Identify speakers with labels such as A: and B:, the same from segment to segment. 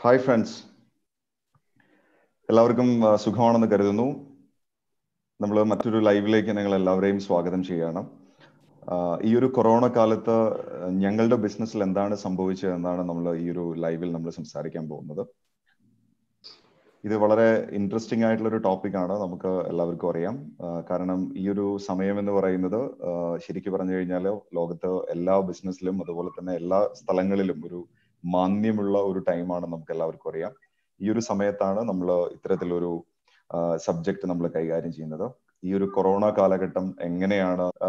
A: Hi friends എല്ലാവർക്കും ആ, സുഖമാണെന്ന് കരുതുന്നു നമ്മൾ മറ്റൊരു ലൈവിലേക്ക് നിങ്ങൾ എല്ലാവരെയും സ്വാഗതം ചെയ്യണം ആ, ഈ ഒരു കൊറോണ കാലത്ത് ഞങ്ങളുടെ ബിസിനസ്സിൽ എന്താണ് സംഭവിച്ചത് എന്നാണ് നമ്മൾ ഈ ഒരു ലൈവിൽ നമ്മൾ സംസാരിക്കാൻ പോകുന്നത് ഇത് വളരെ ഇൻട്രസ്റ്റിംഗ് ആയിട്ടുള്ള ഒരു ടോപ്പിക്കാണ് നമുക്ക് എല്ലാവർക്കും അറിയാം ആ, കാരണം ഈ ഒരു സമയം എന്ന് പറയുന്നത് ആ, ശരിക്കും പറഞ്ഞു കഴിഞ്ഞാൽ ലോകത്ത് എല്ലാ ബിസിനസ്സിലും അതുപോലെ തന്നെ എല്ലാ സ്ഥലങ്ങളിലും ഒരു മാന്യമുള്ള ഒരു ടൈമാണ് നമുക്ക് എല്ലാവർക്കും അറിയാം ഈ ഒരു സമയത്താണ് നമ്മൾ ഇത്തരത്തിലൊരു സബ്ജക്ട് നമ്മൾ കൈകാര്യം ചെയ്യുന്നത് ഈ ഒരു കൊറോണ കാലഘട്ടം എങ്ങനെയാണ് ആ,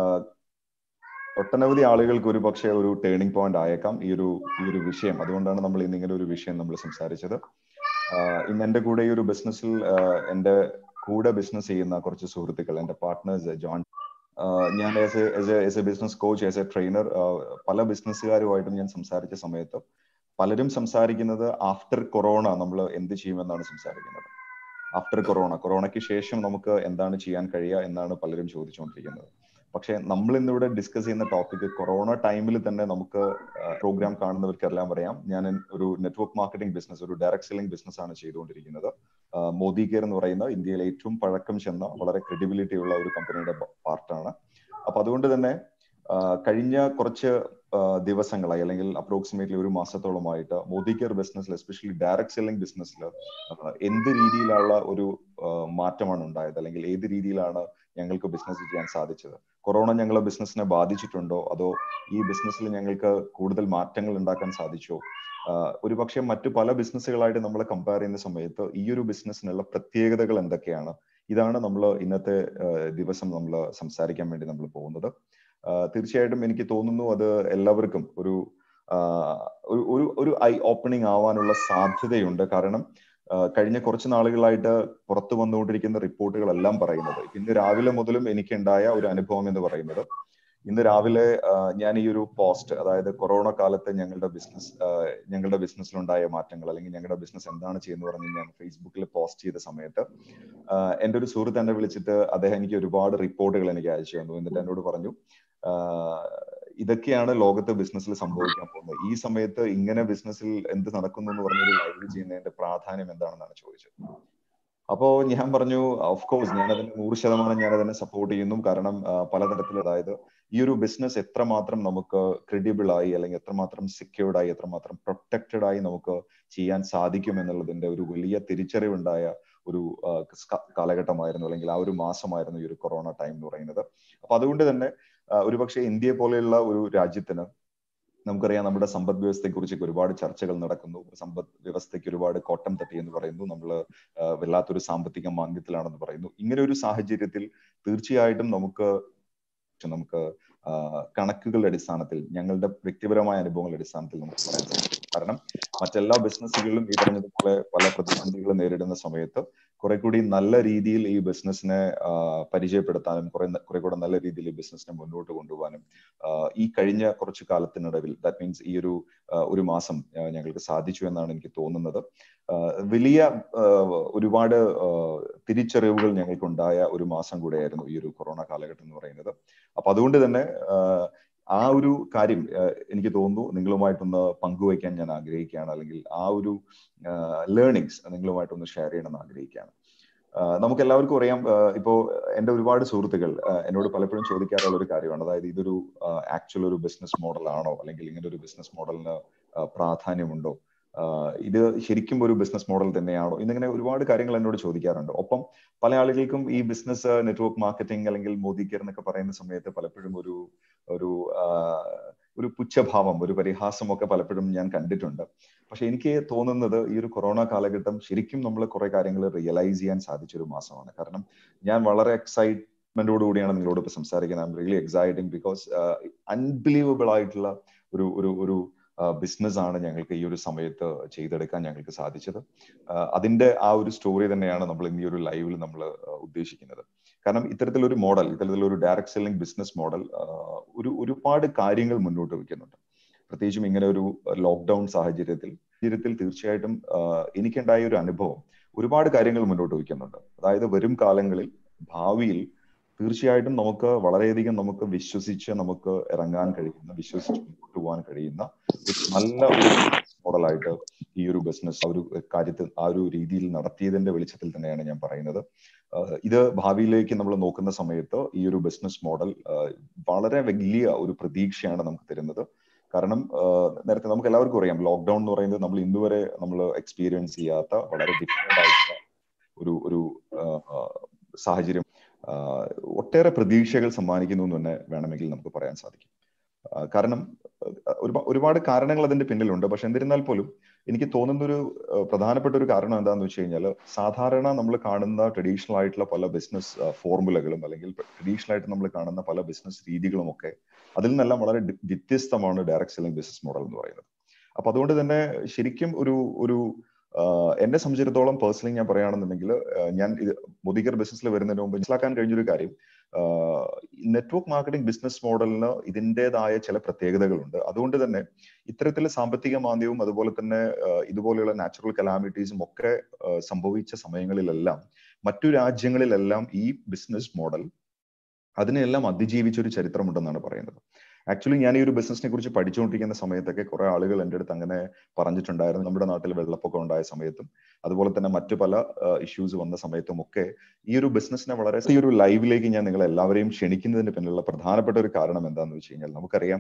A: ഒട്ടനവധി ആളുകൾക്ക് ഒരു പക്ഷേ ഒരു ടേണിംഗ് പോയിന്റ് ആയേക്കാം ഈ ഒരു ഈ ഒരു വിഷയം അതുകൊണ്ടാണ് നമ്മൾ ഇന്ന് ഇങ്ങനെ ഒരു വിഷയം നമ്മൾ സംസാരിച്ചത് ആഹ് ഇന്ന് എന്റെ കൂടെ ഈ ഒരു ബിസിനസ്സിൽ എന്റെ കൂടെ ബിസിനസ് ചെയ്യുന്ന കുറച്ച് സുഹൃത്തുക്കൾ എന്റെ പാർട്ട്നേഴ്സ് ജോൺ ആഹ് ഞാൻ as a business coach as a trainer പല ബിസിനസ്സുകാരുമായിട്ടും ഞാൻ സംസാരിച്ച സമയത്ത് പലരും സംസാരിക്കുന്നത് ആഫ്റ്റർ കൊറോണ നമ്മൾ എന്ത് ചെയ്യുമെന്നാണ് സംസാരിക്കുന്നത് ആഫ്റ്റർ കൊറോണ കൊറോണയ്ക്ക് ശേഷം നമുക്ക് എന്താണ് ചെയ്യാൻ കഴിയുക എന്നാണ് പലരും ചോദിച്ചുകൊണ്ടിരിക്കുന്നത് പക്ഷെ നമ്മൾ ഇന്നിവിടെ ഡിസ്കസ് ചെയ്യുന്ന ടോപ്പിക് കൊറോണ ടൈമിൽ തന്നെ നമുക്ക് പ്രോഗ്രാം കാണുന്നവർക്കെല്ലാം അറിയാം ഞാൻ ഒരു നെറ്റ്വർക്ക് മാർക്കറ്റിംഗ് ബിസിനസ് ഒരു ഡയറക്ട് സെല്ലിംഗ് ബിസിനസ് ആണ് ചെയ്തുകൊണ്ടിരിക്കുന്നത് മോദി കെയർ എന്ന് പറയുന്ന ഇന്ത്യയിലെ ഏറ്റവും പഴക്കം ചെന്ന വളരെ ക്രെഡിബിലിറ്റി ഉള്ള ഒരു കമ്പനിയുടെ പാർട്ടാണ് അപ്പൊ അതുകൊണ്ട് തന്നെ ആ, കഴിഞ്ഞ കുറച്ച് ആ, ദിവസങ്ങളായി അല്ലെങ്കിൽ അപ്രോക്സിമേറ്റ്ലി ഒരു മാസത്തോളമായിട്ട് മോദി കെയർ ബിസിനസ്സിൽ എസ്പെഷ്യലി ഡയറക്ട് സെല്ലിംഗ് ബിസിനസ്സിൽ എന്ത് രീതിയിലുള്ള ഒരു ആ, മാറ്റമാണ് ഉണ്ടായത് അല്ലെങ്കിൽ ഏത് രീതിയിലാണ് ഞങ്ങൾക്ക് ബിസിനസ് ചെയ്യാൻ സാധിച്ചത് കൊറോണ ഞങ്ങളെ ബിസിനസ്സിനെ ബാധിച്ചിട്ടുണ്ടോ അതോ ഈ ബിസിനസ്സിൽ ഞങ്ങൾക്ക് കൂടുതൽ മാറ്റങ്ങൾ ഉണ്ടാക്കാൻ സാധിച്ചോ ഒരു പക്ഷേ മറ്റു പല ബിസിനസ്സുകളായിട്ട് നമ്മൾ കമ്പയർ ചെയ്യുന്ന സമയത്ത് ഈ ഒരു ബിസിനസ്സിനുള്ള പ്രത്യേകതകൾ എന്തൊക്കെയാണ് ഇതാണ് നമ്മൾ ഇന്നത്തെ ആ, ദിവസം നമ്മൾ സംസാരിക്കാൻ വേണ്ടി നമ്മൾ പോകുന്നത് ആ, തീർച്ചയായിട്ടും എനിക്ക് തോന്നുന്നു അത് എല്ലാവർക്കും ഒരു ആ, ഒരു ഒരു ഒരു ഐ ഓപ്പണിംഗ് ആവാനുള്ള സാധ്യതയുണ്ട് കാരണം ആ, കഴിഞ്ഞ കുറച്ച് നാളുകളായിട്ട് പുറത്തു വന്നുകൊണ്ടിരിക്കുന്ന റിപ്പോർട്ടുകളെല്ലാം പറയുന്നത് ഇന്ന് രാവിലെ മുതലും എനിക്കുണ്ടായ ഒരു അനുഭവം എന്ന് പറയുന്നത് ഇന്ന് രാവിലെ ആ, ഞാൻ ഈ ഒരു പോസ്റ്റ് അതായത് കൊറോണ കാലത്ത് ഞങ്ങളുടെ ബിസിനസ് ഞങ്ങളുടെ ബിസിനസ്സിലുണ്ടായ മാറ്റങ്ങൾ അല്ലെങ്കിൽ ഞങ്ങളുടെ ബിസിനസ് എന്താണ് ചെയ്യുന്നത് പറഞ്ഞ് ഞാൻ ഫേസ്ബുക്കിൽ പോസ്റ്റ് ചെയ്ത സമയത്ത് ആ, എൻ്റെ ഒരു സുഹൃത്ത് എന്നെ വിളിച്ചിട്ട് അദ്ദേഹം എനിക്ക് ഒരുപാട് റിപ്പോർട്ടുകൾ എനിക്ക് അയച്ചു തന്നു എന്നിട്ട് എന്നോട് പറഞ്ഞു ആ, ഇതൊക്കെയാണ് ലോകത്ത് ബിസിനസ്സിൽ സംഭവിക്കാൻ പോകുന്നത് ഈ സമയത്ത് ഇങ്ങനെ ബിസിനസ്സിൽ എന്ത് നടക്കുന്നു എന്ന് പറഞ്ഞൊരു ലൈവ് ചെയ്യുന്നതിന്റെ പ്രാധാന്യം എന്താണെന്നാണ് ചോദിച്ചത് അപ്പോ ഞാൻ പറഞ്ഞു ഓഫ് കോഴ്സ് ഞാൻ അതിന് നൂറ് ശതമാനം ഞാൻ അതിനെ സപ്പോർട്ട് ചെയ്യുന്നു കാരണം ആ, പലതരത്തിൽ അതായത് ഈ ഒരു ബിസിനസ് എത്രമാത്രം നമുക്ക് ക്രെഡിബിൾ ആയി അല്ലെങ്കിൽ എത്രമാത്രം സെക്യൂർഡ് ആയി എത്രമാത്രം പ്രൊട്ടക്റ്റഡ് ആയി നമുക്ക് ചെയ്യാൻ സാധിക്കും എന്നുള്ളതിന്റെ ഒരു വലിയ തിരിച്ചറിവുണ്ടായ ഒരു ആ, ക- കാലഘട്ടമായിരുന്നു അല്ലെങ്കിൽ ആ ഒരു മാസമായിരുന്നു ഈ ഒരു കൊറോണ ടൈം എന്ന് പറയുന്നത് അപ്പൊ അതുകൊണ്ട് തന്നെ ആ, ഒരുപക്ഷെ ഇന്ത്യയെ പോലെയുള്ള ഒരു രാജ്യത്തിന് നമുക്കറിയാം നമ്മുടെ സമ്പദ് വ്യവസ്ഥയെ കുറിച്ചൊക്കെ ഒരുപാട് ചർച്ചകൾ നടക്കുന്നു സമ്പദ് വ്യവസ്ഥയ്ക്ക് ഒരുപാട് കോട്ടം തട്ടി എന്ന് പറയുന്നു നമ്മൾ വല്ലാത്തൊരു സാമ്പത്തിക മാന്ദ്യത്തിലാണെന്ന് പറയുന്നു ഇങ്ങനെ ഒരു സാഹചര്യത്തിൽ തീർച്ചയായിട്ടും നമുക്ക് നമുക്ക് ആ, കണക്കുകളുടെ അടിസ്ഥാനത്തിൽ ഞങ്ങളുടെ വ്യക്തിപരമായ അനുഭവങ്ങളുടെ അടിസ്ഥാനത്തിൽ നമുക്ക് പറയാൻ സാധിക്കും കാരണം മറ്റെല്ലാ ബിസിനസ്സുകളിലും ഈ പറഞ്ഞതുപോലെ പല പ്രതിസന്ധികളും നേരിടുന്ന സമയത്ത് കുറെ കൂടി നല്ല രീതിയിൽ ഈ ബിസിനസ്സിനെ ആ, പരിചയപ്പെടുത്താനും കുറെ കുറെ കൂടെ നല്ല രീതിയിൽ ഈ ബിസിനസ്സിനെ മുന്നോട്ട് കൊണ്ടുപോകാനും ആ, ഈ കഴിഞ്ഞ കുറച്ചു കാലത്തിനിടവിൽ ദാറ്റ് മീൻസ് ഈ ഒരു ആ, ഒരു മാസം ആ, ഞങ്ങൾക്ക് സാധിച്ചു എന്നാണ് എനിക്ക് തോന്നുന്നത് ആ, വലിയ ആ, ഒരുപാട് ആ, തിരിച്ചറിവുകൾ ഞങ്ങൾക്കുണ്ടായ ഒരു മാസം കൂടെയായിരുന്നു ഈ ഒരു കൊറോണ കാലഘട്ടം എന്ന് പറയുന്നത് അപ്പൊ അതുകൊണ്ട് തന്നെ ആ, ആ ഒരു കാര്യം ആ, എനിക്ക് തോന്നുന്നു നിങ്ങളുമായിട്ടൊന്ന് പങ്കുവയ്ക്കാൻ ഞാൻ ആഗ്രഹിക്കുകയാണ് അല്ലെങ്കിൽ ആ ഒരു ലേണിങ്സ് നിങ്ങളുമായിട്ടൊന്ന് ഷെയർ ചെയ്യണമെന്ന് ആഗ്രഹിക്കുകയാണ് നമുക്ക് എല്ലാവർക്കും അറിയാം ആ, ഇപ്പോ എന്റെ ഒരുപാട് സുഹൃത്തുക്കൾ ആ, എന്നോട് പലപ്പോഴും ചോദിക്കാറുള്ള ഒരു കാര്യമാണ് അതായത് ഇതൊരു ആക്ച്വൽ ഒരു ബിസിനസ് മോഡൽ ആണോ അല്ലെങ്കിൽ ഇങ്ങനെ ഒരു ബിസിനസ് മോഡലിന് പ്രാധാന്യമുണ്ടോ ആ, ഇത് ശരിക്കും ഒരു ബിസിനസ് മോഡൽ തന്നെയാണോ എന്നിങ്ങനെ ഒരുപാട് കാര്യങ്ങൾ എന്നോട് ചോദിക്കാറുണ്ട് ഒപ്പം പല ആളുകൾക്കും ഈ ബിസിനസ് നെറ്റ്വർക്ക് മാർക്കറ്റിംഗ് അല്ലെങ്കിൽ മോദി കെയർ എന്നൊക്കെ പറയുന്ന സമയത്ത് പലപ്പോഴും ഒരു ഒരു ആ, ഒരു പുച്ഛഭാവം ഒരു പരിഹാസമൊക്കെ പലപ്പോഴും ഞാൻ കണ്ടിട്ടുണ്ട് പക്ഷെ എനിക്ക് തോന്നുന്നത് ഈ ഒരു കൊറോണ കാലഘട്ടം ശരിക്കും നമ്മൾ കുറെ കാര്യങ്ങൾ റിയലൈസ് ചെയ്യാൻ സാധിച്ച ഒരു മാസമാണ് കാരണം ഞാൻ വളരെ എക്സൈറ്റ്മെന്റോട് കൂടിയാണ് നിങ്ങളോട് ഇപ്പൊ സംസാരിക്കുന്നത് I'm really exciting because unbelievable ആയിട്ടുള്ള ഒരു ഒരു ഒരു ബിസിനസ് ആണ് ഞങ്ങൾക്ക് ഈ ഒരു സമയത്ത് ചെയ്തെടുക്കാൻ ഞങ്ങൾക്ക് സാധിച്ചത് ആ, അതിന്റെ ആ ഒരു സ്റ്റോറി തന്നെയാണ് നമ്മൾ ഇന്ന് ഈ ഒരു ലൈവിൽ നമ്മൾ ഉദ്ദേശിക്കുന്നത് കാരണം ഇത്തരത്തിലൊരു മോഡൽ ഇത്തരത്തിലൊരു ഡയറക്ട് സെല്ലിംഗ് ബിസിനസ് മോഡൽ ഒരു ഒരുപാട് കാര്യങ്ങൾ മുന്നോട്ട് വെക്കുന്നുണ്ട് പ്രത്യേകിച്ചും ഇങ്ങനെ ഒരു ലോക്ക്ഡൌൺ സാഹചര്യത്തിൽ സാഹചര്യത്തിൽ തീർച്ചയായിട്ടും ആ, എനിക്കുണ്ടായ ഒരു അനുഭവം ഒരുപാട് കാര്യങ്ങൾ മുന്നോട്ട് വയ്ക്കുന്നുണ്ട് അതായത് വരും കാലങ്ങളിൽ ഭാവിയിൽ തീർച്ചയായിട്ടും നമുക്ക് വളരെയധികം നമുക്ക് വിശ്വസിച്ച് നമുക്ക് ഇറങ്ങാൻ കഴിയുന്ന വിശ്വസിച്ച് മുന്നോട്ട് പോകാൻ കഴിയുന്ന ഒരു നല്ല ഒരു മോഡലായിട്ട് ഈ ഒരു ബിസിനസ് ആ ഒരു കാര്യത്തിൽ ആ ഒരു രീതിയിൽ നടത്തിയതിന്റെ വെളിച്ചത്തിൽ തന്നെയാണ് ഞാൻ പറയുന്നത് ഇത് ഭാവിയിലേക്ക് നമ്മൾ നോക്കുന്ന സമയത്ത് ഈ ഒരു ബിസിനസ് മോഡൽ വളരെ വലിയ ഒരു പ്രതീക്ഷയാണ് നമുക്ക് തരുന്നത് കാരണം നേരത്തെ നമുക്ക് എല്ലാവർക്കും അറിയാം ലോക്ക്ഡൌൺ എന്ന് പറയുന്നത് നമ്മൾ ഇന്നുവരെ നമ്മൾ എക്സ്പീരിയൻസ് ചെയ്യാത്ത വളരെ ഡിഫറെന്റ് ആയിട്ടുള്ള ഒരു ഒരു സാഹചര്യം ഒട്ടേറെ പ്രതീക്ഷകൾ സമ്മാനിക്കുന്നു എന്ന് തന്നെ വേണമെങ്കിൽ നമുക്ക് പറയാൻ സാധിക്കും കാരണം ഒരുപാട് കാരണങ്ങൾ അതിന്റെ പിന്നിലുണ്ട് പക്ഷെ എന്നിരുന്നാൽ പോലും എനിക്ക് തോന്നുന്ന ഒരു പ്രധാനപ്പെട്ട ഒരു കാരണം എന്താണെന്ന് വെച്ച് കഴിഞ്ഞാൽ സാധാരണ നമ്മൾ കാണുന്ന ട്രഡീഷണൽ ആയിട്ടുള്ള പല ബിസിനസ് ഫോർമുലകളും അല്ലെങ്കിൽ ട്രഡീഷണൽ ആയിട്ട് നമ്മൾ കാണുന്ന പല ബിസിനസ് രീതികളും ഒക്കെ അതിൽ നിന്നെല്ലാം വളരെ വ്യത്യസ്തമാണ് ഡയറക്ട് സെല്ലിംഗ് ബിസിനസ് മോഡൽ എന്ന് പറയുന്നത് അപ്പൊ അതുകൊണ്ട് തന്നെ ശരിക്കും ഒരു ഒരു എന്നെ സംബന്ധിച്ചിടത്തോളം പേഴ്സണലി ഞാൻ പറയുകയാണെന്നുണ്ടെങ്കിൽ ഞാൻ മുതികർ ബിസിനസ്സിൽ വരുന്നതിന് മുമ്പ് മനസ്സിലാക്കാൻ കഴിഞ്ഞൊരു കാര്യം നെറ്റ്വർക്ക് മാർക്കറ്റിംഗ് ബിസിനസ് മോഡലിന് ഇതിൻ്റെതായ ചില പ്രത്യേകതകളുണ്ട് അതുകൊണ്ട് തന്നെ ഇത്തരത്തിലെ സാമ്പത്തിക മാന്ദ്യവും അതുപോലെ തന്നെ ഇതുപോലെയുള്ള നാച്ചുറൽ കലാമിറ്റീസും ഒക്കെ സംഭവിച്ച സമയങ്ങളിലെല്ലാം മറ്റു രാജ്യങ്ങളിലെല്ലാം ഈ ബിസിനസ് മോഡൽ അതിനെല്ലാം അതിജീവിച്ച ഒരു ചരിത്രമുണ്ടെന്നാണ് പറയുന്നത് ആക്ച്വലി ഞാൻ ഈ ഒരു ബിസിനസിനെ കുറിച്ച് പഠിച്ചുകൊണ്ടിരിക്കുന്ന സമയത്തൊക്കെ കുറെ ആളുകൾ എൻ്റെ അടുത്ത് അങ്ങനെ പറഞ്ഞിട്ടുണ്ടായിരുന്നു നമ്മുടെ നാട്ടിൽ വെള്ളപ്പൊക്കം ഉണ്ടായ സമയത്തും അതുപോലെ തന്നെ മറ്റു പല ഇഷ്യൂസ് വന്ന സമയത്തും ഒക്കെ ഈ ഒരു ബിസിനസ്സിനെ വളരെ ഈ ഒരു ലൈവിലേക്ക് ഞാൻ നിങ്ങൾ എല്ലാവരെയും ക്ഷണിക്കുന്നതിന് പിന്നിലുള്ള പ്രധാനപ്പെട്ട ഒരു കാരണം എന്താണെന്ന് വെച്ച് കഴിഞ്ഞാൽ നമുക്കറിയാം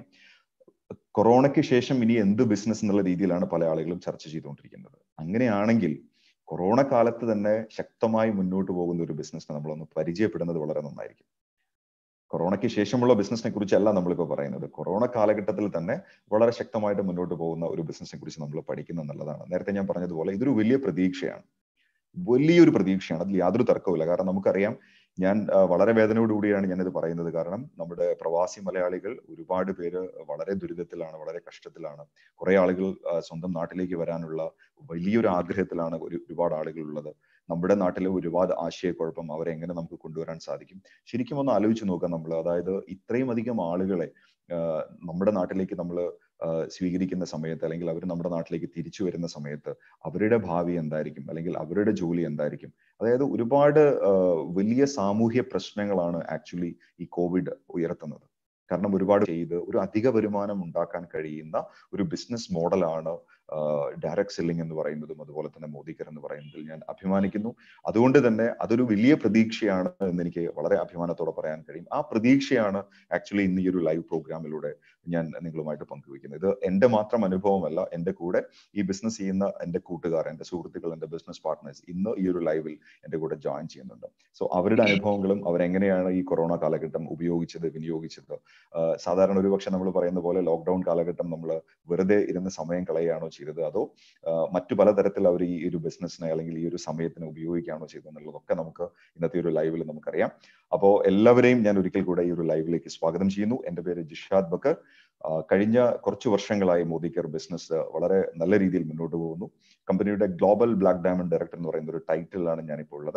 A: കൊറോണയ്ക്ക് ശേഷം ഇനി എന്ത് ബിസിനസ് എന്നുള്ള രീതിയിലാണ് പല ആളുകളും ചർച്ച ചെയ്തുകൊണ്ടിരിക്കുന്നത് അങ്ങനെയാണെങ്കിൽ കൊറോണ കാലത്ത് തന്നെ ശക്തമായി മുന്നോട്ട് പോകുന്ന ഒരു ബിസിനസ്സിനെ നമ്മളൊന്ന് പരിചയപ്പെടുന്നത് വളരെ നന്നായിരിക്കും കൊറോണയ്ക്ക് ശേഷമുള്ള ബിസിനസിനെ കുറിച്ചല്ല നമ്മളിപ്പോൾ പറയുന്നത് കൊറോണ കാലഘട്ടത്തിൽ തന്നെ വളരെ ശക്തമായിട്ട് മുന്നോട്ട് പോകുന്ന ഒരു ബിസിനസിനെ കുറിച്ച് നമ്മൾ പഠിക്കുന്ന എന്നുള്ളതാണ് നേരത്തെ ഞാൻ പറഞ്ഞതുപോലെ ഇതൊരു വലിയ പ്രതീക്ഷയാണ് വലിയൊരു പ്രതീക്ഷയാണ് അതിൽ യാതൊരു തർക്കവുമില്ല കാരണം നമുക്കറിയാം ഞാൻ വളരെ വേദനയോടുകൂടിയാണ് ഞാനിത് പറയുന്നത് കാരണം നമ്മുടെ പ്രവാസി മലയാളികൾ ഒരുപാട് പേര് വളരെ ദുരിതത്തിലാണ് വളരെ കഷ്ടത്തിലാണ് കുറെ ആളുകൾ സ്വന്തം നാട്ടിലേക്ക് വരാനുള്ള വലിയൊരു ആഗ്രഹത്തിലാണ് ഒരു ഒരുപാട് ആളുകൾ ഉള്ളത് നമ്മുടെ നാട്ടിലെ ഒരുപാട് ആശയക്കുഴപ്പം അവരെ എങ്ങനെ നമുക്ക് കൊണ്ടുവരാൻ സാധിക്കും ശരിക്കും ഒന്ന് ആലോചിച്ച് നോക്കാം നമ്മൾ അതായത് ഇത്രയും അധികം ആളുകളെ നമ്മുടെ നാട്ടിലേക്ക് നമ്മൾ സ്വീകരിക്കുന്ന സമയത്ത് അല്ലെങ്കിൽ അവർ നമ്മുടെ നാട്ടിലേക്ക് തിരിച്ചു വരുന്ന സമയത്ത് അവരുടെ ഭാവി എന്തായിരിക്കും അല്ലെങ്കിൽ അവരുടെ ജോലി എന്തായിരിക്കും അതായത് ഒരുപാട് വലിയ സാമൂഹ്യ പ്രശ്നങ്ങളാണ് ആക്ച്വലി ഈ കോവിഡ് ഉയർത്തുന്നത് കാരണം ഒരുപാട് ചെയ്ത് ഒരു അധിക വരുമാനം ഉണ്ടാക്കാൻ കഴിയുന്ന ഒരു ബിസിനസ് മോഡലാണ് ഡയറക്ട് സെല്ലിംഗ് എന്ന് പറയുന്നതും അതുപോലെ തന്നെ മോദിക്കർ എന്ന് പറയുന്നതിൽ ഞാൻ അഭിമാനിക്കുന്നു അതുകൊണ്ട് തന്നെ അതൊരു വലിയ പ്രതീക്ഷയാണ് എന്ന് എനിക്ക് വളരെ അഭിമാനത്തോടെ പറയാൻ കഴിയും ആ പ്രതീക്ഷയാണ് ആക്ച്വലി ഇന്ന് ഈ ഒരു ലൈവ് പ്രോഗ്രാമിലൂടെ ഞാൻ നിങ്ങളുമായിട്ട് പങ്കുവയ്ക്കുന്നത് ഇത് എൻ്റെ മാത്രം അനുഭവമല്ല എൻ്റെ കൂടെ ഈ ബിസിനസ് ചെയ്യുന്ന എൻ്റെ കൂട്ടുകാർ എൻ്റെ സുഹൃത്തുക്കൾ എൻ്റെ ബിസിനസ് പാർട്ട്നേഴ്സ് ഇന്ന് ഈ ഒരു ലൈവിൽ എൻ്റെ കൂടെ ജോയിൻ ചെയ്യുന്നുണ്ട് സോ അവരുടെ അനുഭവങ്ങളും അവരെങ്ങനെയാണ് ഈ കൊറോണ കാലഘട്ടം ഉപയോഗിച്ചത് വിനിയോഗിച്ചത് സാധാരണ ഒരു പക്ഷെ നമ്മൾ പറയുന്ന പോലെ ലോക്ക്ഡൌൺ കാലഘട്ടം നമ്മൾ വെറുതെ ഇരുന്ന് സമയം കളയുകയാണോ ചെയ്തത് അതോ മറ്റു പലതരത്തിൽ അവർ ഈ ഒരു ബിസിനസ്സിനെ അല്ലെങ്കിൽ ഈ ഒരു സമയത്തിന് ഉപയോഗിക്കുകയാണോ ചെയ്തത് എന്നുള്ളതൊക്കെ നമുക്ക് ഇന്നത്തെ ഒരു ലൈവിൽ നമുക്കറിയാം അപ്പോൾ എല്ലാവരെയും ഞാൻ ഒരിക്കൽ കൂടെ ഈ ഒരു ലൈവിലേക്ക് സ്വാഗതം ചെയ്യുന്നു എൻ്റെ പേര് ജിഷാദ് ബക്കർ കഴിഞ്ഞ കുറച്ച് വർഷങ്ങളായി മോദി കെയർ ബിസിനസ് വളരെ നല്ല രീതിയിൽ മുന്നോട്ട് പോകുന്നു കമ്പനിയുടെ ഗ്ലോബൽ ബ്ലാക്ക് ഡയമണ്ട് ഡയറക്ടർ എന്ന് പറയുന്ന ഒരു ടൈറ്റിലാണ് ഞാനിപ്പോൾ ഉള്ളത്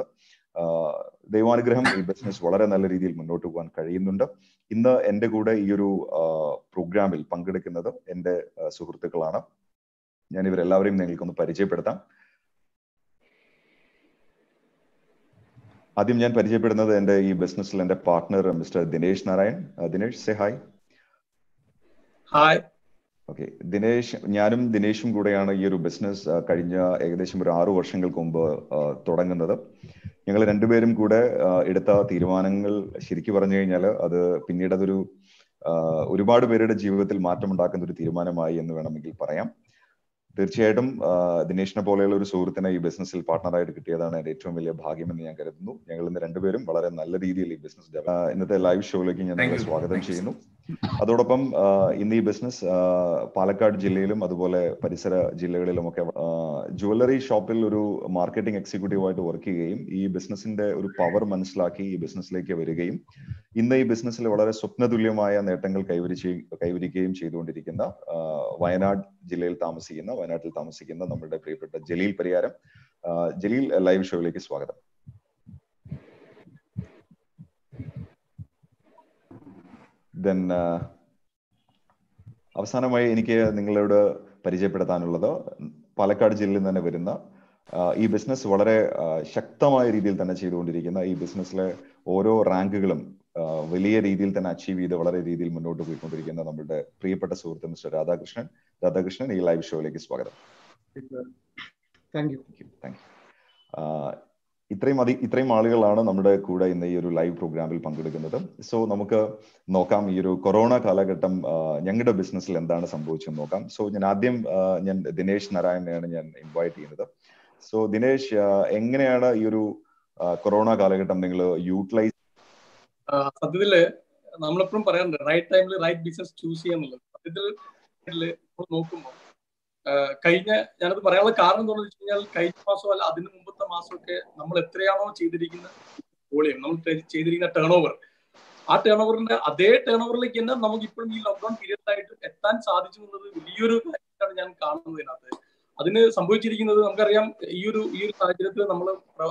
A: ദൈവാനുഗ്രഹം ഈ ബിസിനസ് വളരെ നല്ല രീതിയിൽ മുന്നോട്ട് പോകാൻ കഴിയുന്നുണ്ട് ഇന്ന് എൻ്റെ കൂടെ ഈ ഒരു പ്രോഗ്രാമിൽ പങ്കെടുക്കുന്നത് എൻ്റെ സുഹൃത്തുക്കളാണ് ഞാൻ ഇവരെല്ലാവരെയും നിങ്ങൾക്കൊന്ന് പരിചയപ്പെടുത്താം ആദ്യം ഞാൻ പരിചയപ്പെടുന്നത് എൻ്റെ ഈ ബിസിനസ്സിൽ എൻ്റെ partner mister Dinesh Narayan Dinesh say hi
B: hi
A: okay Dinesh ഞാനും ദിനേഷും കൂടെയാണ് ഈ ഒരു ബിസിനസ് കഴിഞ്ഞ ഏകദേശം ഒരു ആറു വർഷങ്ങൾക്ക് മുമ്പ് തുടങ്ങുന്നത് ഞങ്ങൾ രണ്ടുപേരും കൂടെ എടുത്ത തീരുമാനങ്ങൾ ശരിക്കു പറഞ്ഞു കഴിഞ്ഞാൽ അത് പിന്നീട് അതൊരു ഒരുപാട് പേരുടെ ജീവിതത്തിൽ മാറ്റമുണ്ടാക്കുന്ന ഒരു തീരുമാനമായി എന്ന് വേണമെങ്കിൽ പറയാം തീർച്ചയായിട്ടും ദിനേഷിനെ പോലെയുള്ള ഒരു സുഹൃത്തിനെ ഈ ബിസിനസ്സിൽ പാർട്ണറായിട്ട് കിട്ടിയതാണ് എൻ്റെ ഏറ്റവും വലിയ ഭാഗ്യമെന്ന് ഞാൻ കരുതുന്നു ഞങ്ങൾ ഇന്ന് രണ്ടുപേരും വളരെ നല്ല രീതിയിൽ ഈ ബിസിനസ് ഇന്നത്തെ ലൈവ് ഷോയിലേക്ക് ഞാൻ നിങ്ങളെ സ്വാഗതം ചെയ്യുന്നു അതോടൊപ്പം ഇന്ന് ഈ ബിസിനസ് പാലക്കാട് ജില്ലയിലും അതുപോലെ പരിസര ജില്ലകളിലുമൊക്കെ ജുവല്ലറി ഷോപ്പിൽ ഒരു മാർക്കറ്റിംഗ് എക്സിക്യൂട്ടീവായിട്ട് വർക്ക് ചെയ്യുകയും ഈ ബിസിനസിന്റെ ഒരു പവർ മനസ്സിലാക്കി ഈ ബിസിനസ്സിലേക്ക് വരികയും ഇന്ന് ഈ ബിസിനസ്സിൽ വളരെ സ്വപ്നതുല്യമായ നേട്ടങ്ങൾ കൈവരിച്ച് കൈവരിക്കുകയും ചെയ്തുകൊണ്ടിരിക്കുന്ന വയനാട് ജില്ലയിൽ താമസിക്കുന്ന വയനാട്ടിൽ താമസിക്കുന്ന നമ്മുടെ പ്രിയപ്പെട്ട ജലീൽ പരിഹാരം ജലീൽ ലൈവ് ഷോയിലേക്ക് സ്വാഗതം ദെൻ അവസാനമായി എനിക്ക് നിങ്ങളോട് പരിചയപ്പെടുത്താനുള്ളത് പാലക്കാട് ജില്ലയിൽ തന്നെ വരുന്ന ഈ ബിസിനസ് വളരെ ശക്തമായ രീതിയിൽ തന്നെ ചെയ്തുകൊണ്ടിരിക്കുന്ന ഈ ബിസിനസ്സിലെ ഓരോ റാങ്കുകളും വലിയ രീതിയിൽ തന്നെ അച്ചീവ് ചെയ്ത് വളരെ രീതിയിൽ മുന്നോട്ട് പോയിക്കൊണ്ടിരിക്കുന്ന നമ്മുടെ പ്രിയപ്പെട്ട സുഹൃത്ത് മിസ്റ്റർ രാധാകൃഷ്ണൻ രാധാകൃഷ്ണൻ ഈ ലൈവ് ഷോയിലേക്ക് സ്വാഗതം
B: താങ്ക് യു
A: താങ്ക് യു ഇത്രയും അധി ഇത്രയും ആളുകളാണ് നമ്മുടെ കൂടെ ഇന്ന് ഈ ഒരു ലൈവ് പ്രോഗ്രാമിൽ പങ്കെടുക്കുന്നത് സോ നമുക്ക് നോക്കാം ഈ ഒരു കൊറോണ കാലഘട്ടം ഞങ്ങളുടെ ബിസിനസ്സിൽ എന്താണ് സംഭവിച്ചതെന്ന് നോക്കാം സോ ഞാൻ ആദ്യം ഞാൻ ദിനേശ് നാരായണനെയാണ് ഞാൻ ഇൻവൈറ്റ് ചെയ്യുന്നത് സോ ദിനേശ് എങ്ങനെയാണ് ഈ ഒരു കൊറോണ കാലഘട്ടം നിങ്ങൾ യൂട്ടിലൈസ്
B: സത്യത്തില് നമ്മളെപ്പോഴും പറയാറുണ്ട് റൈറ്റ് ടൈമിൽ റൈറ്റ് ബിസിനസ് ചൂസ് ചെയ്യാന്നുള്ളത് സത്യത്തിൽ നോക്കുമ്പോൾ കഴിഞ്ഞ ഞാനത് പറയാനുള്ള കാരണം എന്താണെന്ന് വെച്ച് കഴിഞ്ഞാൽ കഴിഞ്ഞ മാസം അല്ല അതിന് മുമ്പത്തെ മാസമൊക്കെ നമ്മൾ എത്രയാണോ ചെയ്തിരിക്കുന്ന വോളിയം നമ്മൾ ചെയ്തിരിക്കുന്ന ടേൺ ഓവർ ആ ടേൺ ഓവറിന്റെ അതേ ടേൺ ഓവറിലേക്ക് തന്നെ നമുക്ക് ഇപ്പോഴും ഈ ലോക്ക്ഡൌൺ പീരീഡിലായിട്ട് എത്താൻ സാധിച്ചു എന്നുള്ളത് വലിയൊരു കാര്യമാണ് ഞാൻ കാണുന്നത് ഇതിനകത്ത് അതിന് സംഭവിച്ചിരിക്കുന്നത് നമുക്കറിയാം ഈ ഒരു ഈ ഒരു സാഹചര്യത്തിൽ നമ്മൾ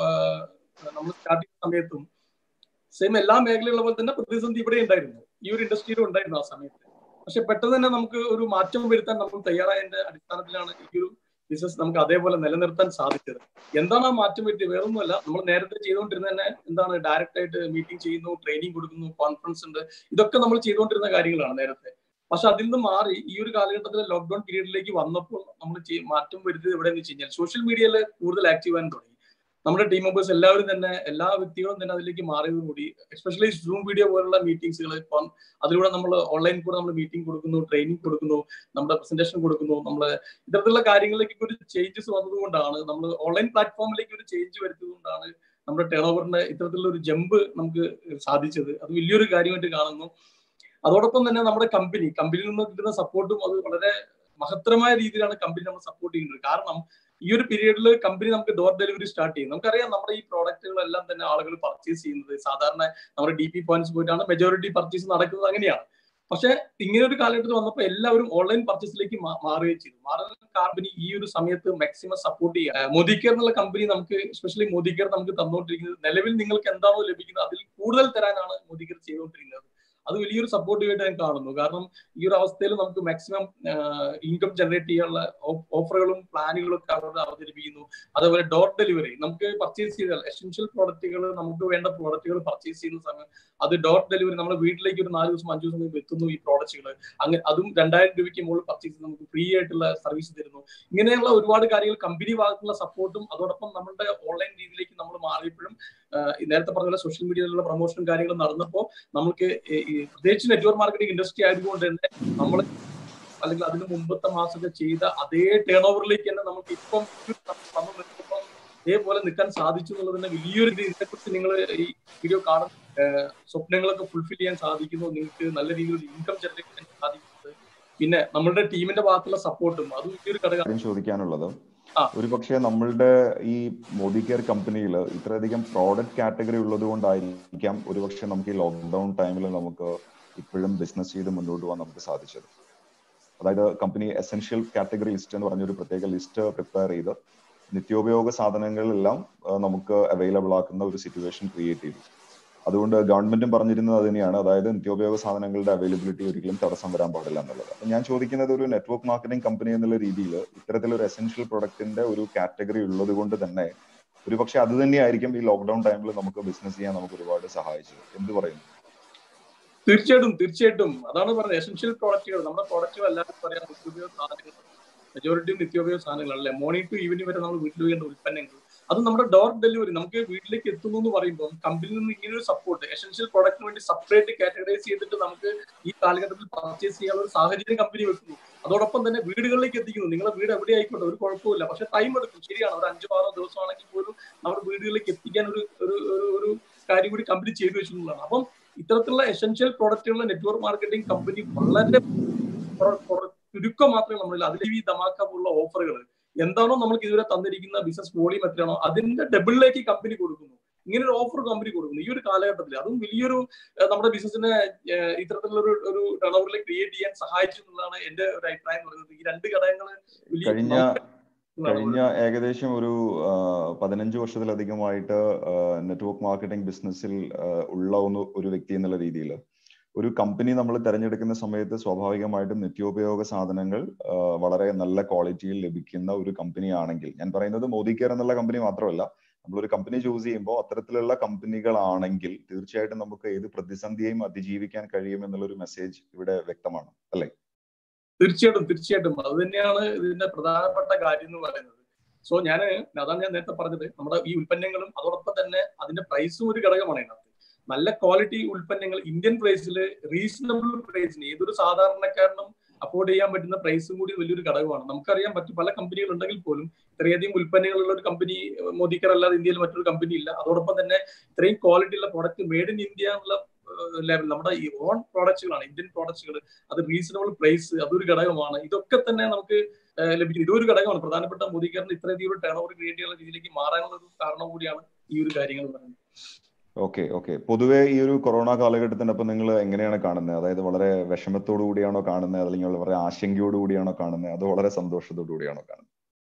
B: നമ്മൾ സ്റ്റാർട്ട് ചെയ്യുന്ന സമയത്തും സെയിം എല്ലാ മേഖലയുള്ള പോലെ തന്നെ പ്രതിസന്ധി ഇവിടെ ഉണ്ടായിരുന്നു ഈ ഒരു ഇൻഡസ്ട്രിയിലും ഉണ്ടായിരുന്നു ആ സമയത്ത് പക്ഷെ പെട്ടെന്ന് തന്നെ നമുക്ക് ഒരു മാറ്റം വരുത്താൻ നമ്മൾ തയ്യാറായതിന്റെ അടിസ്ഥാനത്തിലാണ് ഈ ഒരു ബിസിനസ് നമുക്ക് അതേപോലെ നിലനിർത്താൻ സാധിച്ചത് എന്താണ് ആ മാറ്റം വരുത്തിയത് വേറൊന്നുമല്ല നമ്മൾ നേരത്തെ ചെയ്തുകൊണ്ടിരുന്ന തന്നെ എന്താണ് ഡയറക്റ്റ് ആയിട്ട് മീറ്റിംഗ് ചെയ്യുന്നു ട്രെയിനിങ് കൊടുക്കുന്നു കോൺഫറൻസ് ഉണ്ട് ഇതൊക്കെ നമ്മൾ ചെയ്തുകൊണ്ടിരുന്ന കാര്യങ്ങളാണ് നേരത്തെ പക്ഷെ അതിൽ നിന്ന് മാറി ഈ ഒരു കാലഘട്ടത്തിലെ ലോക്ക്ഡൌൺ പീരീഡിലേക്ക് വന്നപ്പോൾ നമ്മൾ മാറ്റം വരുത്തിയത് എവിടെയെന്ന് വെച്ച് കഴിഞ്ഞാൽ സോഷ്യൽ മീഡിയയിൽ കൂടുതൽ ആക്റ്റീവ് ആകാൻ തുടങ്ങി നമ്മുടെ ടീം മെമ്പേഴ്സ് എല്ലാവരും തന്നെ എല്ലാ വ്യക്തികളും തന്നെ അതിലേക്ക് മാറിയതോടുകൂടി എസ്പെഷ്യലി സൂം വീഡിയോ പോലുള്ള മീറ്റിംഗ്സുകൾ ഇപ്പം അതിലൂടെ നമ്മൾ ഓൺലൈൻ കൂടെ നമ്മൾ മീറ്റിംഗ് കൊടുക്കുന്നു ട്രെയിനിങ് കൊടുക്കുന്നു നമ്മുടെ പ്രസന്റേഷൻ കൊടുക്കുന്നു നമ്മൾ ഇത്തരത്തിലുള്ള കാര്യങ്ങളിലേക്ക് ഒരു ചേഞ്ചസ് വന്നതുകൊണ്ടാണ് നമ്മൾ ഓൺലൈൻ പ്ലാറ്റ്ഫോമിലേക്ക് ഒരു ചേഞ്ച് വരുത്തിയതുകൊണ്ടാണ് നമ്മുടെ ടേൺ ഓവറിന്റെ ഇത്തരത്തിലുള്ള ഒരു ജമ്പ് നമുക്ക് സാധിച്ചത് അത് വലിയൊരു കാര്യമായിട്ട് കാണുന്നു അതോടൊപ്പം തന്നെ നമ്മുടെ കമ്പനി കമ്പനിയിൽ നിന്ന് കിട്ടുന്ന സപ്പോർട്ടും അത് വളരെ മഹത്തരമായ രീതിയിലാണ് കമ്പനി നമ്മൾ സപ്പോർട്ട് ചെയ്യുന്നത് കാരണം ഈ ഒരു പീരീഡിൽ കമ്പനി നമുക്ക് ഡോർ ഡെലിവറി സ്റ്റാർട്ട് ചെയ്യും നമുക്കറിയാം നമ്മുടെ ഈ പ്രോഡക്റ്റുകളെല്ലാം തന്നെ ആളുകൾ പർച്ചേസ് ചെയ്യുന്നത് സാധാരണ നമ്മുടെ ഡി പി പോയിന്റ്സ് പോയിട്ടാണ് മെജോറിറ്റി പർച്ചേസ് നടക്കുന്നത് അങ്ങനെയാണ് പക്ഷെ ഇങ്ങനെ ഒരു കാലഘട്ടത്തിൽ വന്നപ്പോൾ എല്ലാവരും ഓൺലൈൻ പർച്ചേസിലേക്ക് മാറുകയും ചെയ്തു മാറുന്ന കമ്പനി ഈ ഒരു സമയത്ത് മാക്സിമം സപ്പോർട്ട് ചെയ്യുക മോദി കെയർ എന്നുള്ള കമ്പനി നമുക്ക് എസ്പെഷ്യലി മോദി കെയർ നമുക്ക് തന്നുകൊണ്ടിരിക്കുന്നത് നിലവിൽ നിങ്ങൾക്ക് എന്താണോ ലഭിക്കുന്നത് അതിൽ കൂടുതൽ തരാനാണ് മോദി കെയർ ചെയ്തുകൊണ്ടിരിക്കുന്നത് അത് വലിയൊരു സപ്പോർട്ടീവായിട്ട് ഞാൻ കാണുന്നു കാരണം ഈ ഒരു അവസ്ഥയിൽ നമുക്ക് മാക്സിമം ഇൻകം ജനറേറ്റ് ചെയ്യാനുള്ള ഓഫറുകളും പ്ലാനുകളും ഒക്കെ അവർ അവതരിപ്പിക്കുന്നു അതേപോലെ ഡോർ ഡെലിവറി നമുക്ക് പർച്ചേസ് ചെയ്താൽ എസെൻഷ്യൽ പ്രോഡക്റ്റുകൾ നമുക്ക് വേണ്ട പ്രോഡക്റ്റുകൾ പർച്ചേസ് ചെയ്യുന്ന സമയം അത് ഡോർ ഡെലിവറി നമ്മുടെ വീട്ടിലേക്ക് ഒരു നാല് ദിവസം അഞ്ചു ദിവസം എത്തുന്നു ഈ പ്രോഡക്റ്റുകൾ അങ്ങനെ അതും രണ്ടായിരം രൂപയ്ക്ക് മുകളിൽ പർച്ചേസ് നമുക്ക് ഫ്രീ ആയിട്ടുള്ള സർവീസ് തരുന്നു ഇങ്ങനെയുള്ള ഒരുപാട് കാര്യങ്ങൾ കമ്പനി ഭാഗത്തുള്ള സപ്പോർട്ടും അതോടൊപ്പം നമ്മുടെ ഓൺലൈൻ രീതിയിലേക്ക് നമ്മൾ മാറിയപ്പോഴും നേരത്തെ പറഞ്ഞ പോലെ സോഷ്യൽ മീഡിയയിലുള്ള പ്രൊമോഷനും കാര്യങ്ങളും നടന്നപ്പോൾ നമുക്ക് പ്രത്യേകിച്ച് നെറ്റ്വർക്ക് മാർക്കറ്റിംഗ് ഇൻഡസ്ട്രി ആയതുകൊണ്ട് തന്നെ നമ്മൾ അല്ലെങ്കിൽ അതിന് മുമ്പത്തെ മാസമൊക്കെ ചെയ്ത അതേ ടേൺ ഓവറിലേക്ക് തന്നെ നമുക്ക് ഇപ്പം വന്നു നിൽക്കുമ്പോൾ ഇതേപോലെ നിൽക്കാൻ സാധിച്ചു എന്നുള്ളത് തന്നെ വലിയൊരു ഇതിനെക്കുറിച്ച് നിങ്ങൾ ഈ വീഡിയോ കാണുന്ന സ്വപ്നങ്ങളൊക്കെ ഫുൾഫിൽ ചെയ്യാൻ സാധിക്കുന്നു നിങ്ങൾക്ക് നല്ല രീതിയിൽ ഇൻകം ജനറേറ്റ് ചെയ്യാൻ സാധിക്കുന്നത് പിന്നെ നമ്മളുടെ ടീമിന്റെ ഭാഗത്തുള്ള സപ്പോർട്ടും അത് വലിയൊരു ഘടകം
A: ചോദിക്കാനുള്ളത് ഒരു പക്ഷേ നമ്മളുടെ ഈ മോദി കെയർ കമ്പനിയിൽ ഇത്രയധികം പ്രോഡക്റ്റ് കാറ്റഗറി ഉള്ളത് കൊണ്ടായിരിക്കാം ഒരു പക്ഷേ നമുക്ക് ഈ ലോക്ക്ഡൌൺ ടൈമിൽ നമുക്ക് ഇപ്പോഴും ബിസിനസ് ചെയ്ത് മുന്നോട്ട് പോകാൻ നമുക്ക് സാധിച്ചത് അതായത് കമ്പനി എസെൻഷ്യൽ കാറ്റഗറി ലിസ്റ്റ് എന്ന് പറഞ്ഞൊരു പ്രത്യേക ലിസ്റ്റ് പ്രിപ്പയർ ചെയ്ത് നിത്യോപയോഗ സാധനങ്ങളെല്ലാം നമുക്ക് അവൈലബിൾ ആക്കുന്ന ഒരു സിറ്റുവേഷൻ ക്രിയേറ്റ് ചെയ്തു അതുകൊണ്ട് ഗവൺമെന്റും പറഞ്ഞിരുന്നത് അത് തന്നെയാണ് അതായത് നിത്യോപയോഗ സാധനങ്ങളുടെ അവൈലബിലിറ്റി ഒരിക്കലും തടസ്സം വരാൻ പാടില്ല എന്നുള്ളത് അപ്പൊ ഞാൻ ചോദിക്കുന്നത് ഒരു നെറ്റ്വർക്ക് മാർക്കറ്റിംഗ് കമ്പനി എന്നുള്ള രീതിയിൽ ഇത്തരത്തിലൊരു എസെൻഷ്യൽ പ്രൊഡക്റ്റിന്റെ ഒരു കാറ്റഗറി ഉള്ളത് കൊണ്ട് തന്നെ ഒരു പക്ഷെ അത് തന്നെയായിരിക്കും ഈ ലോക്ക്ഡൌൺ ടൈമിൽ നമുക്ക് ബിസിനസ് ചെയ്യാൻ നമുക്ക് ഒരുപാട് സഹായിച്ചത് എന്ത് പറയുന്നു
B: തീർച്ചയായിട്ടും തീർച്ചയായിട്ടും അതാണ് പറഞ്ഞത് എസെൻഷ്യൽ പ്രോഡക്റ്റുകൾ നമ്മുടെ പ്രോഡക്റ്റുകൾ എല്ലാവരും പറയാം നിത്യോപയോഗ സാധനങ്ങൾ മെജോറിറ്റിയും നിത്യോപയോഗ സാധനങ്ങളല്ലേ മോർണിംഗ് ടു ഈവനിങ് വരെ നമ്മൾ വീട്ടിൽ വേണ്ട ഉൽപ്പന്നങ്ങൾ അത് നമ്മുടെ ഡോർ ഡെലിവറി നമുക്ക് വീട്ടിലേക്ക് എത്തുന്നു എന്ന് പറയുമ്പോൾ കമ്പനിയിൽ നിന്ന് ഇങ്ങനെ ഒരു സപ്പോർട്ട് എസെൻഷ്യൽ പ്രോഡക്റ്റിന് വേണ്ടി സെപ്പറേറ്റ് കാറ്റഗറൈസ് ചെയ്തിട്ട് നമുക്ക് ഈ കാലഘട്ടത്തിൽ പർച്ചേസ് ചെയ്യാനുള്ള ഒരു സാഹചര്യം കമ്പനി വെക്കുന്നു അതോടൊപ്പം തന്നെ വീടുകളിലേക്ക് എത്തിക്കുന്നു നിങ്ങളെ വീട് എവിടെ ആയിക്കോട്ടെ ഒരു കുഴപ്പമില്ല പക്ഷെ ടൈം എടുക്കും ശരിയാണ് ഒരു അഞ്ചോ ആറോ ദിവസമാണെങ്കിൽ പോലും നമ്മുടെ വീടുകളിലേക്ക് എത്തിക്കാൻ ഒരു ഒരു ഒരു കാര്യം കൂടി കമ്പനി ചെയ്തു വെച്ചിട്ടുള്ളതാണ് അപ്പം ഇത്തരത്തിലുള്ള എസെൻഷ്യൽ പ്രോഡക്റ്റുകളുടെ നെറ്റ്വർക്ക് മാർക്കറ്റിംഗ് കമ്പനി വളരെ ചുരുക്കം മാത്രമേ നമ്മളിൽ അതിൽ ഈ ധമാക്ക പോലുള്ള ഓഫറുകൾ എന്താണോ നമ്മൾക്ക് ഇതുവരെ തന്നിരിക്കുന്ന ബിസിനസ് വോളിയം എത്രയാണോ അതിന്റെ ഡബിളിലേക്ക് കമ്പനി കൊടുക്കുന്നു ഇങ്ങനെ ഒരു ഓഫർ കമ്പനി കൊടുക്കുന്നു ഈ ഒരു കാലഘട്ടത്തിൽ അതും വലിയൊരു നമ്മുടെ ബിസിനസിനെ ഇത്തരത്തിലുള്ള ഒരു ഒരു ടേണോവറിൽ ക്രിയേറ്റ് ചെയ്യാൻ സഹായിച്ചു എന്നുള്ളതാണ് എന്റെ ഒരു അഭിപ്രായം എന്ന് പറയുന്നത് ഈ രണ്ട് ഘടകങ്ങൾ
A: കഴിഞ്ഞ കഴിഞ്ഞ ഏകദേശം ഒരു പതിനഞ്ച് വർഷത്തിലധികമായിട്ട് നെറ്റ്വർക്ക് മാർക്കറ്റിംഗ് ബിസിനസ്സിൽ ഉള്ള ഒന്ന് ഒരു വ്യക്തി എന്നുള്ള രീതിയിൽ ഒരു കമ്പനി നമ്മൾ തിരഞ്ഞെടുക്കുന്ന സമയത്ത് സ്വാഭാവികമായിട്ടും നിത്യോപയോഗ സാധനങ്ങൾ വളരെ നല്ല ക്വാളിറ്റിയിൽ ലഭിക്കുന്ന ഒരു കമ്പനി ആണെങ്കിൽ ഞാൻ പറയുന്നത് മോദി കെയർ എന്നുള്ള കമ്പനി മാത്രമല്ല നമ്മളൊരു കമ്പനി ചൂസ് ചെയ്യുമ്പോൾ അത്തരത്തിലുള്ള കമ്പനികളാണെങ്കിൽ തീർച്ചയായിട്ടും നമുക്ക് ഏത് പ്രതിസന്ധിയെയും അതിജീവിക്കാൻ കഴിയും എന്നുള്ളൊരു മെസ്സേജ് ഇവിടെ വ്യക്തമാണ് അല്ലേ
B: തീർച്ചയായിട്ടും തീർച്ചയായിട്ടും അത് തന്നെയാണ് ഇതിന്റെ പ്രധാനപ്പെട്ട കാര്യം എന്ന് പറയുന്നത് സോ ഞാൻ അതാണ് ഞാൻ നേരത്തെ പറഞ്ഞത് നമ്മുടെ ഈ ഉൽപ്പന്നങ്ങളും അതോടൊപ്പം തന്നെ അതിന്റെ പ്രൈസും ഒരു ഘടകമാണ് ഇതിനകത്ത് നല്ല ക്വാളിറ്റി ഉൽപ്പന്നങ്ങൾ ഇന്ത്യൻ പ്രൈസിൽ റീസണബിൾ പ്രൈസിന് ഏതൊരു സാധാരണക്കാരനും അഫോർഡ് ചെയ്യാൻ പറ്റുന്ന പ്രൈസും കൂടി വലിയൊരു ഘടകമാണ് നമുക്കറിയാൻ മറ്റു പല കമ്പനികൾ ഉണ്ടെങ്കിൽ പോലും ഇത്രയധികം ഉൽപ്പന്നങ്ങളുള്ള ഒരു കമ്പനി മോദിക്കർ അല്ലാതെ ഇന്ത്യയിൽ മറ്റൊരു കമ്പനി ഇല്ല അതോടൊപ്പം തന്നെ ഇത്രയും ക്വാളിറ്റി ഉള്ള product made in India level ലെവൽ നമ്മുടെ ഈ ഓൺ പ്രോഡക്റ്റുകളാണ് ഇന്ത്യൻ പ്രോഡക്റ്റുകൾ അത് റീസണബിൾ പ്രൈസ് അതൊരു ഘടകമാണ് ഇതൊക്കെ തന്നെ നമുക്ക് ലഭിക്കുന്നത് ഇതൊരു ഘടകമാണ് പ്രധാനപ്പെട്ട മോദിക്കാരന് ഇത്രയധികം ഒരു ടേൺ ഓവർ ക്രിയേറ്റ് ചെയ്യുന്ന രീതിയിലേക്ക് മാറാനുള്ള ഒരു കാരണം കൂടിയാണ് ഈ ഒരു കാര്യങ്ങൾ പറയുന്നത്
A: ഓക്കെ ഓക്കെ പൊതുവെ ഈ ഒരു കൊറോണ കാലഘട്ടത്തിനൊപ്പം നിങ്ങൾ എങ്ങനെയാണ് കാണുന്നത് അതായത് വളരെ വിഷമത്തോടു കൂടിയാണോ കാണുന്നത് അല്ലെങ്കിൽ വളരെ ആശങ്കയോടു കൂടിയാണോ കാണുന്നത് അതോ വളരെ സന്തോഷത്തോടു കൂടിയാണോ കാണുന്നത്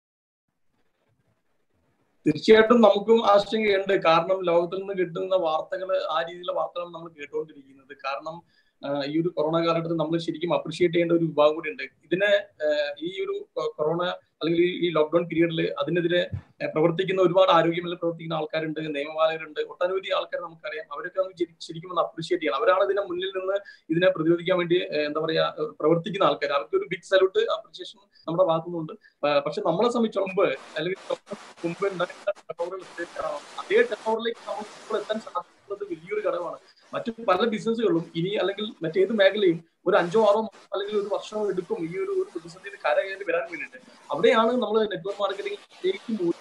B: തീർച്ചയായിട്ടും നമുക്കും ആശങ്കയുണ്ട് കാരണം ലോകത്തിൽ നിന്ന് കിട്ടുന്ന വാർത്തകൾ ആ രീതിയിലുള്ള വാർത്തകളാണ് നമ്മൾ കേട്ടുകൊണ്ടിരിക്കുന്നത് കാരണം ഈ ഒരു കൊറോണ കാലഘട്ടത്തിൽ നമ്മൾ ശരിക്കും അപ്രിഷിയേറ്റ് ചെയ്യേണ്ട ഒരു വിഭാഗം കൂടി ഉണ്ട് ഇതിനെ ഈ ഒരു കൊറോണ അല്ലെങ്കിൽ ഈ ലോക്ക്ഡൌൺ പീരീഡിൽ അതിനെതിരെ പ്രവർത്തിക്കുന്ന ഒരുപാട് ആരോഗ്യമേഖല പ്രവർത്തിക്കുന്ന ആൾക്കാരുണ്ട് നിയമപാലകരുണ്ട് ഒട്ടനവധി ആൾക്കാർ നമുക്കറിയാം അവരൊക്കെ നമുക്ക് ശരിക്കും ഒന്ന് അപ്രിഷിയേറ്റ് ചെയ്യണം അവരാണ് ഇതിനെ മുന്നിൽ നിന്ന് ഇതിനെ പ്രതിരോധിക്കാൻ വേണ്ടി എന്താ പറയാ പ്രവർത്തിക്കുന്ന ആൾക്കാർ അവർക്ക് ഒരു ബിഗ് സല്യൂട്ട് അപ്രിഷിയേഷൻ നമ്മുടെ ഭാഗത്തുനിന്നുണ്ട് പക്ഷെ നമ്മളെ സംബന്ധിച്ച് മുമ്പ് അല്ലെങ്കിൽ മുമ്പ് ഉണ്ടായിരുന്ന ടെക്നോറിൽ അതേ ടെക്നോറിലേക്ക് നമുക്ക് എത്താൻ സാധിക്കുന്നത് വലിയൊരു ഘടകമാണ് മറ്റു പല ബിസിനസ്സുകളും ഇനി അല്ലെങ്കിൽ മറ്റേത് മേഖലയും ഒരു അഞ്ചോ ആറോ അല്ലെങ്കിൽ ഒരു വർഷമോ എടുക്കും ഈ ഒരു ഒരു പ്രതിസന്ധിയിൽ കരകയറി വരാൻ വേണ്ടിയിട്ട് അവിടെയാണ് നമ്മൾ നെറ്റ്വർക്ക് മാർക്കറ്റിംഗ് ശരിക്കും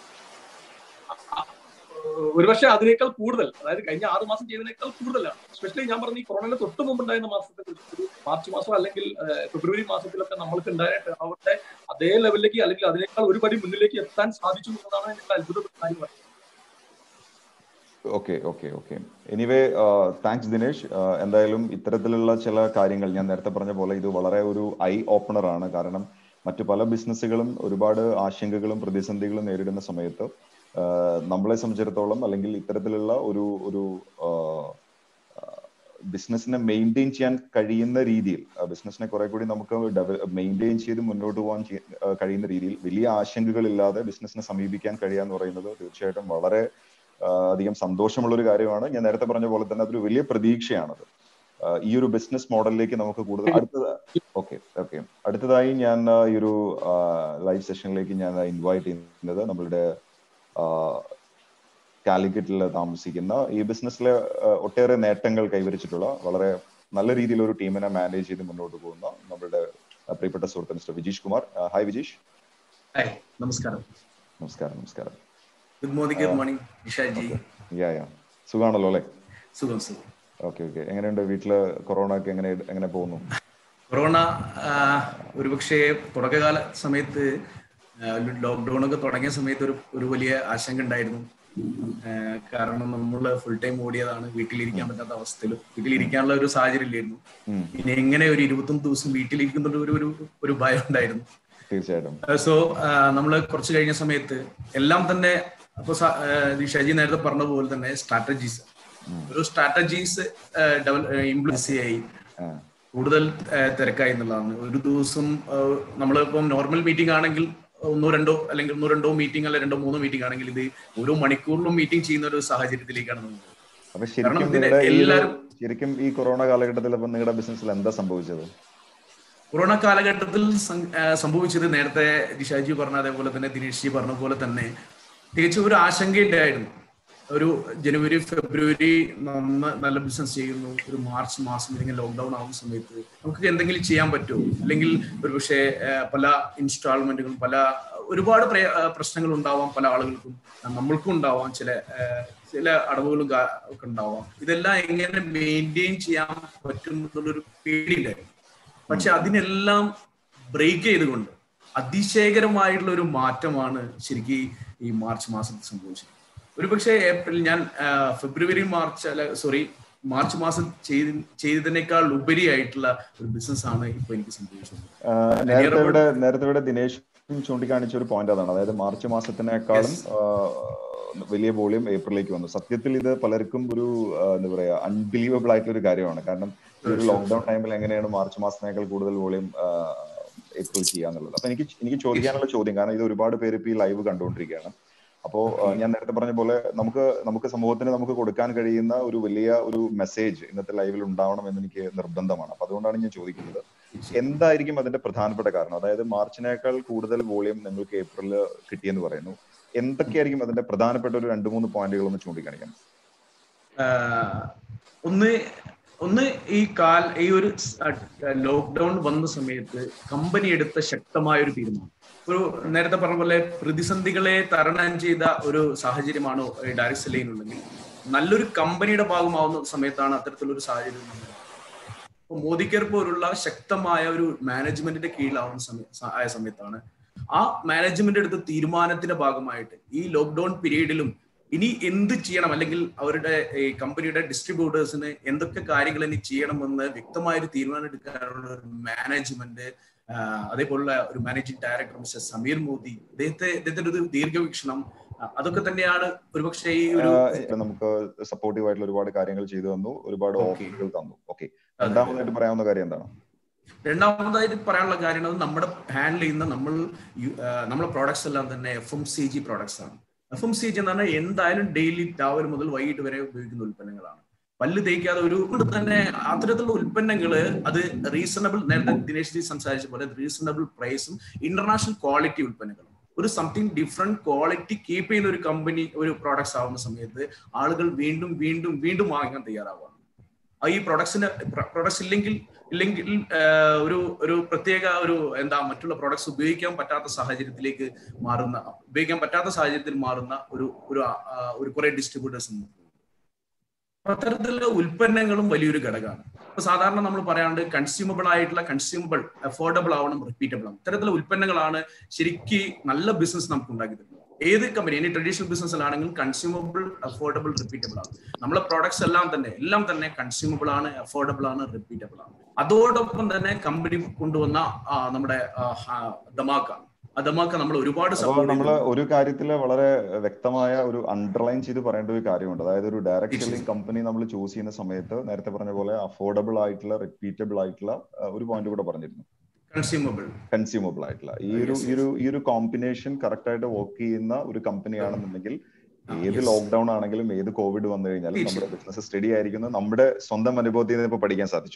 B: ഒരുപക്ഷെ അതിനേക്കാൾ കൂടുതൽ അതായത് കഴിഞ്ഞ ആറ് മാസം ചെയ്തതിനേക്കാൾ കൂടുതലാണ് സ്പെഷ്യലി ഞാൻ പറഞ്ഞ ഈ കൊറോണയുടെ തൊട്ട് മുമ്പ് ഉണ്ടായിരുന്ന മാസത്തെ ഒരു മാർച്ച് മാസം അല്ലെങ്കിൽ ഫെബ്രുവരി മാസത്തിലൊക്കെ നമ്മൾക്ക് ഉണ്ടായ അവരുടെ അതേ ലെവലിലേക്ക് അല്ലെങ്കിൽ അതിനേക്കാൾ ഒരു പടി മുന്നിലേക്ക് എത്താൻ സാധിച്ചു എന്നതാണ് എനിക്ക് അത്ഭുതപ്പെട്ട കാര്യം
A: okay okay okay anyway thanks Dinesh എന്തായാലും ഇത്തരത്തിലുള്ള ചില കാര്യങ്ങൾ ഞാൻ നേരത്തെ പറഞ്ഞ പോലെ ഇത് വളരെ ഒരു ഐ ഓപ്പണർ ആണ് കാരണം മറ്റു പല ബിസിനസ്സുകളും ഒരുപാട് ആശങ്കകളും പ്രതിസന്ധികളും നേരിടുന്ന സമയത്ത് നമ്മളെ സംബന്ധിച്ചിടത്തോളം അല്ലെങ്കിൽ ഇത്തരത്തിലുള്ള ഒരു ഒരു ബിസിനസ്സിനെ മെയിൻറ്റെയിൻ ചെയ്യാൻ കഴിയുന്ന രീതിയിൽ ബിസിനസ്സിനെ കുറെ കൂടി നമുക്ക് മെയിൻറ്റെയിൻ ചെയ്ത് മുന്നോട്ട് പോകാൻ കഴിയുന്ന രീതിയിൽ വലിയ ആശങ്കകളില്ലാതെ ബിസിനസ്സിനെ സമീപിക്കാൻ കഴിയുക എന്ന് പറയുന്നത് തീർച്ചയായിട്ടും വളരെ അധികം സന്തോഷമുള്ള ഒരു കാര്യമാണ് ഞാൻ നേരത്തെ പറഞ്ഞ പോലെ തന്നെ അതൊരു വലിയ പ്രതീക്ഷയാണത് ഈ ഒരു ബിസിനസ് മോഡലിലേക്ക് നമുക്ക് കൂടുതൽ അടുത്തത് ഓക്കെ ഓക്കെ അടുത്തതായി ഞാൻ ഈ ഒരു ലൈവ് സെഷനിലേക്ക് ഞാൻ ഇൻവൈറ്റ് ചെയ്യുന്നത് നമ്മളുടെ കാലിക്കറ്റിൽ താമസിക്കുന്ന ഈ ബിസിനസ്സിലെ ഒട്ടേറെ നേട്ടങ്ങൾ കൈവരിച്ചിട്ടുള്ള വളരെ നല്ല രീതിയിൽ ഒരു ടീമിനെ മാനേജ് ചെയ്ത് മുന്നോട്ട് പോകുന്ന നമ്മളുടെ പ്രിയപ്പെട്ട സുഹൃത്ത് mister Vijeesh Kumar hi Vijeesh
C: hi നമസ്കാരം
A: നമസ്കാരം നമസ്കാരം
C: good morning good morning Nishaji
A: yeah yeah സുഖാണല്ലോ അല്ലേ
C: സുഖം സുഖം
A: ഓക്കെ ഓക്കെ എങ്ങനെയുണ്ട് വീട്ടില് കൊറോണ ഒക്കെ എങ്ങനെ എങ്ങനെ പോകുന്നു
C: കൊറോണ ഒരുപക്ഷെ തുടക്കകാല സമയത്ത് ലോക്ക്ഡൌൺ ഒക്കെ തുടങ്ങിയ സമയത്ത് ഒരു ഒരു വലിയ ആശങ്ക ഉണ്ടായിരുന്നു കാരണം നമ്മൾ ഫുൾ ടൈം ഓടിയതാണ് വീട്ടിലിരിക്കാൻ പറ്റാത്ത അവസ്ഥയിൽ വീട്ടിലിരിക്കാനുള്ള ഒരു സാഹചര്യം ഇല്ലായിരുന്നു പിന്നെ എങ്ങനെ ഒരു ഇരുപത്തൊന്ന് ദിവസം വീട്ടിലിരിക്കുന്ന ഒരു ഒരു ഒരു ഭയം ഉണ്ടായിരുന്നു
A: തീർച്ചയായിട്ടും
C: സോ നമ്മൾ കുറച്ച് കഴിഞ്ഞ സമയത്ത് എല്ലാം തന്നെ അപ്പൊ ഷജി നേരത്തെ പറഞ്ഞ പോലെ തന്നെ സ്ട്രാറ്റജീസ് ഒരു സ്ട്രാറ്റജീസ് ഇംപ്ലിമെന്റ് ചെയ്യായി കൂടുതൽ തിരക്കായി എന്നുള്ളതാണ് ഒരു ദിവസം നമ്മളിപ്പം നോർമൽ മീറ്റിംഗ് ആണെങ്കിൽ ഒന്നോ രണ്ടോ അല്ലെങ്കിൽ ഒന്നോ രണ്ടോ മീറ്റിംഗ് അല്ലെങ്കിൽ രണ്ടോ മൂന്നോ മീറ്റിംഗ് ആണെങ്കിൽ ഇത് ഓരോ മണിക്കൂറിലും മീറ്റിംഗ് ചെയ്യുന്ന ഒരു സാഹചര്യത്തിലേക്കാണ് നമ്മൾ
A: അപ്പൊ ശരിക്കും ശരിക്കും ഈ കൊറോണ കാലഘട്ടത്തിൽ അപ്പൊ നിങ്ങളുടെ ബിസിനസ്സിൽ എന്താ സംഭവിച്ചത്
C: കൊറോണ കാലഘട്ടത്തിൽ സംഭവിച്ചത് നേരത്തെ ദിശാജി പറഞ്ഞ അതേപോലെ തന്നെ ദിനേഷ് ജി പറഞ്ഞ പോലെ തന്നെ തികച്ചും ഒരു ആശങ്കയുണ്ടായിരുന്നു ഒരു ജനുവരി ഫെബ്രുവരി നന്ന നല്ല ബിസിനസ് ചെയ്യുന്നു ഒരു മാർച്ച് മാസം അല്ലെങ്കിൽ ലോക്ക്ഡൌൺ ആവുന്ന സമയത്ത് നമുക്ക് എന്തെങ്കിലും ചെയ്യാൻ പറ്റുമോ അല്ലെങ്കിൽ ഒരു പക്ഷേ പല ഇൻസ്റ്റാൾമെന്റുകളും പല ഒരുപാട് പ്രശ്നങ്ങൾ ഉണ്ടാവാം പല ആളുകൾക്കും നമ്മൾക്കും ഉണ്ടാവാം ചില ചില അടവുകളും ഒക്കെ ഉണ്ടാവാം ഇതെല്ലാം എങ്ങനെ മെയിൻറ്റെയിൻ ചെയ്യാൻ പറ്റും എന്നുള്ളൊരു പേടിയുണ്ടായിരുന്നു പക്ഷെ അതിനെല്ലാം ബ്രേക്ക് ചെയ്തുകൊണ്ട് അതിശയകരമായിട്ടുള്ള ഒരു മാറ്റമാണ് ശരിക്കും ഈ മാർച്ച് മാസത്തിൽ സംഭവിച്ചത് ഒരുപക്ഷെ ഏപ്രിൽ ഞാൻ ഫെബ്രുവരി മാർച്ച് അല്ല സോറി മാർച്ച് മാസം ചെയ്ത് ചെയ്തതിനേക്കാൾ ഉപരിയായിട്ടുള്ള ഒരു ബിസിനസ് ആണ് ഇപ്പൊ എനിക്ക് സംഭവിച്ചത്
A: നേരത്തെ ഇവിടെ നേരത്തെ ഇവിടെ ദിനേശ് ചൂണ്ടിക്കാണിച്ച ഒരു പോയിന്റ് അതാണ് അതായത് മാർച്ച് മാസത്തിനേക്കാളും വലിയ വോളിയം ഏപ്രിലേക്ക് വന്നു സത്യത്തിൽ ഇത് പലർക്കും ഒരു എന്താ പറയാ അൺബിലീവബിൾ ആയിട്ടുള്ള ഒരു കാര്യമാണ് കാരണം ഈ ഒരു ലോക്ക്ഡൌൺ ടൈമിൽ എങ്ങനെയാണ് മാർച്ച് മാസത്തിനേക്കാൾ കൂടുതൽ വോളിയം ഏപ്രിൽ ചെയ്യാന്നുള്ളത് അപ്പൊ എനിക്ക് എനിക്ക് ചോദിക്കാനുള്ള ചോദ്യം കാരണം ഇത് ഒരുപാട് പേര് ഇപ്പൊ ഈ ലൈവ് കണ്ടുകൊണ്ടിരിക്കുകയാണ് അപ്പോ ഞാൻ നേരത്തെ പറഞ്ഞ പോലെ നമുക്ക് നമുക്ക് സമൂഹത്തിന് നമുക്ക് കൊടുക്കാൻ കഴിയുന്ന ഒരു വലിയ ഒരു മെസ്സേജ് ഇന്നത്തെ ലൈവിൽ ഉണ്ടാവണം എന്ന് എനിക്ക് നിർബന്ധമാണ് അപ്പൊ അതുകൊണ്ടാണ് ഞാൻ ചോദിക്കുന്നത് എന്തായിരിക്കും അതിന്റെ പ്രധാനപ്പെട്ട കാരണം അതായത് മാർച്ചിനേക്കാൾ കൂടുതൽ വോളിയം നിങ്ങൾക്ക് ഏപ്രിലിൽ കിട്ടിയെന്ന് പറയുന്നു എന്തൊക്കെയായിരിക്കും അതിന്റെ പ്രധാനപ്പെട്ട ഒരു രണ്ട് മൂന്ന് പോയിന്റുകൾ ഒന്ന് ചൂണ്ടിക്കാണിക്കാം
C: ഒന്ന് ഒന്ന് ഈ കാൽ ഈ ഒരു ലോക്ക്ഡൌൺ വന്ന സമയത്ത് കമ്പനി എടുത്ത ശക്തമായ ഒരു തീരുമാനം ഒരു നേരത്തെ പറഞ്ഞ പോലെ പ്രതിസന്ധികളെ തരണം ചെയ്ത ഒരു സാഹചര്യമാണ് ഡയറക്ട് സെല്ലിനുണ്ടെങ്കിൽ നല്ലൊരു കമ്പനിയുടെ ഭാഗമാവുന്ന സമയത്താണ് അത്തരത്തിലൊരു സാഹചര്യം അപ്പൊ മോദിക്കർ പോലുള്ള ശക്തമായ ഒരു മാനേജ്മെന്റിന്റെ കീഴിലാവുന്ന സമയ ആയ സമയത്താണ് ആ മാനേജ്മെന്റ് എടുത്ത തീരുമാനത്തിന്റെ ഭാഗമായിട്ട് ഈ ലോക്ക്ഡൌൺ പീരീഡിലും ഇനി എന്ത് ചെയ്യണം അല്ലെങ്കിൽ അവരുടെ ഈ കമ്പനിയുടെ ഡിസ്ട്രിബ്യൂട്ടേഴ്സിന് എന്തൊക്കെ കാര്യങ്ങൾ ഇനി ചെയ്യണമെന്ന് വ്യക്തമായ ഒരു തീരുമാനം എടുക്കാനുള്ള ഒരു മാനേജ്മെന്റ് അതേപോലുള്ള ഒരു managing director mister Sameer Modi അദ്ദേഹത്തെ അദ്ദേഹത്തിന്റെ ഒരു ദീർഘവീക്ഷണം അതൊക്കെ തന്നെയാണ് ഒരുപക്ഷെ ഈ ഒരു
A: നമുക്ക് സപ്പോർട്ടീവ് ആയിട്ടുള്ള ഒരുപാട് കാര്യങ്ങൾ ചെയ്തു തന്നു ഒരുപാട് ഓഫറുകൾ തന്നു ഓക്കെ രണ്ടാമതായിട്ട് പറയാവുന്ന കാര്യം എന്താണ്
C: രണ്ടാമതായിട്ട് പറയാനുള്ള കാര്യം നമ്മുടെ ഹാൻഡിൽ ചെയ്യുന്ന നമ്മൾ നമ്മുടെ പ്രോഡക്ട്സ് എല്ലാം തന്നെ F M C G products ആണ് എഫ് എം സി ജി എന്ന് പറഞ്ഞാൽ എന്തായാലും ഡെയിലി രാവിലെ മുതൽ വൈകിട്ട് വരെ ഉപയോഗിക്കുന്ന ഉൽപ്പന്നങ്ങളാണ് പല്ല് തേക്കാതെ ഒരു കൊണ്ട് തന്നെ അത്തരത്തിലുള്ള ഉൽപ്പന്നങ്ങൾ അത് റീസണബിൾ നേരത്തെ ദിനേഷ് ജി സംസാരിച്ച പോലെ റീസണബിൾ പ്രൈസും ഇന്റർനാഷണൽ ക്വാളിറ്റി ഉൽപ്പന്നങ്ങളും ഒരു സംതിങ് ഡിഫറെന്റ് ക്വാളിറ്റി കീപ്പ് ചെയ്യുന്ന ഒരു കമ്പനി ഒരു പ്രോഡക്ട്സ് ആവുന്ന സമയത്ത് ആളുകൾ വീണ്ടും വീണ്ടും വീണ്ടും വാങ്ങാൻ തയ്യാറാവുകയാണ് ഈ പ്രൊഡക്ട്സിന് പ്രൊഡക്ട്സ് ഇല്ലെങ്കിൽ ഇല്ലെങ്കിൽ ഒരു ഒരു പ്രത്യേക ഒരു എന്താ മറ്റുള്ള പ്രോഡക്ട്സ് ഉപയോഗിക്കാൻ പറ്റാത്ത സാഹചര്യത്തിലേക്ക് മാറുന്ന ഉപയോഗിക്കാൻ പറ്റാത്ത സാഹചര്യത്തിൽ മാറുന്ന ഒരു ഒരു ഒരു കുറെ ഡിസ്ട്രിബ്യൂട്ടേഴ്സ് അത്തരത്തിലുള്ള ഉൽപ്പന്നങ്ങളും വലിയൊരു ഘടകമാണ് ഇപ്പൊ സാധാരണ നമ്മൾ പറയാണ്ട് കൺസ്യൂമബിൾ ആയിട്ടുള്ള കൺസ്യൂമബിൾ അഫോർഡബിൾ ആവണം റിപ്പീറ്റബിൾ ആവണം ഇത്തരത്തിലുള്ള ഉൽപ്പന്നങ്ങളാണ് ശരിക്ക് നല്ല ബിസിനസ് നമുക്ക് ഉണ്ടാക്കി തരുന്നത് ഏത് കമ്പനി ഇനി ട്രഡീഷണൽ ബിസിനസ്സിലാണെങ്കിലും കൺസ്യൂമബിൾ അഫോർഡബിൾ റിപ്പീറ്റബിൾ ആണ് നമ്മളെ പ്രോഡക്ട്സ് എല്ലാം തന്നെ എല്ലാം തന്നെ കൺസ്യൂമബിൾ ആണ് അഫോർഡബിൾ ആണ് റിപ്പീറ്റബിൾ ആണ് അതോടൊപ്പം തന്നെ കമ്പനി കൊണ്ടുവന്ന നമ്മുടെ ദമാക്ക ദമാക്ക നമ്മൾ ഒരുപാട്
A: നമ്മൾ ഒരു കാര്യത്തിൽ വളരെ വ്യക്തമായ ഒരു അണ്ടർലൈൻ ചെയ്ത് പറയേണ്ട ഒരു കാര്യമുണ്ട് അതായത് ഒരു ഡയറക്ട് സെല്ലിംഗ് കമ്പനി നമ്മൾ ചൂസ് ചെയ്യുന്ന സമയത്ത് നേരത്തെ പറഞ്ഞ പോലെ അഫോർഡബിൾ ആയിട്ടുള്ള റിപ്പീറ്റബിൾ ആയിട്ടുള്ള ഒരു പോയിന്റ് കൂടെ പറഞ്ഞിരുന്നു
C: കൺസ്യൂമബിൾ
A: കൺസ്യൂമബിൾ ആയിട്ടുള്ള ഈ ഒരു ഈ ഒരു ഈ ഒരു കോമ്പിനേഷൻ കറക്റ്റ് ആയിട്ട് വർക്ക് ചെയ്യുന്ന ഒരു കമ്പനിയാണെന്നുണ്ടെങ്കിൽ ഏത് ലോക്ക്ഡൌൺ ആണെങ്കിലും ഏത് കോവിഡ് വന്നു കഴിഞ്ഞാലും നമ്മുടെ ബിസിനസ് സ്റ്റഡി ആയിരിക്കുന്നത് നമ്മുടെ സ്വന്തം അനുഭവത്തിൽ നിന്ന് ഇപ്പൊ പഠിക്കാൻ സാധിച്ചു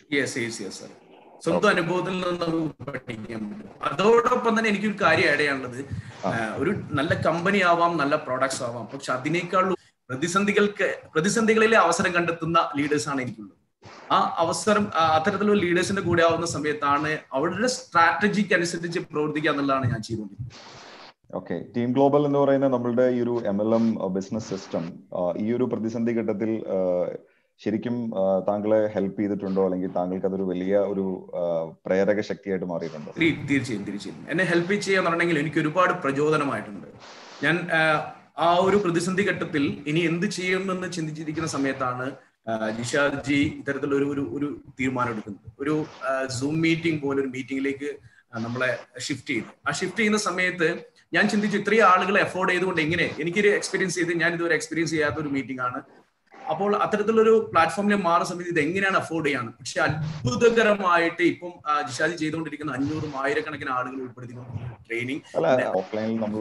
C: സ്വന്തം അനുഭവത്തിൽ നിന്ന് നമുക്ക് പഠിക്കാൻ പറ്റും അതോടൊപ്പം തന്നെ എനിക്കൊരു കാര്യം ആഡ് ചെയ്യാനുള്ളത് ഒരു നല്ല കമ്പനി ആവാം നല്ല പ്രോഡക്ട്സ് ആവാം പക്ഷെ അതിനേക്കാൾ പ്രതിസന്ധികൾക്ക് പ്രതിസന്ധികളിലെ അവസരം കണ്ടെത്തുന്ന ലീഡേഴ്സ് ആണ് എനിക്കുള്ളത് ആ അവസരം അത്തരത്തിലുള്ള ലീഡേഴ്സിന്റെ കൂടെ ആവുന്ന സമയത്താണ് അവരുടെ സ്ട്രാറ്റജിക്ക് അനുസരിച്ച് പ്രവർത്തിക്കുക എന്നുള്ളതാണ് ഞാൻ ചെയ്തുകൊണ്ടിരിക്കുന്നത്
A: ഓക്കെ ടീം ഗ്ലോബൽ എന്ന് പറയുന്ന നമ്മളുടെ ഈ ഒരു M L M business system ഈ ഒരു പ്രതിസന്ധി ഘട്ടത്തിൽ ശരിക്കും താങ്കളെ ഹെൽപ്പ് ചെയ്തിട്ടുണ്ടോ അല്ലെങ്കിൽ താങ്കൾക്ക് അതൊരു വലിയ ഒരു പ്രേരക ശക്തിയായിട്ട് മാറിയിട്ടുണ്ടോ
C: തീർച്ചയായും തീർച്ചയായും എന്നെ ഹെൽപ്പ് ചെയ്യാന്ന് പറഞ്ഞെങ്കിൽ എനിക്ക് ഒരുപാട് പ്രചോദനമായിട്ടുണ്ട് ഞാൻ ആ ഒരു പ്രതിസന്ധി ഘട്ടത്തിൽ ഇനി എന്ത് ചെയ്യുമെന്ന് ചിന്തിച്ചിരിക്കുന്ന സമയത്താണ് ജിഷാജി ഇത്തരത്തിലുള്ള ഒരു ഒരു ഒരു തീരുമാനം എടുക്കുന്നത് ഒരു സൂം മീറ്റിംഗ് പോലെ ഒരു മീറ്റിംഗിലേക്ക് നമ്മളെ ഷിഫ്റ്റ് ചെയ്തു ആ ഷിഫ്റ്റ് ചെയ്യുന്ന സമയത്ത് ഞാൻ ചിന്തിച്ചു ഇത്രയും ആളുകളെ അഫോർഡ് ചെയ്തുകൊണ്ട് എങ്ങനെ എനിക്കൊരു എക്സ്പീരിയൻസ് ചെയ്ത് ഞാൻ ഇതുവരെ എക്സ്പീരിയൻസ് ചെയ്യാത്ത ഒരു മീറ്റിംഗ് ആണ് അപ്പോൾ അത്തരത്തിലൊരു പ്ലാറ്റ്ഫോമിൽ മാറുന്ന സമയത്ത് ഇത് എങ്ങനെയാണ് അഫോർഡ് ചെയ്യാൻ പക്ഷെ അത്ഭുതകരമായിട്ട് ഇപ്പം ജിഷാജി ചെയ്തുകൊണ്ടിരിക്കുന്ന അഞ്ഞൂറും ആയിരക്കണക്കിന് ആളുകൾ ഉൾപ്പെടുത്തിക്കൊണ്ടിരിക്കുന്ന ട്രെയിനിങ്
A: അല്ല ഓഫ്ലൈനിൽ നമ്മൾ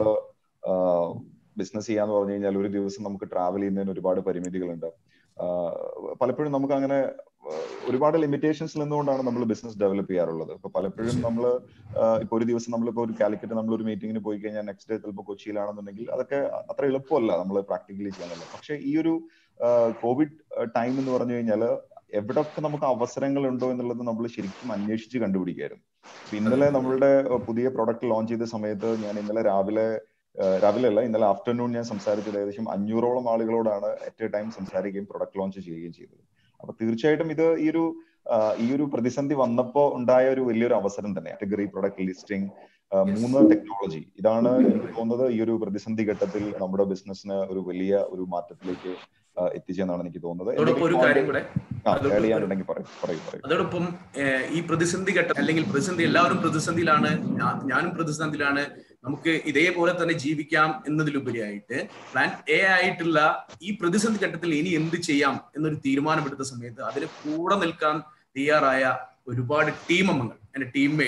A: ബിസിനസ് ചെയ്യാന്ന് പറഞ്ഞു കഴിഞ്ഞാൽ ഒരു ദിവസം നമുക്ക് ട്രാവൽ ചെയ്യുന്നതിന് ഒരുപാട് പരിമിതികളുണ്ട് പലപ്പോഴും നമുക്ക് അങ്ങനെ ഒരുപാട് ലിമിറ്റേഷൻസ് നിന്നുകൊണ്ടാണ് നമ്മൾ ബിസിനസ് ഡെവലപ്പ് ചെയ്യാറുള്ളത് ഇപ്പൊ പലപ്പോഴും നമ്മൾ ഇപ്പൊ ഒരു ദിവസം നമ്മളിപ്പോ ഒരു കാലിക്കറ്റ് നമ്മൾ ഒരു മീറ്റിംഗിന് പോയി കഴിഞ്ഞാൽ നെക്സ്റ്റ് ഡേ ചിലപ്പോൾ കൊച്ചിയിലാണെന്നുണ്ടെങ്കിൽ അതൊക്കെ അത്ര എളുപ്പമല്ല നമ്മൾ പ്രാക്ടിക്കലി ചെയ്യാനുള്ളത് പക്ഷെ ഈ ഒരു കോവിഡ് ടൈം എന്ന് പറഞ്ഞു കഴിഞ്ഞാൽ എവിടൊക്കെ നമുക്ക് അവസരങ്ങൾ ഉണ്ടോ എന്നുള്ളത് നമ്മൾ ശരിക്കും അന്വേഷിച്ച് കണ്ടുപിടിക്കായിരുന്നു ഇന്നലെ നമ്മളുടെ പുതിയ പ്രൊഡക്റ്റ് ലോഞ്ച് ചെയ്ത സമയത്ത് ഞാൻ ഇന്നലെ രാവിലെ രാവിലെ അല്ല ഇന്നലെ ആഫ്റ്റർനൂൺ ഞാൻ സംസാരിച്ചത് ഏകദേശം അഞ്ഞൂറോളം ആളുകളോടാണ് അറ്റ് എ ടൈം സംസാരിക്കുകയും പ്രൊഡക്റ്റ് ലോഞ്ച് ചെയ്യുകയും ചെയ്തത് അപ്പൊ തീർച്ചയായിട്ടും ഇത് ഈ ഒരു ഈ ഒരു പ്രതിസന്ധി വന്നപ്പോ ഉണ്ടായ ഒരു വലിയൊരു അവസരം തന്നെ കാറ്റഗറി പ്രൊഡക്റ്റ് ലിസ്റ്റിംഗ് മൂന്ന് ടെക്നോളജി ഇതാണ് എനിക്ക് തോന്നുന്നത് ഈ ഒരു പ്രതിസന്ധി ഘട്ടത്തിൽ നമ്മുടെ ബിസിനസ്സിന് ഒരു വലിയ ഒരു മാറ്റത്തിലേക്ക് എത്തിച്ചെന്നാണ് എനിക്ക് തോന്നുന്നത്
C: ഒരു കാര്യം കൂടെ
A: അതോടൊപ്പം
C: ഈ പ്രതിസന്ധി ഘട്ടം അല്ലെങ്കിൽ പ്രതിസന്ധി എല്ലാവരും പ്രതിസന്ധിയിലാണ് ഞാനും പ്രതിസന്ധിയിലാണ് നമുക്ക് ഇതേപോലെ തന്നെ ജീവിക്കാം എന്നതിലുപരിയായിട്ട് പ്ലാൻ എ ആയിട്ടുള്ള ഈ പ്രതിസന്ധി ഘട്ടത്തിൽ ഇനി എന്ത് ചെയ്യാം എന്നൊരു തീരുമാനമെടുത്ത സമയത്ത് അതിന് കൂടെ നിൽക്കാൻ തയ്യാറായ ഒരുപാട് ടീം അംഗങ്ങൾ എന്റെ ടീംമേറ്റ്സ്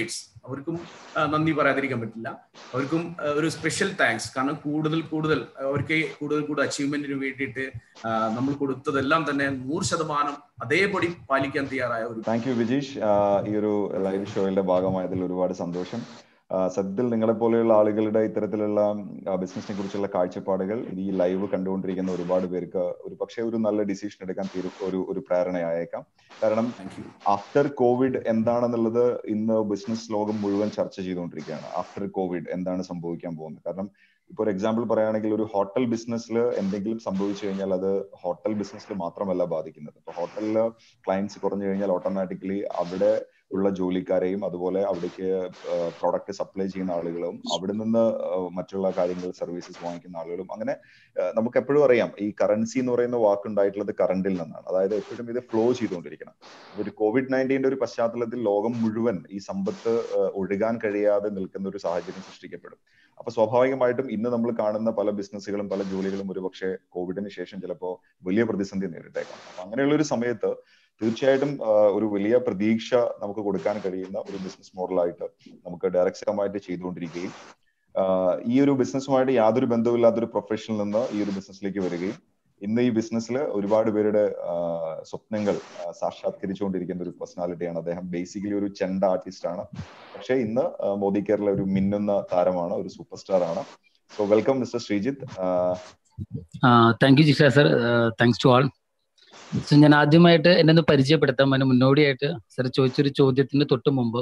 C: അവർക്കും നന്ദി പറയാതിരിക്കാൻ പറ്റില്ല അവർക്കും ഒരു സ്പെഷ്യൽ താങ്ക്സ് കാരണം കൂടുതൽ കൂടുതൽ അവർക്ക് കൂടുതൽ കൂടുതൽ അച്ചീവ്മെന്റിന് വേണ്ടിയിട്ട് നമ്മൾ കൊടുത്തതെല്ലാം തന്നെ നൂറ് ശതമാനം അതേപടി പാലിക്കാൻ തയ്യാറായ ഒരു
A: താങ്ക് യു വിജീഷ് ഈ ഒരു ലൈവ് ഷോയുടെ ഭാഗമായതിൽ ഒരുപാട് സന്തോഷം സത്യത്തിൽ നിങ്ങളെ പോലെയുള്ള ആളുകളുടെ ഇത്തരത്തിലുള്ള ബിസിനസിനെ കുറിച്ചുള്ള കാഴ്ചപ്പാടുകൾ ഈ ലൈവ് കണ്ടുകൊണ്ടിരിക്കുന്ന ഒരുപാട് പേർക്ക് ഒരു പക്ഷേ ഒരു നല്ല ഡിസിഷൻ എടുക്കാൻ തീരു ഒരു ഒരു പ്രേരണയായേക്കാം കാരണം ആഫ്റ്റർ കോവിഡ് എന്താണെന്നുള്ളത് ഇന്ന് ബിസിനസ് ലോകം മുഴുവൻ ചർച്ച ചെയ്തുകൊണ്ടിരിക്കുകയാണ് ആഫ്റ്റർ കോവിഡ് എന്താണ് സംഭവിക്കാൻ പോകുന്നത് കാരണം ഇപ്പോൾ ഒരു എക്സാമ്പിൾ പറയുകയാണെങ്കിൽ ഒരു ഹോട്ടൽ ബിസിനസ്സിൽ എന്തെങ്കിലും സംഭവിച്ചു കഴിഞ്ഞാൽ അത് ഹോട്ടൽ ബിസിനസ്സിൽ മാത്രമല്ല ബാധിക്കുന്നത് ഇപ്പൊ ഹോട്ടലിൽ ക്ലയൻസ് കുറഞ്ഞു കഴിഞ്ഞാൽ ഓട്ടോമാറ്റിക്കലി അവിടെ ഉള്ള ജോലിക്കാരെയും അതുപോലെ അവിടേക്ക് പ്രോഡക്റ്റ് സപ്ലൈ ചെയ്യുന്ന ആളുകളും അവിടെ നിന്ന് മറ്റുള്ള കാര്യങ്ങൾ സർവീസസ് വാങ്ങിക്കുന്ന ആളുകളും അങ്ങനെ നമുക്ക് എപ്പോഴും അറിയാം ഈ കറൻസി എന്ന് പറയുന്ന വാക്കുണ്ടായിട്ടുള്ളത് കറണ്ടിൽ നിന്നാണ് അതായത് എപ്പോഴും ഇത് ഫ്ലോ ചെയ്തുകൊണ്ടിരിക്കണം ഒരു കോവിഡ് നയൻറ്റീൻ്റെ ഒരു പശ്ചാത്തലത്തിൽ ലോകം മുഴുവൻ ഈ സമ്പത്ത് ഒഴുകാൻ കഴിയാതെ നിൽക്കുന്ന ഒരു സാഹചര്യം സൃഷ്ടിക്കപ്പെടും അപ്പൊ സ്വാഭാവികമായിട്ടും ഇന്ന് നമ്മൾ കാണുന്ന പല ബിസിനസ്സുകളും പല ജോലികളും ഒരുപക്ഷെ കോവിഡിന് ശേഷം ചിലപ്പോൾ വലിയ പ്രതിസന്ധി നേരിട്ടേക്കാം അപ്പൊ അങ്ങനെയുള്ള ഒരു സമയത്ത് തീർച്ചയായിട്ടും ഒരു വലിയ പ്രതീക്ഷ നമുക്ക് കൊടുക്കാൻ കഴിയുന്ന ഒരു ബിസിനസ് മോഡലായിട്ട് നമുക്ക് ഡയറക്ടമായിട്ട് ചെയ്തുകൊണ്ടിരിക്കുകയും ഈ ഒരു ബിസിനസ്സുമായിട്ട് യാതൊരു ബന്ധവുമില്ലാത്തൊരു പ്രൊഫഷനിൽ നിന്ന് ഈ ഒരു ബിസിനസ്സിലേക്ക് വരികയും ഇന്ന് ഈ ബിസിനസ്സിൽ ഒരുപാട് പേരുടെ സ്വപ്നങ്ങൾ സാക്ഷാത്കരിച്ചുകൊണ്ടിരിക്കുന്ന ഒരു പേഴ്സണാലിറ്റിയാണ് അദ്ദേഹം ബേസിക്കലി ഒരു ചെണ്ട ആർട്ടിസ്റ്റ് ആണ് പക്ഷേ ഇന്ന് മോദി കേരള ഒരു മിന്നുന്ന താരമാണ് ഒരു സൂപ്പർ സ്റ്റാർ ആണ് so welcome mister Sreejith
D: thank you Jisha sir thanks to all so ഞാൻ ആദ്യമായിട്ട് എന്നെ ഒന്ന് പരിചയപ്പെടുത്താം അതിന് മുന്നോടിയായിട്ട് സർ ചോദിച്ചൊരു ചോദ്യത്തിന് തൊട്ട് മുമ്പ്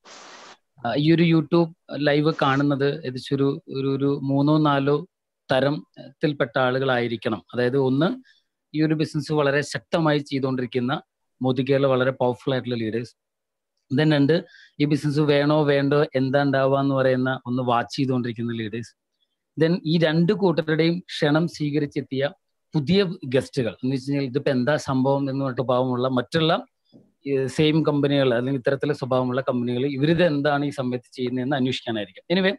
D: ഈ ഒരു യൂട്യൂബ് ലൈവ് കാണുന്നത് ഏകദേശം ഒരു ഒരു ഒരു മൂന്നോ നാലോ തരത്തിൽപ്പെട്ട ആളുകളായിരിക്കണം അതായത് ഒന്ന് ഈ ഒരു ബിസിനസ് വളരെ ശക്തമായി ചെയ്തുകൊണ്ടിരിക്കുന്ന മോദി കേരള വളരെ പവർഫുൾ ആയിട്ടുള്ള ലീഡേഴ്സ് ദെൻ രണ്ട് ഈ ബിസിനസ് വേണോ വേണ്ടോ എന്താ ഉണ്ടാവുക എന്ന് പറയുന്ന ഒന്ന് വാച്ച് ചെയ്തുകൊണ്ടിരിക്കുന്ന ലീഡേഴ്സ് ദെൻ ഈ രണ്ട് കൂട്ടരുടെയും ക്ഷണം സ്വീകരിച്ചെത്തിയ പുതിയ ഗസ്റ്റുകൾ എന്ന് വെച്ച് കഴിഞ്ഞാൽ ഇതിപ്പോ എന്താ സംഭവം എന്ന് പറഞ്ഞിട്ട് സ്വഭാവമുള്ള മറ്റുള്ള സെയിം കമ്പനികൾ അല്ലെങ്കിൽ ഇത്തരത്തിലെ സ്വഭാവമുള്ള കമ്പനികൾ ഇവരിത് എന്താണ് ഈ സമയത്ത് ചെയ്യുന്നതെന്ന് അന്വേഷിക്കാനായിരിക്കും എനിവേ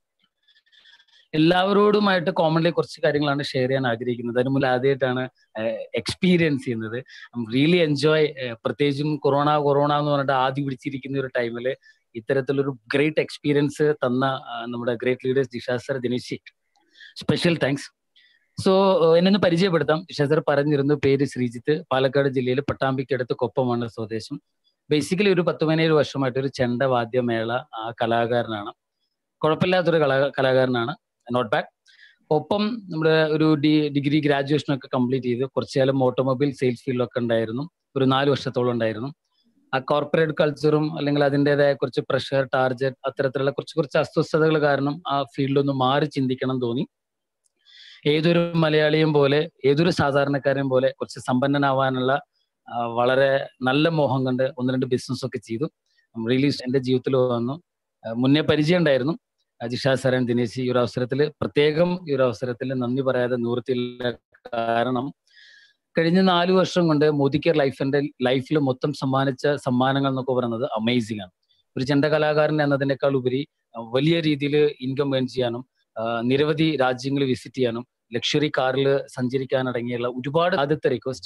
D: എല്ലാവരോടുമായിട്ട് കോമൺലി കുറച്ച് കാര്യങ്ങളാണ് ഷെയർ ചെയ്യാൻ ആഗ്രഹിക്കുന്നത് അതിന് മുന്നിൽ ആദ്യമായിട്ടാണ് എക്സ്പീരിയൻസ് ചെയ്യുന്നത് റിയലി എൻജോയ് പ്രത്യേകിച്ചും കൊറോണ കൊറോണ എന്ന് പറഞ്ഞിട്ട് ആദ്യം പിടിച്ചിരിക്കുന്ന ഒരു ടൈമിൽ ഇത്തരത്തിലൊരു ഗ്രേറ്റ് എക്സ്പീരിയൻസ് തന്ന നമ്മുടെ ഗ്രേറ്റ് ലീഡേഴ്സ് ജിഷാ സർ ദിനേശി സ്പെഷ്യൽ താങ്ക്സ് സോ എന്നെ പരിചയപ്പെടുത്താം ജിഷാ സർ പറഞ്ഞിരുന്നു പേര് ശ്രീജിത്ത് പാലക്കാട് ജില്ലയിൽ പട്ടാമ്പിക്കടുത്ത് കൊപ്പമാണ് സ്വദേശം ബേസിക്കലി ഒരു പത്ത് പതിനേഴ് വർഷമായിട്ട് ഒരു ചെണ്ട വാദ്യമേള ആ കലാകാരനാണ് കുഴപ്പമില്ലാത്തൊരു കലാ കലാകാരനാണ് നോട്ട് ബാഡ് ഒപ്പം നമ്മുടെ ഒരു ഡി ഡിഗ്രി ഗ്രാജുവേഷൻ ഒക്കെ കംപ്ലീറ്റ് ചെയ്ത് കുറച്ചു കാലം ഓട്ടോമൊബൈൽ സെയിൽസ് ഫീൽഡൊക്കെ ഉണ്ടായിരുന്നു ഒരു നാല് വർഷത്തോളം ഉണ്ടായിരുന്നു ആ കോർപ്പറേറ്റ് കൾച്ചറും അല്ലെങ്കിൽ അതിൻ്റെതായ കുറച്ച് പ്രഷർ ടാർജറ്റ് അത്തരത്തിലുള്ള കുറച്ച് കുറച്ച് അസ്വസ്ഥതകൾ കാരണം ആ ഫീൽഡൊന്ന് മാറി ചിന്തിക്കണം തോന്നി ഏതൊരു മലയാളിയും പോലെ ഏതൊരു സാധാരണക്കാരെയും പോലെ കുറച്ച് സമ്പന്നനാവാനുള്ള വളരെ നല്ല മോഹം കണ്ട് ഒന്ന് രണ്ട് ബിസിനസ് ഒക്കെ ചെയ്തു റിലീസ് എൻ്റെ ജീവിതത്തിൽ വന്നു മുന്നേ പരിചയം ഉണ്ടായിരുന്നു ജിഷ സരൻ ദിനേശ് ഈ ഒരു അവസരത്തിൽ പ്രത്യേകം ഈ ഒരു അവസരത്തിൽ നന്ദി പറയാതെ നിവൃത്തിയില്ല കാരണം കഴിഞ്ഞ നാല് വർഷം കൊണ്ട് മോദി കെയർ ലൈഫിന്റെ ലൈഫിൽ മൊത്തം സമ്മാനിച്ച സമ്മാനങ്ങൾ എന്നൊക്കെ പറയുന്നത് അമേസിംഗ് ആണ് ഒരു ചെണ്ട കലാകാരൻ എന്നതിനേക്കാൾ ഉപരി വലിയ രീതിയിൽ ഇൻകം ഏൺ ചെയ്യാനും നിരവധി രാജ്യങ്ങൾ വിസിറ്റ് ചെയ്യാനും ലക്ഷറി കാറിൽ സഞ്ചരിക്കാനടങ്ങിയുള്ള ഒരുപാട് ആദ്യത്തെ റിക്വസ്റ്റ്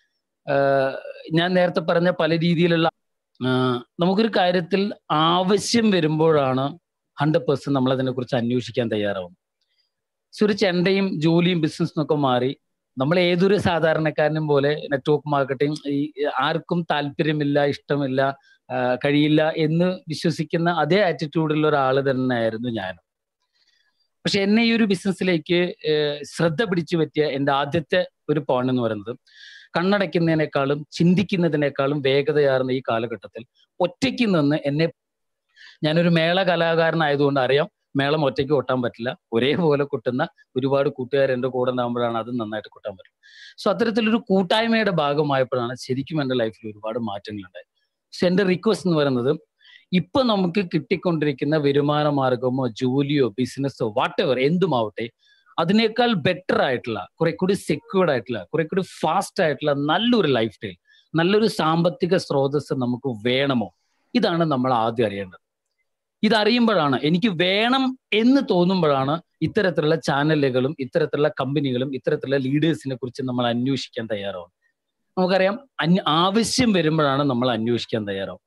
D: ഞാൻ നേരത്തെ പറഞ്ഞ പല രീതിയിലുള്ള നമുക്കൊരു കാര്യത്തിൽ ആവശ്യം വരുമ്പോഴാണ് ഹൺഡ്രഡ് പേഴ്സെന്റ് നമ്മൾ അതിനെ കുറിച്ച് അന്വേഷിക്കാൻ തയ്യാറാവും സോ ഒരു ചെണ്ടയും ജോലിയും ബിസിനസ്സും ഒക്കെ മാറി നമ്മൾ ഏതൊരു സാധാരണക്കാരനും പോലെ നെറ്റ്വർക്ക് മാർക്കറ്റിംഗ് ഈ ആർക്കും താല്പര്യമില്ല ഇഷ്ടമില്ല കഴിയില്ല എന്ന് വിശ്വസിക്കുന്ന അതേ ആറ്റിറ്റ്യൂഡിലുള്ള ഒരാൾ തന്നെയായിരുന്നു ഞാൻ പക്ഷെ എന്നെ ഈ ഒരു ബിസിനസ്സിലേക്ക് ശ്രദ്ധ പിടിച്ചു പറ്റിയ എൻ്റെ ആദ്യത്തെ ഒരു പോയിന്റ് എന്ന് പറയുന്നത് കണ്ണടയ്ക്കുന്നതിനേക്കാളും ചിന്തിക്കുന്നതിനേക്കാളും വേഗതയാർന്ന ഈ കാലഘട്ടത്തിൽ ഒറ്റയ്ക്ക് നിന്ന് എന്നെ ഞാനൊരു മേള കലാകാരനായതുകൊണ്ട് അറിയാം മേളം ഒറ്റയ്ക്ക് കൊട്ടാൻ പറ്റില്ല ഒരേപോലെ കൊട്ടുന്ന ഒരുപാട് കൂട്ടുകാർ എൻ്റെ കൂടെ ഉണ്ടാകുമ്പോഴാണ് അത് നന്നായിട്ട് കൊട്ടാൻ പറ്റും സോ അത്തരത്തിലൊരു കൂട്ടായ്മയുടെ ഭാഗമായപ്പോഴാണ് ശരിക്കും എൻ്റെ ലൈഫിൽ ഒരുപാട് മാറ്റങ്ങൾ ഉണ്ടായത് പക്ഷെ എൻ്റെ റിക്വസ്റ്റ് എന്ന് പറയുന്നത് ഇപ്പൊ നമുക്ക് കിട്ടിക്കൊണ്ടിരിക്കുന്ന വരുമാന മാർഗമോ ജോലിയോ ബിസിനസ്സോ വാട്ട് എവർ എന്തുമാവട്ടെ അതിനേക്കാൾ ബെറ്റർ ആയിട്ടുള്ള കുറെ കൂടി സെക്യൂർഡ് ആയിട്ടുള്ള കുറെ കൂടി ഫാസ്റ്റ് ആയിട്ടുള്ള നല്ലൊരു ലൈഫ് സ്റ്റൈൽ നല്ലൊരു സാമ്പത്തിക സ്രോതസ് നമുക്ക് വേണമോ ഇതാണ് നമ്മൾ ആദ്യം അറിയേണ്ടത് ഇതറിയുമ്പോഴാണ് എനിക്ക് വേണം എന്ന് തോന്നുമ്പോഴാണ് ഇത്തരത്തിലുള്ള ചാനലുകളും ഇത്തരത്തിലുള്ള കമ്പനികളും ഇത്തരത്തിലുള്ള ലീഡേഴ്സിനെ കുറിച്ച് നമ്മൾ അന്വേഷിക്കാൻ തയ്യാറാവും നമുക്കറിയാം ആവശ്യം വരുമ്പോഴാണ് നമ്മൾ അന്വേഷിക്കാൻ തയ്യാറാവും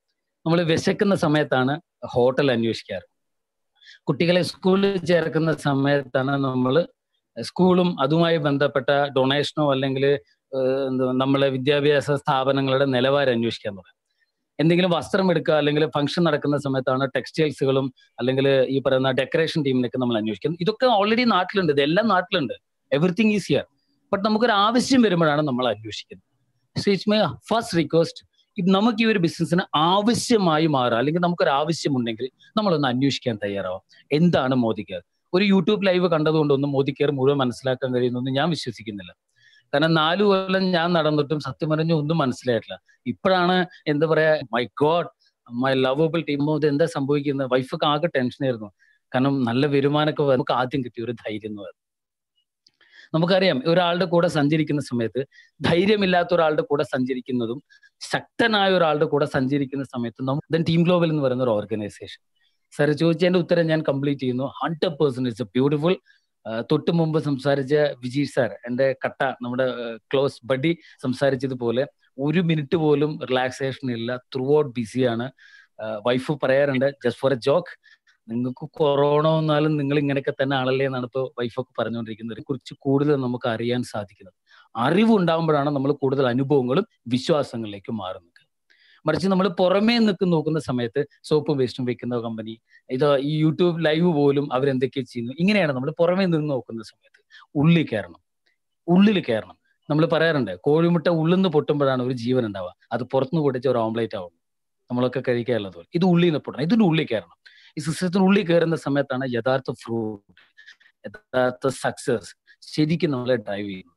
D: നമ്മൾ വിശക്കുന്ന സമയത്താണ് ഹോട്ടൽ അന്വേഷിക്കാറ് കുട്ടികളെ സ്കൂളിൽ ചേർക്കുന്ന സമയത്താണ് നമ്മൾ സ്കൂളും അതുമായി ബന്ധപ്പെട്ട ഡൊണേഷനോ അല്ലെങ്കിൽ നമ്മളെ വിദ്യാഭ്യാസ സ്ഥാപനങ്ങളുടെ നിലവാരം അന്വേഷിക്കാൻ തുടങ്ങും എന്തെങ്കിലും വസ്ത്രം എടുക്കുക അല്ലെങ്കിൽ ഫംഗ്ഷൻ നടക്കുന്ന സമയത്താണ് ടെക്സ്റ്റൈൽസുകളും അല്ലെങ്കിൽ ഈ പറയുന്ന ഡെക്കറേഷൻ ടീമിനൊക്കെ നമ്മൾ അന്വേഷിക്കുന്നത് ഇതൊക്കെ ഓൾറെഡി നാട്ടിലുണ്ട് ഇതെല്ലാം നാട്ടിലുണ്ട് എവറിത്തിങ് ഈസ് ഹിയർ ബട്ട് നമുക്കൊരു ആവശ്യം വരുമ്പോഴാണ് നമ്മൾ അന്വേഷിക്കുന്നത് so it's my first request നമുക്ക് ഈ ഒരു ബിസിനസ്സിന് ആവശ്യമായി മാറുക അല്ലെങ്കിൽ നമുക്കൊരു ആവശ്യമുണ്ടെങ്കിൽ നമ്മളൊന്ന് അന്വേഷിക്കാൻ തയ്യാറാവും എന്താണ് മോദിക്കർ ഒരു യൂട്യൂബ് ലൈവ് കണ്ടതുകൊണ്ടൊന്നും മോദിക്കർ മുഴുവൻ മനസ്സിലാക്കാൻ കഴിയുന്നൊന്നും ഞാൻ വിശ്വസിക്കുന്നില്ല കാരണം നാലു കൊല്ലം ഞാൻ നടന്നിട്ടും സത്യം പറഞ്ഞു ഒന്നും മനസ്സിലായിട്ടില്ല ഇപ്പോഴാണ് എന്താ പറയാ my god my lovable team ഇത് എന്താ സംഭവിക്കുന്നത് വൈഫൊക്കെ ആകെ ടെൻഷനായിരുന്നു കാരണം നല്ല വരുമാനമൊക്കെ നമുക്ക് ആദ്യം കിട്ടിയ ഒരു ധൈര്യം എന്ന് പറയുന്നത് നമുക്കറിയാം ഒരാളുടെ കൂടെ സഞ്ചരിക്കുന്ന സമയത്ത് ധൈര്യമില്ലാത്ത ഒരാളുടെ കൂടെ സഞ്ചരിക്കുന്നതും ശക്തനായ ഒരാളുടെ കൂടെ സഞ്ചരിക്കുന്ന സമയത്ത് നമുക്ക് ടീം ഗ്ലോബൽ എന്ന് പറയുന്ന ഒരു ഓർഗനൈസേഷൻ സാർ ചോദിച്ചതിന്റെ ഉത്തരം ഞാൻ കംപ്ലീറ്റ് ചെയ്യുന്നു hundred percent it's a beautiful തൊട്ട് മുമ്പ് സംസാരിച്ച വിജയ് സാർ എൻ്റെ കട്ട നമ്മുടെ ക്ലോസ് ബഡി സംസാരിച്ചതുപോലെ ഒരു മിനിറ്റ് പോലും റിലാക്സേഷൻ ഇല്ല ത്രൂ ഔട്ട് ബിസിയാണ് വൈഫ് പറയാറുണ്ട് ജസ്റ്റ് ഫോർ എ ജോക്ക് നിങ്ങൾക്ക് കൊറോണ വന്നാലും നിങ്ങൾ ഇങ്ങനെയൊക്കെ തന്നെ ആണല്ലേ എന്നാണ് ഇപ്പോൾ വൈഫൊക്കെ പറഞ്ഞുകൊണ്ടിരിക്കുന്നത് കുറിച്ച് കൂടുതൽ നമുക്ക് അറിയാൻ സാധിക്കുന്നത് അറിവ് ഉണ്ടാകുമ്പോഴാണ് നമ്മൾ കൂടുതൽ അനുഭവങ്ങളും വിശ്വാസങ്ങളിലേക്ക് മാറുന്നത് മറിച്ച് നമ്മൾ പുറമേ നിൽക്ക് നോക്കുന്ന സമയത്ത് സോപ്പും വേസ്റ്റും വെക്കുന്ന കമ്പനി ഇത് ഈ യൂട്യൂബ് ലൈവ് പോലും അവരെന്തൊക്കെ ചെയ്യുന്നു ഇങ്ങനെയാണ് നമ്മൾ പുറമേ നിന്ന് നോക്കുന്ന സമയത്ത് ഉള്ളിൽ കയറണം ഉള്ളിൽ കയറണം നമ്മൾ പറയാറുണ്ട് കോഴിമുട്ട ഉള്ളിൽ നിന്ന് പൊട്ടുമ്പോഴാണ് ഒരു ജീവൻ ഉണ്ടാവുക അത് പുറത്തുനിന്ന് പൊട്ടിച്ച ഒരു ഓംലേറ്റ് ആവും നമ്മളൊക്കെ കഴിക്കാനുള്ളത് പോലെ ഇത് ഉള്ളിൽ നിന്ന് പൊട്ടണം ഇതിന്റെ ഉള്ളിൽ കയറണം ഈ സിസ്റ്റത്തിന് ഉള്ളിൽ കയറുന്ന സമയത്താണ് യഥാർത്ഥ ഫ്രൂട്ട് യഥാർത്ഥ സക്സസ് ശരിക്കും നമ്മളെ ഡ്രൈവ് ചെയ്യുന്നത്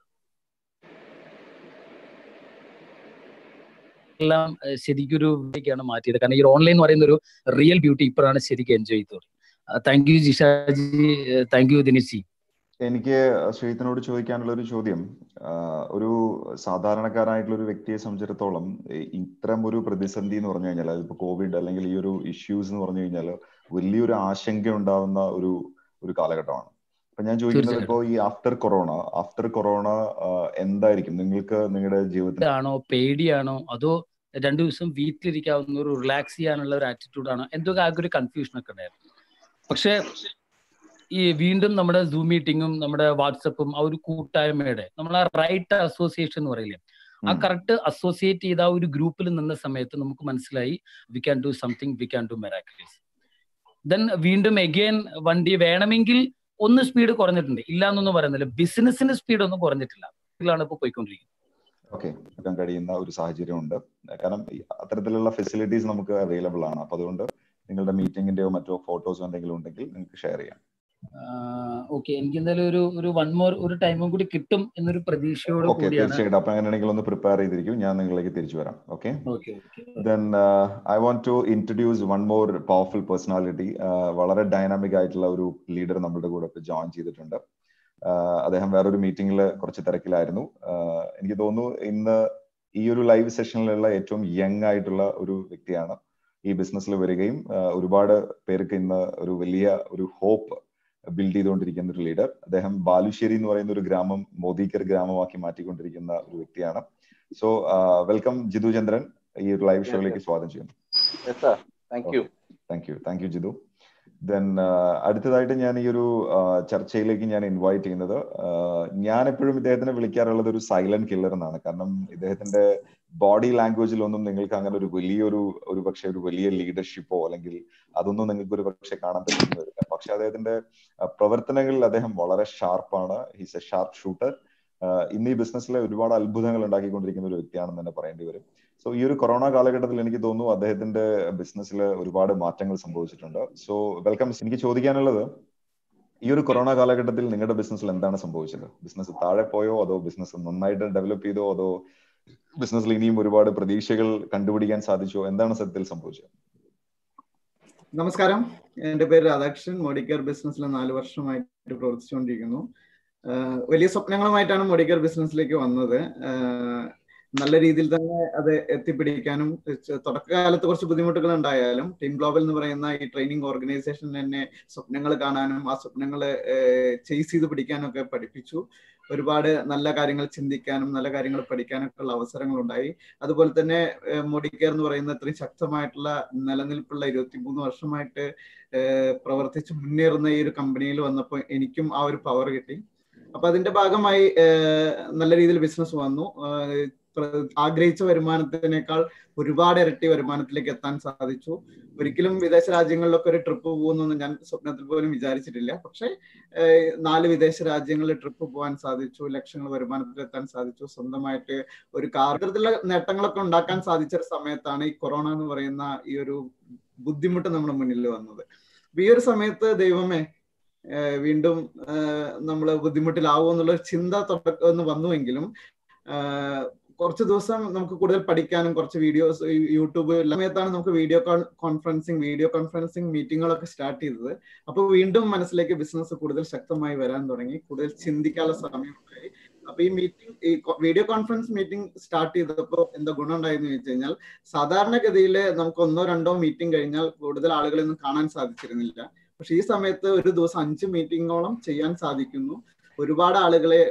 D: എല്ലാം ശരിക്കും ഒരു ഇതിലേക്കാണ് മാറ്റിയത് കാരണം ഈ ഓൺലൈൻ എന്ന് പറയുന്ന ഒരു റിയൽ ബ്യൂട്ടി ഇപ്പോഴാണ് ശരിക്കും എൻജോയ് ചെയ്തത് thank you Jishaji thank you Dinesh
A: എനിക്ക് ശ്രീത്തിനോട് ചോദിക്കാനുള്ള ഒരു ചോദ്യം ഒരു സാധാരണക്കാരായിട്ടുള്ള ഒരു വ്യക്തിയെ സംബന്ധിച്ചിടത്തോളം ഇത്തരം ഒരു പ്രതിസന്ധി എന്ന് പറഞ്ഞു കഴിഞ്ഞാൽ അതിപ്പോ കോവിഡ് അല്ലെങ്കിൽ ഈ ഒരു ഇഷ്യൂസ് എന്ന് പറഞ്ഞു കഴിഞ്ഞാൽ വലിയൊരു ആശങ്ക ഉണ്ടാവുന്ന ഒരു ഒരു കാലഘട്ടമാണ് അപ്പൊ ഞാൻ ചോദിക്കുന്നത് ഇപ്പോ ഈ ആഫ്റ്റർ കൊറോണ ആഫ്റ്റർ കൊറോണ എന്തായിരിക്കും നിങ്ങൾക്ക് നിങ്ങളുടെ ജീവിതത്തിൽ
D: ആണോ പേടിയാണോ അതോ രണ്ടു ദിവസം വീട്ടിലിരിക്കാവുന്ന ഒരു റിലാക്സ് ചെയ്യാനുള്ള ഒരു ആറ്റിറ്റ്യൂഡാണോ എന്തൊക്കെ ആകെ ഒരു കൺഫ്യൂഷൻ ഒക്കെ ഉണ്ടായിരുന്നു പക്ഷെ ഈ വീണ്ടും നമ്മുടെ സൂം മീറ്റിങ്ങും നമ്മുടെ വാട്സപ്പും ആ ഒരു കൂട്ടായ്മയുടെ നമ്മൾ ആ റൈറ്റ് അസോസിയേഷൻ എന്ന് പറയില്ലേ ആ കറക്റ്റ് അസോസിയേറ്റ് ചെയ്ത ആ ഒരു ഗ്രൂപ്പിൽ നിന്ന സമയത്ത് നമുക്ക് മനസ്സിലായി we can do something we can do miracles then വീണ്ടും എഗെയിൻ വണ്ടി വേണമെങ്കിൽ ഒന്ന് സ്പീഡ് കുറഞ്ഞിട്ടുണ്ട് ഇല്ല എന്നൊന്നും പറയുന്നില്ല ബിസിനസിന് സ്പീഡ് ഒന്നും കുറഞ്ഞിട്ടില്ല ഇതിലാണ് ഇപ്പോൾ പോയിക്കൊണ്ടിരിക്കുന്നത്
A: ഓക്കെ എടുക്കാൻ കഴിയുന്ന ഒരു സാഹചര്യം ഉണ്ട് കാരണം അത്തരത്തിലുള്ള ഫെസിലിറ്റീസ് നമുക്ക് അവൈലബിൾ ആണ് അപ്പൊ അതുകൊണ്ട് നിങ്ങളുടെ മീറ്റിംഗിന്റെയോ മറ്റോ ഫോട്ടോസോ എന്തെങ്കിലും ഉണ്ടെങ്കിൽ നിങ്ങൾക്ക് ഷെയർ ചെയ്യാം
D: ഓക്കെ എനിക്ക് എന്തായാലും ഒരു ഒരു വൺ മോർ ഒരു ടൈമും കൂടി കിട്ടും എന്നൊരു പ്രതീക്ഷയോട്
A: ഓക്കെ തീർച്ചയായിട്ടും അപ്പൊ അങ്ങനെയാണെങ്കിൽ ഒന്ന് പ്രിപ്പയർ ചെയ്തിരിക്കും ഞാൻ നിങ്ങളിലേക്ക് തിരിച്ചു വരാം okay then I want to introduce one more powerful personality വളരെ ഡൈനാമിക് ആയിട്ടുള്ള ഒരു ലീഡർ നമ്മുടെ കൂടെ ഇപ്പൊ ജോയിൻ ചെയ്തിട്ടുണ്ട് അദ്ദേഹം വേറൊരു മീറ്റിംഗിൽ കുറച്ച് തിരക്കിലായിരുന്നു എനിക്ക് തോന്നുന്നു ഇന്ന് ഈ ഒരു ലൈവ് സെഷനിലുള്ള ഏറ്റവും യങ് ആയിട്ടുള്ള ഒരു വ്യക്തിയാണ് ഈ ബിസിനസ്സിൽ വരികയും ഒരുപാട് പേർക്ക് ഇന്ന് ഒരു വലിയ ഒരു ഹോപ്പ് ബിൽഡ് ചെയ്തുകൊണ്ടിരിക്കുന്ന ഒരു ലീഡർ അദ്ദേഹം ബാലുശ്ശേരി എന്ന് പറയുന്ന ഒരു ഗ്രാമം മോദിക്കർ ഗ്രാമമാക്കി മാറ്റിക്കൊണ്ടിരിക്കുന്ന ഒരു വ്യക്തിയാണ് സോ വെൽക്കം ജിതു ചന്ദ്രൻ ഈ ഒരു ലൈവ് ഷോയിലേക്ക് സ്വാഗതം ചെയ്യുന്നു thank you thank you Jithu then അടുത്തതായിട്ട് ഞാൻ ഈ ഒരു ചർച്ചയിലേക്ക് ഞാൻ ഇൻവൈറ്റ് ചെയ്യുന്നത് ഞാൻ എപ്പോഴും ഇദ്ദേഹത്തിനെ വിളിക്കാറുള്ളത് ഒരു സൈലന്റ് കില്ലർ എന്നാണ് കാരണം ഇദ്ദേഹത്തിന്റെ ബോഡി ലാംഗ്വേജിലൊന്നും നിങ്ങൾക്ക് അങ്ങനെ ഒരു വലിയൊരു ഒരു പക്ഷെ ഒരു വലിയ ലീഡർഷിപ്പോ അല്ലെങ്കിൽ അതൊന്നും നിങ്ങൾക്ക് ഒരു പക്ഷെ കാണാൻ പറ്റുന്ന വരില്ല പക്ഷെ അദ്ദേഹത്തിന്റെ പ്രവർത്തനങ്ങളിൽ അദ്ദേഹം വളരെ ഷാർപ്പാണ് ഹീസ് എ ഷാർപ്പ് ഷൂട്ടർ ഇന്ന് ഈ ബിസിനസ്സിലെ ഒരുപാട് അത്ഭുതങ്ങൾ ഉണ്ടാക്കിക്കൊണ്ടിരിക്കുന്ന ഒരു വ്യക്തിയാണെന്ന് തന്നെ പറയേണ്ടി വരും സോ ഈ ഒരു കൊറോണ കാലഘട്ടത്തിൽ എനിക്ക് തോന്നുന്നു അദ്ദേഹത്തിന്റെ ബിസിനസ്സിൽ ഒരുപാട് മാറ്റങ്ങൾ സംഭവിച്ചിട്ടുണ്ട് സോ വെൽക്കം എനിക്ക് ചോദിക്കാനുള്ളത് ഈ ഒരു കൊറോണ കാലഘട്ടത്തിൽ നിങ്ങളുടെ ബിസിനസ്സിൽ എന്താണ് സംഭവിച്ചത് ബിസിനസ് താഴെ പോയോ അതോ ബിസിനസ് നന്നായിട്ട് ഡെവലപ്പ് ചെയ്തോ അതോ ബിസിനസ്സിൽ ഇനിയും ഒരുപാട് പ്രതീക്ഷകൾ കണ്ടുപിടിക്കാൻ സാധിച്ചോ എന്താണ് സത്യത്തിൽ സംഭവിച്ചത്
E: നമസ്കാരം എന്റെ പേര് രാധാകൃഷ്ണൻ മോഡിക്കർ ബിസിനസ്സിൽ നാല് വർഷമായിട്ട് പ്രവർത്തിച്ചുകൊണ്ടിരിക്കുന്നു വലിയ സ്വപ്നങ്ങളുമായിട്ടാണ് മോഡിക്കർ ബിസിനസ്സിലേക്ക് വന്നത് നല്ല രീതിയിൽ തന്നെ അത് എത്തിപ്പിടിക്കാനും ച- തുടക്കകാലത്ത് കുറച്ച് ബുദ്ധിമുട്ടുകൾ ഉണ്ടായാലും ടീം ഗ്ലോബൽ എന്ന് പറയുന്ന ഈ ട്രെയിനിങ് ഓർഗനൈസേഷൻ തന്നെ സ്വപ്നങ്ങൾ കാണാനും ആ സ്വപ്നങ്ങൾ ചേസ് ചെയ്ത് പിടിക്കാനും ഒക്കെ പഠിപ്പിച്ചു ഒരുപാട് നല്ല കാര്യങ്ങൾ ചിന്തിക്കാനും നല്ല കാര്യങ്ങൾ പഠിക്കാനൊക്കെ ഉള്ള അവസരങ്ങൾ ഉണ്ടായി അതുപോലെ തന്നെ മോഡി കെയർ എന്ന് പറയുന്ന ഇത്രയും ശക്തമായിട്ടുള്ള നിലനിൽപ്പുള്ള ഇരുപത്തിമൂന്ന് വർഷമായിട്ട് ഏഹ് പ്രവർത്തിച്ച് മുന്നേറുന്ന ഈ ഒരു കമ്പനിയിൽ വന്നപ്പോൾ എനിക്കും ആ ഒരു പവർ കിട്ടി അപ്പൊ അതിന്റെ ഭാഗമായി ഏഹ് നല്ല രീതിയിൽ ബിസിനസ് വന്നു ഏഹ് പ്ര- ആഗ്രഹിച്ച വരുമാനത്തിനേക്കാൾ ഒരുപാട് ഇരട്ടി വരുമാനത്തിലേക്ക് എത്താൻ സാധിച്ചു ഒരിക്കലും വിദേശ രാജ്യങ്ങളിലൊക്കെ ഒരു ട്രിപ്പ് പോകുന്നൊന്നും ഞാൻ സ്വപ്നത്തിൽ പോലും വിചാരിച്ചിട്ടില്ല പക്ഷെ ഏഹ് നാല് വിദേശ രാജ്യങ്ങളിൽ ട്രിപ്പ് പോകാൻ സാധിച്ചു ലക്ഷങ്ങൾ വരുമാനത്തിൽ എത്താൻ സാധിച്ചു സ്വന്തമായിട്ട് ഒരു കാർ ഇത്തരത്തിലുള്ള നേട്ടങ്ങളൊക്കെ ഉണ്ടാക്കാൻ സാധിച്ച ഒരു സമയത്താണ് ഈ കൊറോണ എന്ന് പറയുന്ന ഈ ഒരു ബുദ്ധിമുട്ട് നമ്മുടെ മുന്നിൽ വന്നത് അപ്പൊ ഈ ഒരു സമയത്ത് ദൈവമേ ഏഹ് വീണ്ടും നമ്മൾ ബുദ്ധിമുട്ടിലാവോ എന്നുള്ള ഒരു ചിന്ത തുടക്കം ഒന്ന് വന്നുവെങ്കിലും ആഹ് കുറച്ച് ദിവസം നമുക്ക് കൂടുതൽ പഠിക്കാനും കുറച്ച് വീഡിയോസ് യൂട്യൂബ് എല്ലാ സമയത്താണ് നമുക്ക് വീഡിയോ കോൺഫറൻസിങ് വീഡിയോ കോൺഫറൻസിങ് മീറ്റിങ്ങുകളൊക്കെ സ്റ്റാർട്ട് ചെയ്തത് അപ്പോൾ വീണ്ടും മനസ്സിലേക്ക് ബിസിനസ് കൂടുതൽ ശക്തമായി വരാൻ തുടങ്ങി കൂടുതൽ ചിന്തിക്കാനുള്ള സമയമുണ്ടായി അപ്പൊ ഈ മീറ്റിംഗ് ഈ വീഡിയോ കോൺഫറൻസ് മീറ്റിംഗ് സ്റ്റാർട്ട് ചെയ്തപ്പോൾ എന്താ ഗുണം ഉണ്ടായെന്ന് ചോദിച്ചു കഴിഞ്ഞാൽ സാധാരണഗതിയിൽ നമുക്ക് ഒന്നോ രണ്ടോ മീറ്റിംഗ് കഴിഞ്ഞാൽ കൂടുതൽ ആളുകളെ ഒന്നും കാണാൻ സാധിച്ചിരുന്നില്ല പക്ഷെ ഈ സമയത്ത് ഒരു ദിവസം അഞ്ച് മീറ്റിങ്ങോളം ചെയ്യാൻ സാധിക്കുന്നു ഒരുപാട് ആളുകളെ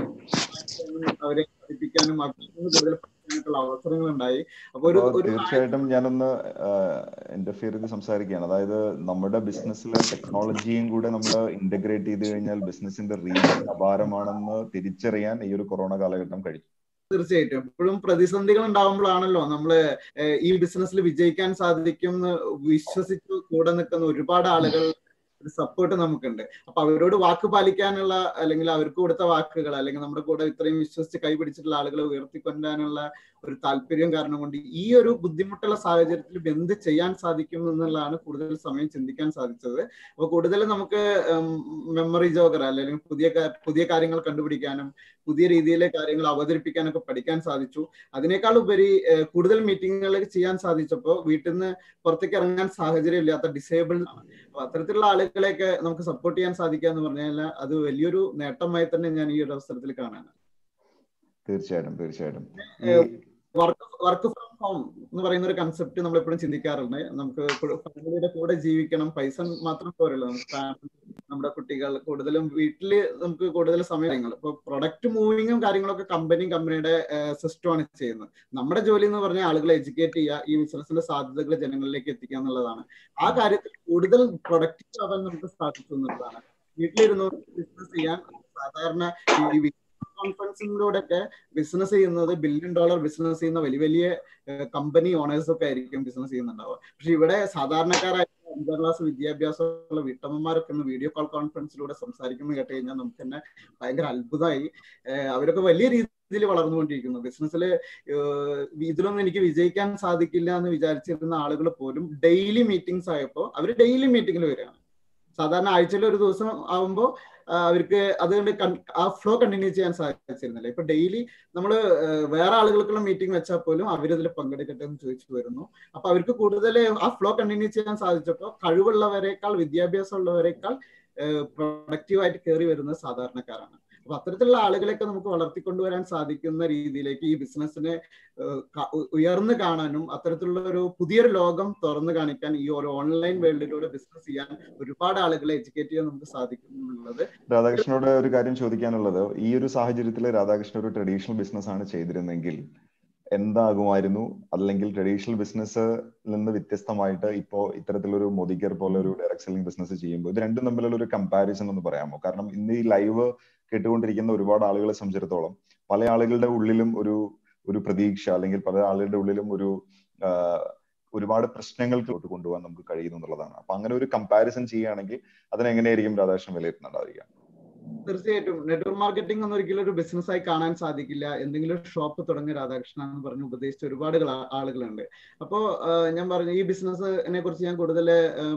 E: അവരെ പഠിപ്പിക്കാനും അവരിൽ നിന്ന് കൂടുതൽ പഠിക്കാനുള്ള അവസരങ്ങൾ ഉണ്ടായി അപ്പൊ ഒരു
A: അപ്പോ
E: ഒരു
A: തീർച്ചയായിട്ടും ഞാനൊന്ന് ഇന്റർഫിയർ ചെയ്ത് സംസാരിക്കുകയാണ് അതായത് നമ്മുടെ ബിസിനസ്സിലെ ടെക്നോളജിയും കൂടെ നമ്മൾ ഇന്റഗ്രേറ്റ് ചെയ്ത് കഴിഞ്ഞാൽ ബിസിനസിന്റെ റീച്ച് അപാരമാണെന്ന് തിരിച്ചറിയാൻ ഈ ഒരു കൊറോണ കാലഘട്ടം കഴിഞ്ഞു
E: തീർച്ചയായിട്ടും എപ്പോഴും പ്രതിസന്ധികൾ ഉണ്ടാവുമ്പോഴാണല്ലോ നമ്മള് ഏഹ് ഈ ബിസിനസ്സിൽ വിജയിക്കാൻ സാധിക്കും എന്ന് വിശ്വസിച്ച് കൂടെ നിൽക്കുന്ന ഒരുപാട് ആളുകൾ ഒരു സപ്പോർട്ട് നമുക്കുണ്ട് അപ്പൊ അവരോട് വാക്ക് പാലിക്കാനുള്ള അല്ലെങ്കിൽ അവർക്ക് കൊടുത്ത വാക്കുകൾ അല്ലെങ്കിൽ നമ്മുടെ കൂടെ ഇത്രയും വിശ്വസിച്ച് കൈപിടിച്ചിട്ടുള്ള ആളുകളെ ഉയർത്തിക്കൊണ്ടാനുള്ള ഒരു താല്പര്യം കാരണം കൊണ്ട് ഈ ഒരു ബുദ്ധിമുട്ടുള്ള സാഹചര്യത്തിൽ എന്ത് ചെയ്യാൻ സാധിക്കും എന്നുള്ളതാണ് കൂടുതൽ സമയം ചിന്തിക്കാൻ സാധിച്ചത് അപ്പൊ കൂടുതൽ നമുക്ക് മെമ്മറി ജോഗർ അല്ലെങ്കിൽ പുതിയ കാ- പുതിയ കാര്യങ്ങൾ കണ്ടുപിടിക്കാനും പുതിയ രീതിയിലെ കാര്യങ്ങൾ അവതരിപ്പിക്കാനൊക്കെ പഠിക്കാൻ സാധിച്ചു അതിനേക്കാൾ ഉപരി ഏഹ് കൂടുതൽ മീറ്റിങ്ങുകൾ ചെയ്യാൻ സാധിച്ചപ്പോൾ വീട്ടിൽ നിന്ന് പുറത്തേക്ക് ഇറങ്ങാൻ സാഹചര്യം ഇല്ലാത്ത ഡിസേബിൾ ആണ് അപ്പൊ അത്തരത്തിലുള്ള ആളുകളെയൊക്കെ നമുക്ക് സപ്പോർട്ട് ചെയ്യാൻ സാധിക്കുക എന്ന് പറഞ്ഞു കഴിഞ്ഞാൽ അത് വലിയൊരു നേട്ടമായി തന്നെ ഞാൻ ഈ ഒരു അവസരത്തിൽ കാണാണ്
A: തീർച്ചയായിട്ടും തീർച്ചയായിട്ടും ഈ
E: uh work work from home എന്ന് പറയുന്ന ഒരു കൺസെപ്റ്റ് നമ്മൾ എപ്പോഴും ചിന്തിക്കാറുണ്ട് നമുക്ക് ഫാമിലിയുടെ കൂടെ ജീവിക്കണം പൈസ മാത്രം പോരല്ലോ നമുക്ക് family, നമ്മുടെ കുട്ടികൾ കൂടുതലും വീട്ടില് നമുക്ക് കൂടുതൽ സമയങ്ങൾ ഇപ്പൊ പ്രൊഡക്റ്റ് മൂവിങ്ങും കാര്യങ്ങളൊക്കെ കമ്പനിയും കമ്പനിയുടെ സിസ്റ്റമാണ് ചെയ്യുന്നത് നമ്മുടെ ജോലി എന്ന് പറഞ്ഞാൽ ആളുകളെ എഡ്യൂക്കേറ്റ് ചെയ്യുക ഈ ബിസിനസിന്റെ സാധ്യതകൾ ജനങ്ങളിലേക്ക് എത്തിക്കുക എന്നുള്ളതാണ് ആ കാര്യത്തിൽ കൂടുതൽ പ്രൊഡക്റ്റീവ് ആവാൻ നമുക്ക് സാധിച്ചു എന്നുള്ളതാണ് വീട്ടിലിരുന്ന് ബിസിനസ് ചെയ്യാൻ സാധാരണ ഈ കോൺഫറൻസിലൂടെ ഒക്കെ ബിസിനസ് ചെയ്യുന്നത് ബില്യൺ ഡോളർ ബിസിനസ് ചെയ്യുന്ന വലിയ വലിയ കമ്പനി ഓണേഴ്സ് ഒക്കെ ആയിരിക്കും ബിസിനസ് ചെയ്യുന്നുണ്ടാവുക പക്ഷെ ഇവിടെ സാധാരണക്കാരായ അഞ്ചാം ക്ലാസ് വിദ്യാഭ്യാസമുള്ള വീട്ടമ്മമാരൊക്കെ ഒന്ന് വീഡിയോ കോൾ കോൺഫറൻസിലൂടെ സംസാരിക്കുന്നത് കേട്ട് കഴിഞ്ഞാൽ നമുക്ക് തന്നെ ഭയങ്കര അത്ഭുതമായി ഏഹ് അവരൊക്കെ വലിയ രീതിയിൽ വളർന്നുകൊണ്ടിരിക്കുന്നു ബിസിനസ്സിൽ ഇതിലൊന്നും എനിക്ക് വിജയിക്കാൻ സാധിക്കില്ല എന്ന് വിചാരിച്ചിരുന്ന ആളുകൾ പോലും ഡെയിലി മീറ്റിംഗ്സ് ആയപ്പോൾ അവർ ഡെയിലി മീറ്റിംഗിൽ വരികയാണ് സാധാരണ ആഴ്ചയിൽ ഒരു ദിവസം ആവുമ്പോൾ അവർക്ക് അതുകൊണ്ട് കൺ- ആ ഫ്ലോ കണ്ടിന്യൂ ചെയ്യാൻ സാധിച്ചിരുന്നില്ല ഇപ്പൊ ഡെയിലി നമ്മൾ വേറെ ആളുകൾക്കുള്ള മീറ്റിംഗ് വെച്ചാൽ പോലും അവരിതിൽ പങ്കെടുക്കട്ടെ എന്ന് ചോദിച്ചു വരുന്നു അപ്പൊ അവർക്ക് കൂടുതൽ ആ ഫ്ലോ കണ്ടിന്യൂ ചെയ്യാൻ സാധിച്ചപ്പോൾ കഴിവുള്ളവരെക്കാൾ വിദ്യാഭ്യാസം ഉള്ളവരെക്കാൾ പ്രൊഡക്റ്റീവായിട്ട് കയറി വരുന്നത് സാധാരണക്കാരാണ് അപ്പൊ അത്തരത്തിലുള്ള ആളുകളെയൊക്കെ നമുക്ക് വളർത്തിക്കൊണ്ടുവരാൻ സാധിക്കുന്ന രീതിയിലേക്ക് ഈ ബിസിനസ്സിനെ ഏഹ് ക- ഉ- ഉയർന്നു കാണാനും അത്തരത്തിലുള്ള ഒരു പുതിയൊരു ലോകം തുറന്നു കാണിക്കാൻ ഈ ഒരു ഓൺലൈൻ വേൾഡിലൂടെ ബിസിനസ് ചെയ്യാൻ ഒരുപാട് ആളുകളെ എഡ്യൂക്കേറ്റ് ചെയ്യാൻ നമുക്ക് സാധിക്കും എന്നുള്ളത്
A: രാധാകൃഷ്ണനോട് ഒരു കാര്യം ചോദിക്കാനുള്ളത് ഈ ഒരു സാഹചര്യത്തിൽ രാധാകൃഷ്ണൻ ഒരു ട്രഡീഷണൽ ബിസിനസ് ആണ് ചെയ്തിരുന്നെങ്കിൽ എന്താകുമായിരുന്നു അല്ലെങ്കിൽ ട്രഡീഷണൽ ബിസിനസ് നിന്ന് വ്യത്യസ്തമായിട്ട് ഇപ്പോ ഇത്തരത്തിലൊരു മോദിക്കർ പോലെ ഒരു ഡയറക്ട് സെല്ലിംഗ് ബിസിനസ് ചെയ്യുമ്പോൾ ഇത് രണ്ടും തമ്മിലുള്ള ഒരു കമ്പാരിസൺ ഒന്ന് പറയാമോ കാരണം ഇന്ന് ഈ ലൈവ് കേട്ടുകൊണ്ടിരിക്കുന്ന ഒരുപാട് ആളുകളെ സംബന്ധിച്ചിടത്തോളം പല ആളുകളുടെ ഉള്ളിലും ഒരു ഒരു പ്രതീക്ഷ അല്ലെങ്കിൽ പല ആളുകളുടെ ഉള്ളിലും ഒരു ആ, ഒരുപാട് പ്രശ്നങ്ങൾക്ക് കൊണ്ടുപോകാൻ നമുക്ക് കഴിയുന്നു എന്നുള്ളതാണ് അപ്പൊ അങ്ങനെ ഒരു കമ്പാരിസൺ ചെയ്യുകയാണെങ്കിൽ അതിനെങ്ങനെയായിരിക്കും രാധാകൃഷ്ണൻ വിലയിരുത്തുന്നുണ്ടാവുക
E: തീർച്ചയായിട്ടും നെറ്റ്വർക്ക് മാർക്കറ്റിംഗ് ഒന്നും ഒരിക്കലും ഒരു ബിസിനസ് ആയി കാണാൻ സാധിക്കില്ല എന്തെങ്കിലും ഒരു ഷോപ്പ് തുടങ്ങിയ രാധാകൃഷ്ണൻ എന്ന് പറഞ്ഞ് ഉപദേശിച്ച ഒരുപാട് കള- ആളുകളുണ്ട് അപ്പോ ആഹ് ഞാൻ പറഞ്ഞു ഈ ബിസിനസ്സിനെ കുറിച്ച് ഞാൻ കൂടുതൽ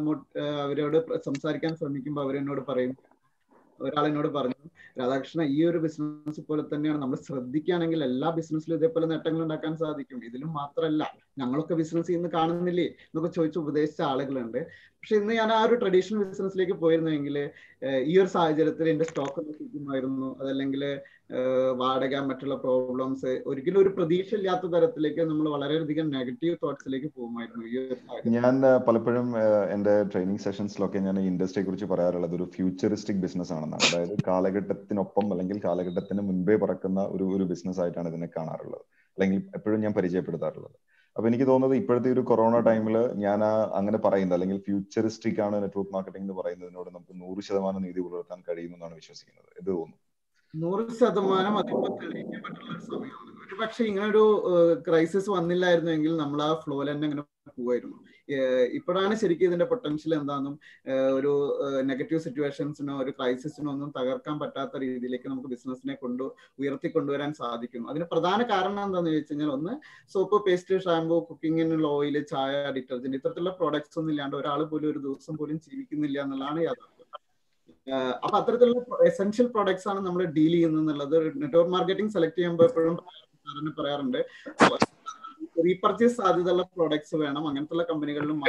E: അവരോട് പ്ര- സംസാരിക്കാൻ ശ്രമിക്കുമ്പോൾ അവരെന്നോട് പറയും ഒരാൾ എന്നോട് പറഞ്ഞു രാധാകൃഷ്ണ ഈ ഒരു ബിസിനസ് പോലെ തന്നെയാണ് നമ്മൾ ശ്രദ്ധിക്കുകയാണെങ്കിൽ എല്ലാ ബിസിനസ്സിലും ഇതേപോലെ നേട്ടങ്ങൾ ഉണ്ടാക്കാൻ സാധിക്കും ഇതിലും മാത്രമല്ല ഞങ്ങളൊക്കെ ബിസിനസ് ഇന്ന് കാണുന്നില്ലേ എന്നൊക്കെ ചോദിച്ച് ഉപദേശിച്ച ആളുകളുണ്ട് പക്ഷെ ഇന്ന് ഞാൻ ആ ഒരു ട്രഡീഷണൽ ബിസിനസ്സിലേക്ക് പോയിരുന്നെങ്കിൽ ഈ ഒരു സാഹചര്യത്തിൽ എന്റെ സ്റ്റോക്ക് നശിക്കുമായിരുന്നു അതല്ലെങ്കിൽ വാടക മറ്റുള്ള പ്രോബ്ലംസ് ഒരിക്കലും ഒരു പ്രതീക്ഷ ഇല്ലാത്ത തരത്തിലേക്ക് നമ്മൾ വളരെയധികം നെഗറ്റീവ് തോട്ട്സിലേക്ക് പോകുമായിരുന്നു ഈ ഒരു
A: ഞാൻ പലപ്പോഴും എന്റെ ട്രെയിനിങ് സെഷൻസിലൊക്കെ ഞാൻ ഇൻഡസ്ട്രിയെ കുറിച്ച് പറയാറുള്ളത് ഒരു ഫ്യൂച്ചറിസ്റ്റിക് ബിസിനസ് ആണെന്നാണ് അതായത് കാലഘട്ടത്തിനൊപ്പം അല്ലെങ്കിൽ കാലഘട്ടത്തിന് മുൻപേ പറക്കുന്ന ഒരു ഒരു ബിസിനസ് ആയിട്ടാണ് ഇതിനെ കാണാറുള്ളത് അല്ലെങ്കിൽ എപ്പോഴും ഞാൻ പരിചയപ്പെടുത്താറുള്ളത് അപ്പൊ എനിക്ക് തോന്നുന്നത് ഇപ്പോഴത്തെ ഒരു കൊറോണ ടൈമിൽ ഞാൻ അങ്ങനെ പറയുന്നത് അല്ലെങ്കിൽ ഫ്യൂച്ചറിസ്റ്റിക് ആണ് നെറ്റ്വർക്ക് മാർക്കറ്റിംഗ് എന്ന് പറയുന്നതിനോട് നമുക്ക് നൂറ് ശതമാനം നീതി പുലർത്താൻ കഴിയുമെന്നാണ് വിശ്വസിക്കുന്നത് ഇത് തോന്നുന്നു
E: നൂറ് ശതമാനം അതിപ്പോ തെളിയിക്കാൻ പറ്റുള്ള ഒരു സമയമാണ് ഒരു പക്ഷെ ഇങ്ങനെ ഒരു ക്രൈസിസ് വന്നില്ലായിരുന്നെങ്കിൽ നമ്മൾ ആ ഫ്ലോയിൽ തന്നെ അങ്ങനെ പോവായിരുന്നു ഇപ്പോഴാണ് ശരിക്കും ഇതിന്റെ പൊട്ടൻഷ്യൽ എന്താണെന്നും ഒരു നെഗറ്റീവ് സിറ്റുവേഷൻസിനോ ഒരു ക്രൈസിസിനോ ഒന്നും തകർക്കാൻ പറ്റാത്ത രീതിയിലേക്ക് നമുക്ക് ബിസിനസിനെ കൊണ്ട് ഉയർത്തി കൊണ്ടുവരാൻ സാധിക്കുന്നു അതിന് പ്രധാന കാരണം എന്താണെന്ന് ചോദിച്ചു കഴിഞ്ഞാൽ ഒന്ന് സോപ്പ് പേസ്റ്റ് ഷാമ്പു കുക്കിങ്ങിനുള്ള ഓയിൽ ചായ ഡിറ്റർജന്റ് ഇത്തരത്തിലുള്ള പ്രോഡക്ട്സ് ഒന്നും ഇല്ലാണ്ട് ഒരാൾ പോലും ഒരു ദിവസം പോലും ജീവിക്കുന്നില്ല എന്നുള്ളതാണ് യാഥാർത്ഥ്യം അപ്പൊ അത്തരത്തിലുള്ള എസെൻഷ്യൽ പ്രോഡക്ട്സ് ആണ് നമ്മൾ ഡീൽ ചെയ്യുന്നത് എന്നുള്ളത് നെറ്റ്വർക്ക് മാർക്കറ്റിംഗ് സെലക്ട് ചെയ്യുമ്പോൾ എപ്പോഴും പറയാറുണ്ട് റീപർച്ചേസ് സാധ്യതയുള്ള പ്രോഡക്ട്സ് വേണം അങ്ങനത്തെ കമ്പനികളിലും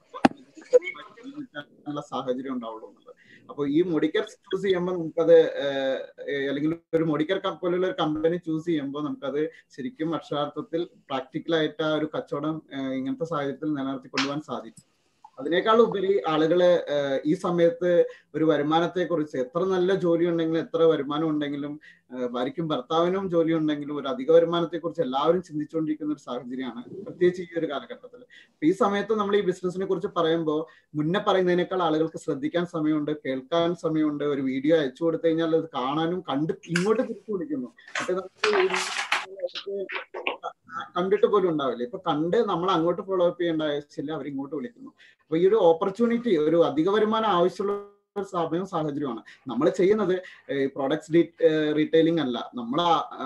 E: സാഹചര്യം ഉണ്ടാവുള്ളൂ എന്നുള്ളത് അപ്പൊ ഈ മൊഡിക്കർ ചൂസ് ചെയ്യുമ്പോൾ നമുക്കത് അല്ലെങ്കിൽ ഒരു മൊഡിക്കർ പോലുള്ള ഒരു കമ്പനി ചൂസ് ചെയ്യുമ്പോൾ നമുക്കത് ശരിക്കും അക്ഷരാർത്ഥത്തിൽ പ്രാക്ടിക്കലായിട്ട് ആ ഒരു കച്ചവടം ഇങ്ങനത്തെ സാഹചര്യത്തിൽ നിലനിർത്തി കൊണ്ടുപോകാൻ സാധിക്കും അതിനേക്കാൾ ഉപരി ആളുകള് ഈ സമയത്ത് ഒരു വരുമാനത്തെ കുറിച്ച് എത്ര നല്ല ജോലി ഉണ്ടെങ്കിലും എത്ര വരുമാനം ഉണ്ടെങ്കിലും ഭാര്യയ്ക്കും ഭർത്താവിനും ജോലി ഉണ്ടെങ്കിലും ഒരു അധിക വരുമാനത്തെ കുറിച്ച് എല്ലാവരും ചിന്തിച്ചുകൊണ്ടിരിക്കുന്ന ഒരു സാഹചര്യമാണ് പ്രത്യേകിച്ച് ഈ ഒരു കാലഘട്ടത്തിൽ ഈ സമയത്ത് നമ്മൾ ഈ ബിസിനസിനെ കുറിച്ച് പറയുമ്പോൾ മുന്നേ പറയുന്നതിനേക്കാൾ ആളുകൾക്ക് ശ്രദ്ധിക്കാൻ സമയമുണ്ട് കേൾക്കാൻ സമയമുണ്ട് ഒരു വീഡിയോ അയച്ചു കൊടുത്തു കഴിഞ്ഞാൽ അത് കാണാനും കണ്ട് ഇങ്ങോട്ട് തിരിച്ചു വിളിക്കുന്നു മറ്റേ നമുക്ക് കണ്ടിട്ട് പോലും ഉണ്ടാവില്ല ഇപ്പൊ കണ്ട് നമ്മൾ അങ്ങോട്ട് ഫോളോ അപ്പ് ചെയ്യേണ്ട ആവശ്യമില്ല അവർ ഇങ്ങോട്ട് വിളിക്കുന്നു അപ്പൊ ഈ ഒരു ഓപ്പർച്യൂണിറ്റി ഒരു അധിക വരുമാനം ആവശ്യമുള്ള ഒരു സമയവും സാഹചര്യമാണ് നമ്മൾ ചെയ്യുന്നത് പ്രോഡക്ട്സ് റീറ്റെയിലിംഗ് അല്ല നമ്മൾ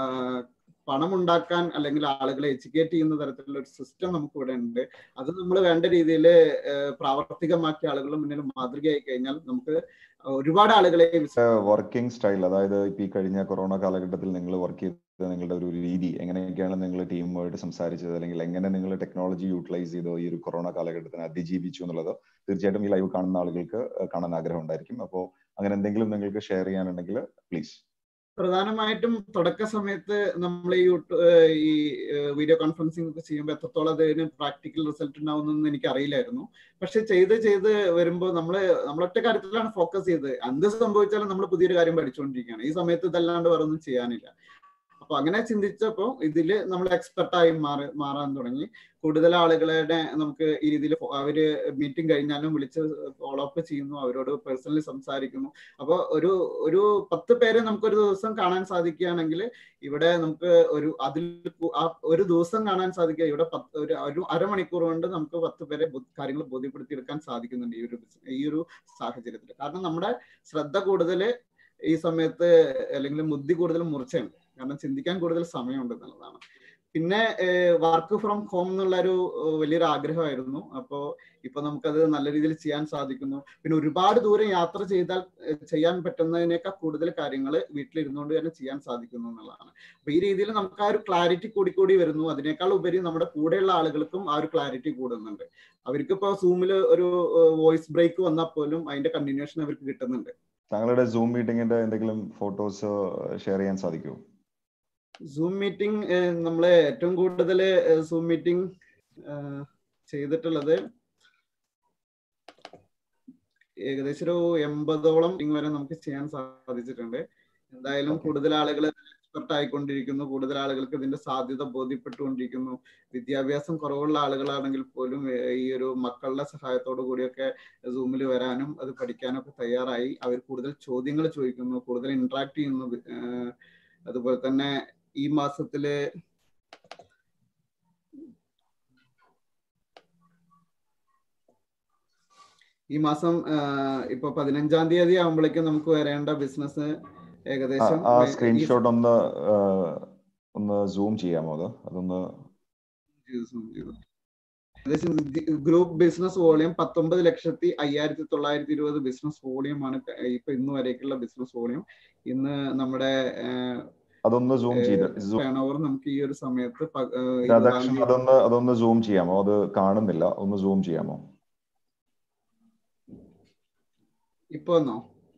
E: പണം ഉണ്ടാക്കാൻ അല്ലെങ്കിൽ ആളുകളെ എഡ്യൂക്കേറ്റ് ചെയ്യുന്ന തരത്തിലുള്ള ഒരു സിസ്റ്റം നമുക്ക് ഇവിടെ ഉണ്ട് അത് നമ്മൾ വേണ്ട രീതിയിൽ പ്രാവർത്തികമാക്കിയ ആളുകളുടെ മുന്നിൽ മാതൃകയായി കഴിഞ്ഞാൽ നമുക്ക് ഒരുപാട് ആളുകളെ
A: വർക്കിംഗ് സ്റ്റൈൽ അതായത് ഇപ്പൊ ഈ കഴിഞ്ഞ കൊറോണ കാലഘട്ടത്തിൽ നിങ്ങൾ വർക്ക് ചെയ്ത നിങ്ങളുടെ ഒരു രീതി എങ്ങനെയൊക്കെയാണ് നിങ്ങൾ ടീമുമായിട്ട് സംസാരിച്ചത് അല്ലെങ്കിൽ എങ്ങനെ നിങ്ങൾ ടെക്നോളജി യൂട്ടിലൈസ് ചെയ്തോ ഈ ഒരു കൊറോണ കാലഘട്ടത്തിന് അതിജീവിച്ചു എന്നുള്ളത് തീർച്ചയായിട്ടും ഈ ലൈവ് കാണുന്ന ആളുകൾക്ക് കാണാൻ ആഗ്രഹം ഉണ്ടായിരിക്കും അപ്പോൾ അങ്ങനെ എന്തെങ്കിലും നിങ്ങൾക്ക് ഷെയർ ചെയ്യാനുണ്ടെങ്കിൽ പ്ലീസ്
E: പ്രധാനമായിട്ടും തുടക്ക സമയത്ത് നമ്മൾ ഈ ഈ വീഡിയോ കോൺഫറൻസിംഗ് ഒക്കെ ചെയ്യുമ്പോൾ എത്രത്തോളം അതിന് പ്രാക്ടിക്കൽ റിസൾട്ട് ഉണ്ടാവുന്നതെന്ന് എനിക്ക് അറിയില്ലായിരുന്നു പക്ഷെ ചെയ്ത് ചെയ്ത് വരുമ്പോൾ നമ്മൾ നമ്മളൊറ്റ കാര്യത്തിലാണ് ഫോക്കസ് ചെയ്തത് എന്ത് സംഭവിച്ചാലും നമ്മൾ പുതിയൊരു കാര്യം പഠിച്ചുകൊണ്ടിരിക്കുകയാണ് ഈ സമയത്ത് ഇതല്ലാണ്ട് വേറെ ഒന്നും ചെയ്യാനില്ല അപ്പൊ അങ്ങനെ ചിന്തിച്ചപ്പോൾ ഇതില് നമ്മൾ എക്സ്പെർട്ടായി മാറി മാറാൻ തുടങ്ങി കൂടുതൽ ആളുകളുടെ നമുക്ക് ഈ രീതിയിൽ അവര് മീറ്റിംഗ് കഴിഞ്ഞാലും വിളിച്ച് ഫോളോ അപ്പ് ചെയ്യുന്നു അവരോട് പേഴ്സണലി സംസാരിക്കുന്നു അപ്പോൾ ഒരു ഒരു പത്ത് പേരെ നമുക്ക് ഒരു ദിവസം കാണാൻ സാധിക്കുകയാണെങ്കിൽ ഇവിടെ നമുക്ക് ഒരു അതിൽ ഒരു ദിവസം കാണാൻ സാധിക്കുക ഇവിടെ പത്ത് ഒരു ഒരു അരമണിക്കൂർ കൊണ്ട് നമുക്ക് പത്ത് പേരെ കാര്യങ്ങൾ ബോധ്യപ്പെടുത്തിയെടുക്കാൻ സാധിക്കുന്നുണ്ട് ഈ ഒരു ഈ ഒരു സാഹചര്യത്തിൽ കാരണം നമ്മുടെ ശ്രദ്ധ കൂടുതൽ ഈ സമയത്ത് അല്ലെങ്കിൽ ബുദ്ധി കൂടുതൽ മുറിച്ചാണ് കാരണം ചിന്തിക്കാൻ കൂടുതൽ സമയമുണ്ട് എന്നുള്ളതാണ് പിന്നെ വർക്ക് ഫ്രം ഹോം എന്നുള്ള ഒരു വലിയൊരു ആഗ്രഹമായിരുന്നു അപ്പോൾ ഇപ്പൊ നമുക്കത് നല്ല രീതിയിൽ ചെയ്യാൻ സാധിക്കുന്നു പിന്നെ ഒരുപാട് ദൂരം യാത്ര ചെയ്താൽ ചെയ്യാൻ പറ്റുന്നതിനേക്കാൾ കൂടുതൽ കാര്യങ്ങൾ വീട്ടിലിരുന്നുകൊണ്ട് തന്നെ ചെയ്യാൻ സാധിക്കുന്നു എന്നുള്ളതാണ് അപ്പൊ ഈ രീതിയിൽ നമുക്ക് ആ ഒരു ക്ലാരിറ്റി കൂടിക്കൂടി വരുന്നു അതിനേക്കാൾ ഉപരി നമ്മുടെ കൂടെയുള്ള ആളുകൾക്കും ആ ഒരു ക്ലാരിറ്റി കൂടുന്നുണ്ട് അവർക്ക് ഇപ്പോൾ സൂമിൽ ഒരു വോയിസ് ബ്രേക്ക് വന്നാൽ പോലും അതിന്റെ കണ്ടിന്യൂഷൻ അവർക്ക് കിട്ടുന്നുണ്ട്
A: താങ്കളുടെ സൂം മീറ്റിംഗിന്റെ എന്തെങ്കിലും ഫോട്ടോസ് ഷെയർ ചെയ്യാൻ സാധിക്കുമോ
E: സൂം മീറ്റിംഗ് നമ്മൾ ഏറ്റവും കൂടുതൽ സൂം മീറ്റിംഗ് ചെയ്തിട്ടുള്ളത് ഏകദേശം ഒരു എൺപതോളം വരെ നമുക്ക് ചെയ്യാൻ സാധിച്ചിട്ടുണ്ട് എന്തായാലും കൂടുതൽ ആളുകൾ എക്സ്പെർട്ട് ആയിക്കൊണ്ടിരിക്കുന്നു കൂടുതൽ ആളുകൾക്ക് ഇതിന്റെ സാധ്യത ബോധ്യപ്പെട്ടുകൊണ്ടിരിക്കുന്നു വിദ്യാഭ്യാസം കുറവുള്ള ആളുകളാണെങ്കിൽ പോലും ഈ ഒരു മക്കളുടെ സഹായത്തോടു കൂടിയൊക്കെ സൂമിൽ വരാനും അത് പഠിക്കാനും ഒക്കെ തയ്യാറായി അവർ കൂടുതൽ ചോദ്യങ്ങൾ ചോദിക്കുന്നു കൂടുതൽ ഇന്ററാക്ട് ചെയ്യുന്നു അതുപോലെ തന്നെ ഈ മാസത്തില് ഈ മാസം ഇപ്പൊ പതിനഞ്ചാം തീയതി ആകുമ്പോഴേക്കും നമുക്ക് വരേണ്ട ബിസിനസ് ഏകദേശം
A: ആ സ്ക്രീൻഷോട്ട് ഒന്ന് ഒന്ന് സൂം ചെയ്യാമോ അത് അതൊന്ന്
E: ഏകദേശം ഗ്രൂപ്പ് ബിസിനസ് വോളിയം പത്തൊമ്പത് ലക്ഷത്തി അയ്യായിരത്തി തൊള്ളായിരത്തി ഇരുപത് ബിസിനസ് വോളിയം ആണ് ഇപ്പൊ ഇന്ന് വരേക്കുള്ള ബിസിനസ് വോളിയം ഇന്ന് നമ്മുടെ
A: അതൊന്ന് സൂം ചെയ്ത്
E: ടേൺ ഓവർ നമുക്ക് ഈ ഒരു സമയത്ത് പ- ഏഹ്
A: രാധാകൃഷ്ണൻ
E: ഇരുപതാം തീയതി
A: അതൊന്ന് അതൊന്ന് സൂം ചെയ്യാമോ അത് കാണുന്നില്ല ഒന്ന് സൂം ചെയ്യാമോ
E: ഇപ്പൊ വന്നോ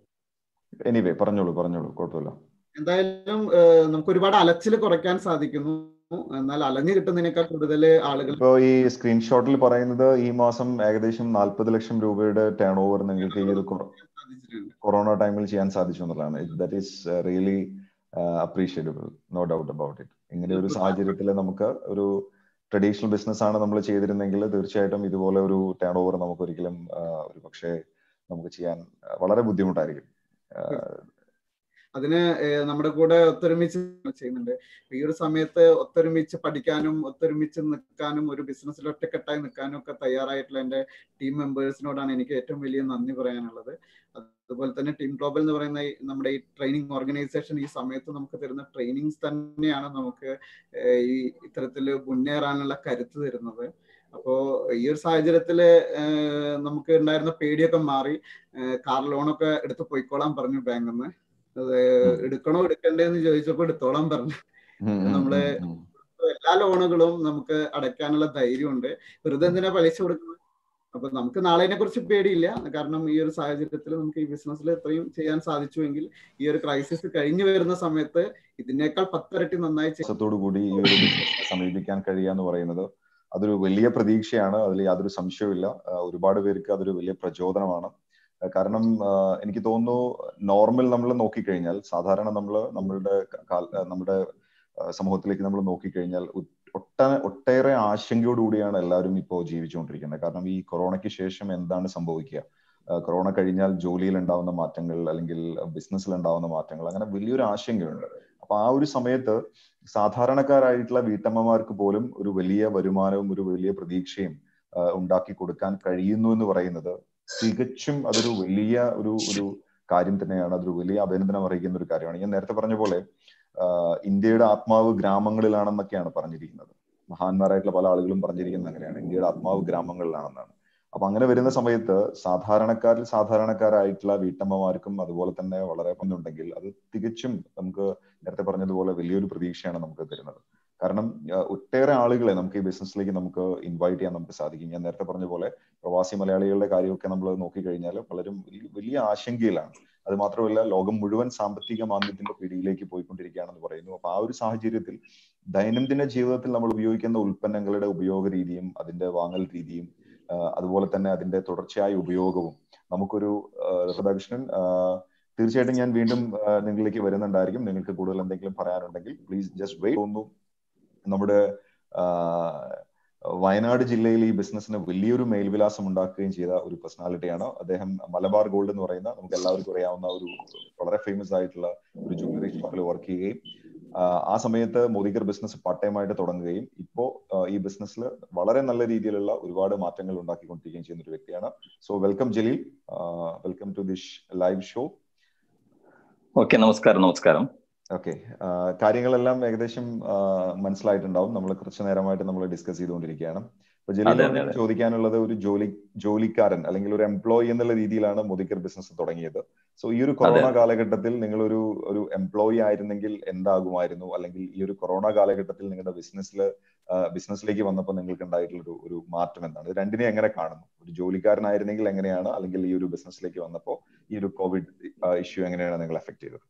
A: എനിവേ പറഞ്ഞോളൂ പറഞ്ഞോളൂ കുഴപ്പമില്ല
E: എന്തായാലും ഏഹ് നമുക്ക് ഒരുപാട് അലച്ചിൽ കുറയ്ക്കാൻ സാധിക്കുന്നു എന്നാൽ അലഞ്ഞു കിട്ടുന്നതിനേക്കാൾ കൂടുതൽ ആളുകൾ
A: ഇപ്പോ ഈ സ്ക്രീൻഷോട്ടിൽ പറയുന്നത് ഈ മാസം ഏകദേശം നാൽപ്പത് ലക്ഷം രൂപയുടെ ടേൺ ഓവർ നിങ്ങൾക്ക് ഈ ഒരു കൊറോ-
E: സാധിച്ചിട്ടുണ്ട്
A: കൊറോണ ടൈമിൽ ചെയ്യാൻ സാധിച്ചു എന്നുള്ളതാണ് that is really appreciable no doubt about it ഇങ്ങനെ ഒരു സാഹചര്യത്തിൽ നമുക്ക് ഒരു ട്രഡീഷണൽ ബിസിനസ് ആണ് നമ്മൾ ചെയ്തിരുന്നെങ്കിൽ തീർച്ചയായിട്ടും ഇതുപോലെ ഒരു ടേൺ ഓവർ നമുക്ക് ഒരിക്കലും ഒരു പക്ഷേ നമുക്ക് ചെയ്യാൻ ആ, വളരെ ബുദ്ധിമുട്ടായിരിക്കും ആ,
E: അതിന് ഏഹ് നമ്മുടെ കൂടെ ഒത്തൊരുമിച്ച് ചെയ്യുന്നുണ്ട് ഈ ഒരു സമയത്ത് ഒത്തൊരുമിച്ച് പഠിക്കാനും ഒത്തൊരുമിച്ച് നിൽക്കാനും ഒരു ബിസിനസ്സിൽ ഒറ്റക്കെട്ടായി നിൽക്കാനും ഒക്കെ തയ്യാറായിട്ടുള്ള എൻ്റെ ടീം മെമ്പേഴ്സിനോടാണ് എനിക്ക് ഏറ്റവും വലിയ നന്ദി പറയാനുള്ളത് അതുപോലെ തന്നെ ടീം ഗ്ലോബൽ എന്ന് പറയുന്ന ഈ നമ്മുടെ ഈ ട്രെയിനിങ് ഓർഗനൈസേഷൻ ഈ സമയത്ത് നമുക്ക് തരുന്ന ട്രെയിനിങ്സ് തന്നെയാണ് നമുക്ക് ഏഹ് ഈ ഇത്തരത്തിൽ മുന്നേറാനുള്ള കരുത്ത് തരുന്നത് അപ്പോ ഈ ഒരു സാഹചര്യത്തില് ഏഹ് നമുക്ക് ഉണ്ടായിരുന്ന പേടിയൊക്കെ മാറി ഏഹ് കാർ ലോണൊക്കെ എടുത്ത് പോയിക്കോളാൻ പറഞ്ഞു ബാങ്കിൽ നിന്ന് അത് എടുക്കണോ എടുക്കണ്ടേന്ന് ചോദിച്ചപ്പോ എടുത്തോളാൻ പറഞ്ഞു
A: ഉം, ഉം,
E: നമ്മള്
A: ഉം, ഉം.
E: എല്ലാ ലോണുകളും നമുക്ക് അടയ്ക്കാനുള്ള ധൈര്യമുണ്ട് വെറുതെ എന്തിനാ പലിശ കൊടുക്കുന്നത് അപ്പൊ നമുക്ക് നാളെനെ കുറിച്ച് പേടിയില്ല കാരണം ഈ ഒരു സാഹചര്യത്തിൽ നമുക്ക് ഈ ബിസിനസ്സിൽ ഇത്രയും ചെയ്യാൻ സാധിച്ചുവെങ്കിൽ ഈ ഒരു ക്രൈസിസ് കഴിഞ്ഞു വരുന്ന സമയത്ത് ഇതിനേക്കാൾ പത്തിരട്ടി നന്നായി ചെയ്യാൻ
A: വിശ്വാസത്തോടു കൂടി ഈ ഒരു ബിസിനസിനെ സമീപിക്കാൻ കഴിയുക എന്ന് പറയുന്നത് അതൊരു വലിയ പ്രതീക്ഷയാണ് അതിൽ യാതൊരു സംശയവുമില്ല ആ, ഒരുപാട് പേർക്ക് അതൊരു വലിയ പ്രചോദനമാണ് ആ, കാരണം ആ, എനിക്ക് തോന്നുന്നു നോർമൽ നമ്മൾ നോക്കിക്കഴിഞ്ഞാൽ സാധാരണ നമ്മൾ നമ്മളുടെ കാൽ- ആ, നമ്മുടെ ആ, സമൂഹത്തിലേക്ക് നമ്മൾ നോക്കിക്കഴിഞ്ഞാൽ ഒ- ഒട്ട ഒട്ടേറെ ആശങ്കയോടുകൂടിയാണ് എല്ലാവരും ഇപ്പോൾ ജീവിച്ചുകൊണ്ടിരിക്കുന്നത് കാരണം ഈ കൊറോണയ്ക്ക് ശേഷം എന്താണ് സംഭവിക്കുക ആ, കൊറോണ കഴിഞ്ഞാൽ ജോലിയിൽ ഉണ്ടാവുന്ന മാറ്റങ്ങൾ അല്ലെങ്കിൽ ബിസിനസ്സിൽ ഉണ്ടാവുന്ന മാറ്റങ്ങൾ അങ്ങനെ വലിയൊരു ആശങ്കയുണ്ട് അപ്പൊ ആ ഒരു സമയത്ത് സാധാരണക്കാരായിട്ടുള്ള വീട്ടമ്മമാർക്ക് പോലും ഒരു വലിയ വരുമാനവും ഒരു വലിയ പ്രതീക്ഷയും ആ, ഉണ്ടാക്കി കൊടുക്കാൻ കഴിയുന്നു എന്ന് പറയുന്നത് തികച്ചും അതൊരു വലിയ ഒരു ഒരു കാര്യം തന്നെയാണ് അതൊരു വലിയ അഭിനന്ദനം അറിയിക്കുന്ന ഒരു കാര്യമാണ് ഞാൻ നേരത്തെ പറഞ്ഞ പോലെ ആ, ഇന്ത്യയുടെ ആത്മാവ് ഗ്രാമങ്ങളിലാണെന്നൊക്കെയാണ് പറഞ്ഞിരിക്കുന്നത് മഹാന്മാരായിട്ടുള്ള പല ആളുകളും പറഞ്ഞിരിക്കുന്നത് അങ്ങനെയാണ് ഇന്ത്യയുടെ ആത്മാവ് ഗ്രാമങ്ങളിലാണെന്നാണ് അപ്പൊ അങ്ങനെ വരുന്ന സമയത്ത് സാധാരണക്കാരിൽ സാധാരണക്കാരായിട്ടുള്ള വീട്ടമ്മമാർക്കും അതുപോലെ തന്നെ വളരെ പങ്കുണ്ടെങ്കിൽ അത് തികച്ചും നമുക്ക് നേരത്തെ പറഞ്ഞതുപോലെ വലിയൊരു പ്രതീക്ഷയാണ് നമുക്ക് തരുന്നത് കാരണം ആ, ഒട്ടേറെ ആളുകളെ നമുക്ക് ഈ ബിസിനസ്സിലേക്ക് നമുക്ക് ഇൻവൈറ്റ് ചെയ്യാൻ നമുക്ക് സാധിക്കും ഞാൻ നേരത്തെ പറഞ്ഞ പോലെ പ്രവാസി മലയാളികളുടെ കാര്യമൊക്കെ നമ്മൾ നോക്കിക്കഴിഞ്ഞാൽ പലരും വലിയ- വലിയ ആശങ്കയിലാണ് അത് മാത്രമല്ല ലോകം മുഴുവൻ സാമ്പത്തിക മാന്ദ്യത്തിന്റെ പിടിയിലേക്ക് പോയിക്കൊണ്ടിരിക്കുകയാണെന്ന് പറയുന്നു അപ്പൊ ആ ഒരു സാഹചര്യത്തിൽ ദൈനംദിന ജീവിതത്തിൽ നമ്മൾ ഉപയോഗിക്കുന്ന ഉൽപ്പന്നങ്ങളുടെ ഉപയോഗ രീതിയും അതിന്റെ വാങ്ങൽ രീതിയും ആ, അതുപോലെ തന്നെ അതിന്റെ തുടർച്ചയായ ഉപയോഗവും നമുക്കൊരു രാധാകൃഷ്ണൻ ആ, തീർച്ചയായിട്ടും ഞാൻ വീണ്ടും ആ, നിങ്ങളിലേക്ക് വരുന്നുണ്ടായിരിക്കും നിങ്ങൾക്ക് കൂടുതൽ എന്തെങ്കിലും പറയാനുണ്ടെങ്കിൽ പ്ലീസ് ജസ്റ്റ് വെയിറ്റ് തോന്നുന്നു നമ്മുടെ ആ, വയനാട് ജില്ലയിൽ ഈ ബിസിനസ്സിന് വലിയൊരു മേൽവിലാസം ഉണ്ടാക്കുകയും ചെയ്ത ഒരു പേഴ്സണാലിറ്റിയാണ് അദ്ദേഹം മലബാർ ഗോൾഡ് എന്ന് പറയുന്ന നമുക്ക് എല്ലാവർക്കും അറിയാവുന്ന ഒരു വളരെ ഫേമസ് ആയിട്ടുള്ള ഒരു ജ്വല്ലറി ഷോപ്പിൽ വർക്ക് ചെയ്യുകയും ആ, ആ സമയത്ത് മോദിഗർ ബിസിനസ് പാർട്ട് ടൈം ആയിട്ട് തുടങ്ങുകയും ഇപ്പോ ആ, ഈ ബിസിനസ്സിൽ വളരെ നല്ല രീതിയിലുള്ള ഒരുപാട് മാറ്റങ്ങൾ ഉണ്ടാക്കിക്കൊണ്ടിരിക്കുകയും ചെയ്യുന്ന ഒരു വ്യക്തിയാണ് so welcome Jaleel welcome to this live show
F: okay നമസ്കാരം നമസ്കാരം
A: ഓക്കെ കാര്യങ്ങളെല്ലാം ഏകദേശം ആ, മനസ്സിലായിട്ടുണ്ടാവും നമ്മൾ കുറച്ചു നേരമായിട്ട് നമ്മൾ ഡിസ്കസ് ചെയ്തുകൊണ്ടിരിക്കുകയാണ് അപ്പൊ
F: അതെ,
A: ജലീലിനോട്
F: അതെ,
A: ഞാൻ
F: അതെ.
A: ചോദിക്കാനുള്ളത് ഒരു ജോലി ജോലിക്കാരൻ അല്ലെങ്കിൽ ഒരു എംപ്ലോയി എന്നുള്ള രീതിയിലാണ് മോദിക്കർ ബിസിനസ് തുടങ്ങിയത് സോ ഈ ഒരു കൊറോണ
F: അതെ.
A: കാലഘട്ടത്തിൽ നിങ്ങൾ ഒരു ഒരു എംപ്ലോയി ആയിരുന്നെങ്കിൽ എന്താകുമായിരുന്നു അല്ലെങ്കിൽ ഈ ഒരു കൊറോണ കാലഘട്ടത്തിൽ നിങ്ങളുടെ ബിസിനസ്സിൽ ബിസിനസ്സിലേക്ക് വന്നപ്പോൾ നിങ്ങൾക്ക് ഉണ്ടായിട്ടുള്ള ഒരു ഒരു മാറ്റം എന്താണ് ഇത് രണ്ടിനെ എങ്ങനെ കാണുന്നു ഒരു ജോലിക്കാരനായിരുന്നെങ്കിൽ എങ്ങനെയാണ് അല്ലെങ്കിൽ ഈ ഒരു ബിസിനസ്സിലേക്ക് വന്നപ്പോൾ ഈ ഒരു കോവിഡ് ഇഷ്യൂ എങ്ങനെയാണ് നിങ്ങൾ എഫക്ട് ചെയ്തത്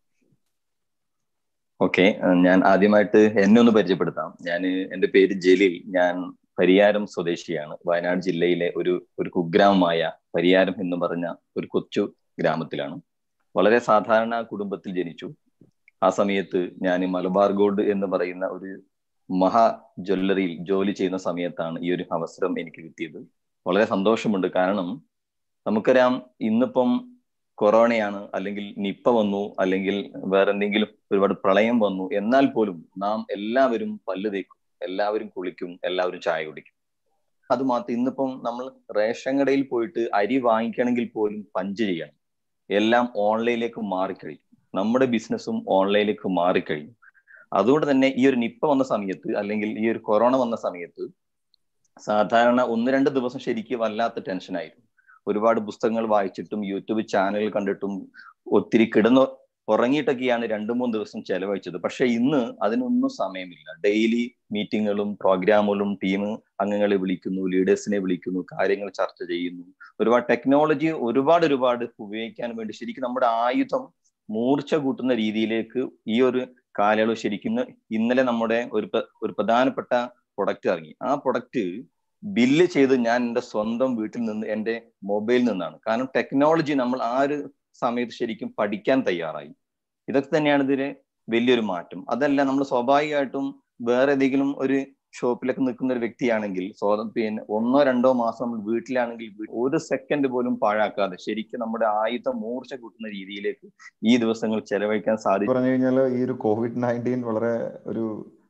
F: ഓക്കെ ഞാൻ ആദ്യമായിട്ട് എന്നെ ഒന്ന് പരിചയപ്പെടുത്താം ഞാൻ എൻ്റെ പേര് ജലീൽ ഞാൻ പരിയാരം സ്വദേശിയാണ് വയനാട് ജില്ലയിലെ ഒരു ഒരു കുഗ്രാമമായ പരിയാരം എന്ന് പറഞ്ഞ ഒരു കൊച്ചു ഗ്രാമത്തിലാണ് വളരെ സാധാരണ കുടുംബത്തിൽ ജനിച്ചു ആ സമയത്ത് ഞാൻ മലബാർ ഗോൾഡ് എന്ന് പറയുന്ന ഒരു മഹാ ജ്വല്ലറിയിൽ ജോലി ചെയ്യുന്ന സമയത്താണ് ഈ ഒരു അവസരം എനിക്ക് കിട്ടിയത് വളരെ സന്തോഷമുണ്ട് കാരണം നമുക്കറിയാം ഇന്നിപ്പം കൊറോണയാണ് അല്ലെങ്കിൽ നിപ്പ വന്നു അല്ലെങ്കിൽ വേറെ എന്തെങ്കിലും ഒരുപാട് പ്രളയം വന്നു എന്നാൽ പോലും നാം എല്ലാവരും പല്ല് തേക്കും എല്ലാവരും കുളിക്കും എല്ലാവരും ചായ കുടിക്കും അത് മാത്രം ഇന്നിപ്പം നമ്മൾ റേഷൻ കടയിൽ പോയിട്ട് അരി വാങ്ങിക്കണമെങ്കിൽ പോലും പഞ്ച് ചെയ്യണം എല്ലാം ഓൺലൈനിലേക്ക് മാറിക്കഴിയും നമ്മുടെ ബിസിനസ്സും ഓൺലൈനിലേക്ക് മാറിക്കഴിയും അതുകൊണ്ട് തന്നെ ഈ ഒരു നിപ്പ വന്ന സമയത്ത് അല്ലെങ്കിൽ ഈ ഒരു കൊറോണ വന്ന സമയത്ത് സാധാരണ ഒന്ന് രണ്ട് ദിവസം ശരിക്കും വല്ലാത്ത ടെൻഷനായിരുന്നു ഒരുപാട് പുസ്തകങ്ങൾ വായിച്ചിട്ടും യൂട്യൂബ് ചാനലുകൾ കണ്ടിട്ടും ഒത്തിരി കിടന്നു ഉറങ്ങിയിട്ടൊക്കെയാണ് രണ്ടു മൂന്ന് ദിവസം ചെലവഴിച്ചത് പക്ഷെ ഇന്ന് അതിനൊന്നും സമയമില്ല ഡെയിലി മീറ്റിങ്ങുകളും പ്രോഗ്രാമുകളും ടീം അംഗങ്ങളെ വിളിക്കുന്നു ലീഡേഴ്സിനെ വിളിക്കുന്നു കാര്യങ്ങൾ ചർച്ച ചെയ്യുന്നു ഒരുപാട് ടെക്നോളജി ഒരുപാട് ഒരുപാട് ഉപയോഗിക്കാൻ വേണ്ടി ശരിക്കും നമ്മുടെ ആയുധം മൂർച്ച കൂട്ടുന്ന രീതിയിലേക്ക് ഈ ഒരു കാലയളവ് ശരിക്കും ഇന്നലെ നമ്മുടെ ഒരു ഒരു പ്രധാനപ്പെട്ട പ്രൊഡക്റ്റ് ഇറങ്ങി ആ പ്രൊഡക്റ്റ് ബില്ല് ചെയ്ത് ഞാൻ എൻ്റെ സ്വന്തം വീട്ടിൽ നിന്ന് എൻ്റെ മൊബൈലിൽ നിന്നാണ് കാരണം ടെക്നോളജി നമ്മൾ ആ ഒരു സമയത്ത് ശരിക്കും പഠിക്കാൻ തയ്യാറായി ഇതൊക്കെ തന്നെയാണ് ഇതിന് വലിയൊരു മാറ്റം അതല്ല നമ്മൾ സ്വാഭാവികമായിട്ടും വേറെ ഏതെങ്കിലും ഒരു ഷോപ്പിലൊക്കെ നിൽക്കുന്ന ഒരു വ്യക്തിയാണെങ്കിൽ സ്വതം പിന്നെ ഒന്നോ രണ്ടോ മാസം നമ്മൾ വീട്ടിലാണെങ്കിൽ ഒരു സെക്കൻഡ് പോലും പാഴാക്കാതെ ശരിക്കും നമ്മുടെ ആയുധം മൂർച്ച കൂട്ടുന്ന രീതിയിലേക്ക് ഈ ദിവസങ്ങൾ ചെലവഴിക്കാൻ സാധിക്കും
A: പറഞ്ഞു കഴിഞ്ഞാൽ ഈ ഒരു കോവിഡ് നയൻറ്റീൻ വളരെ ഒരു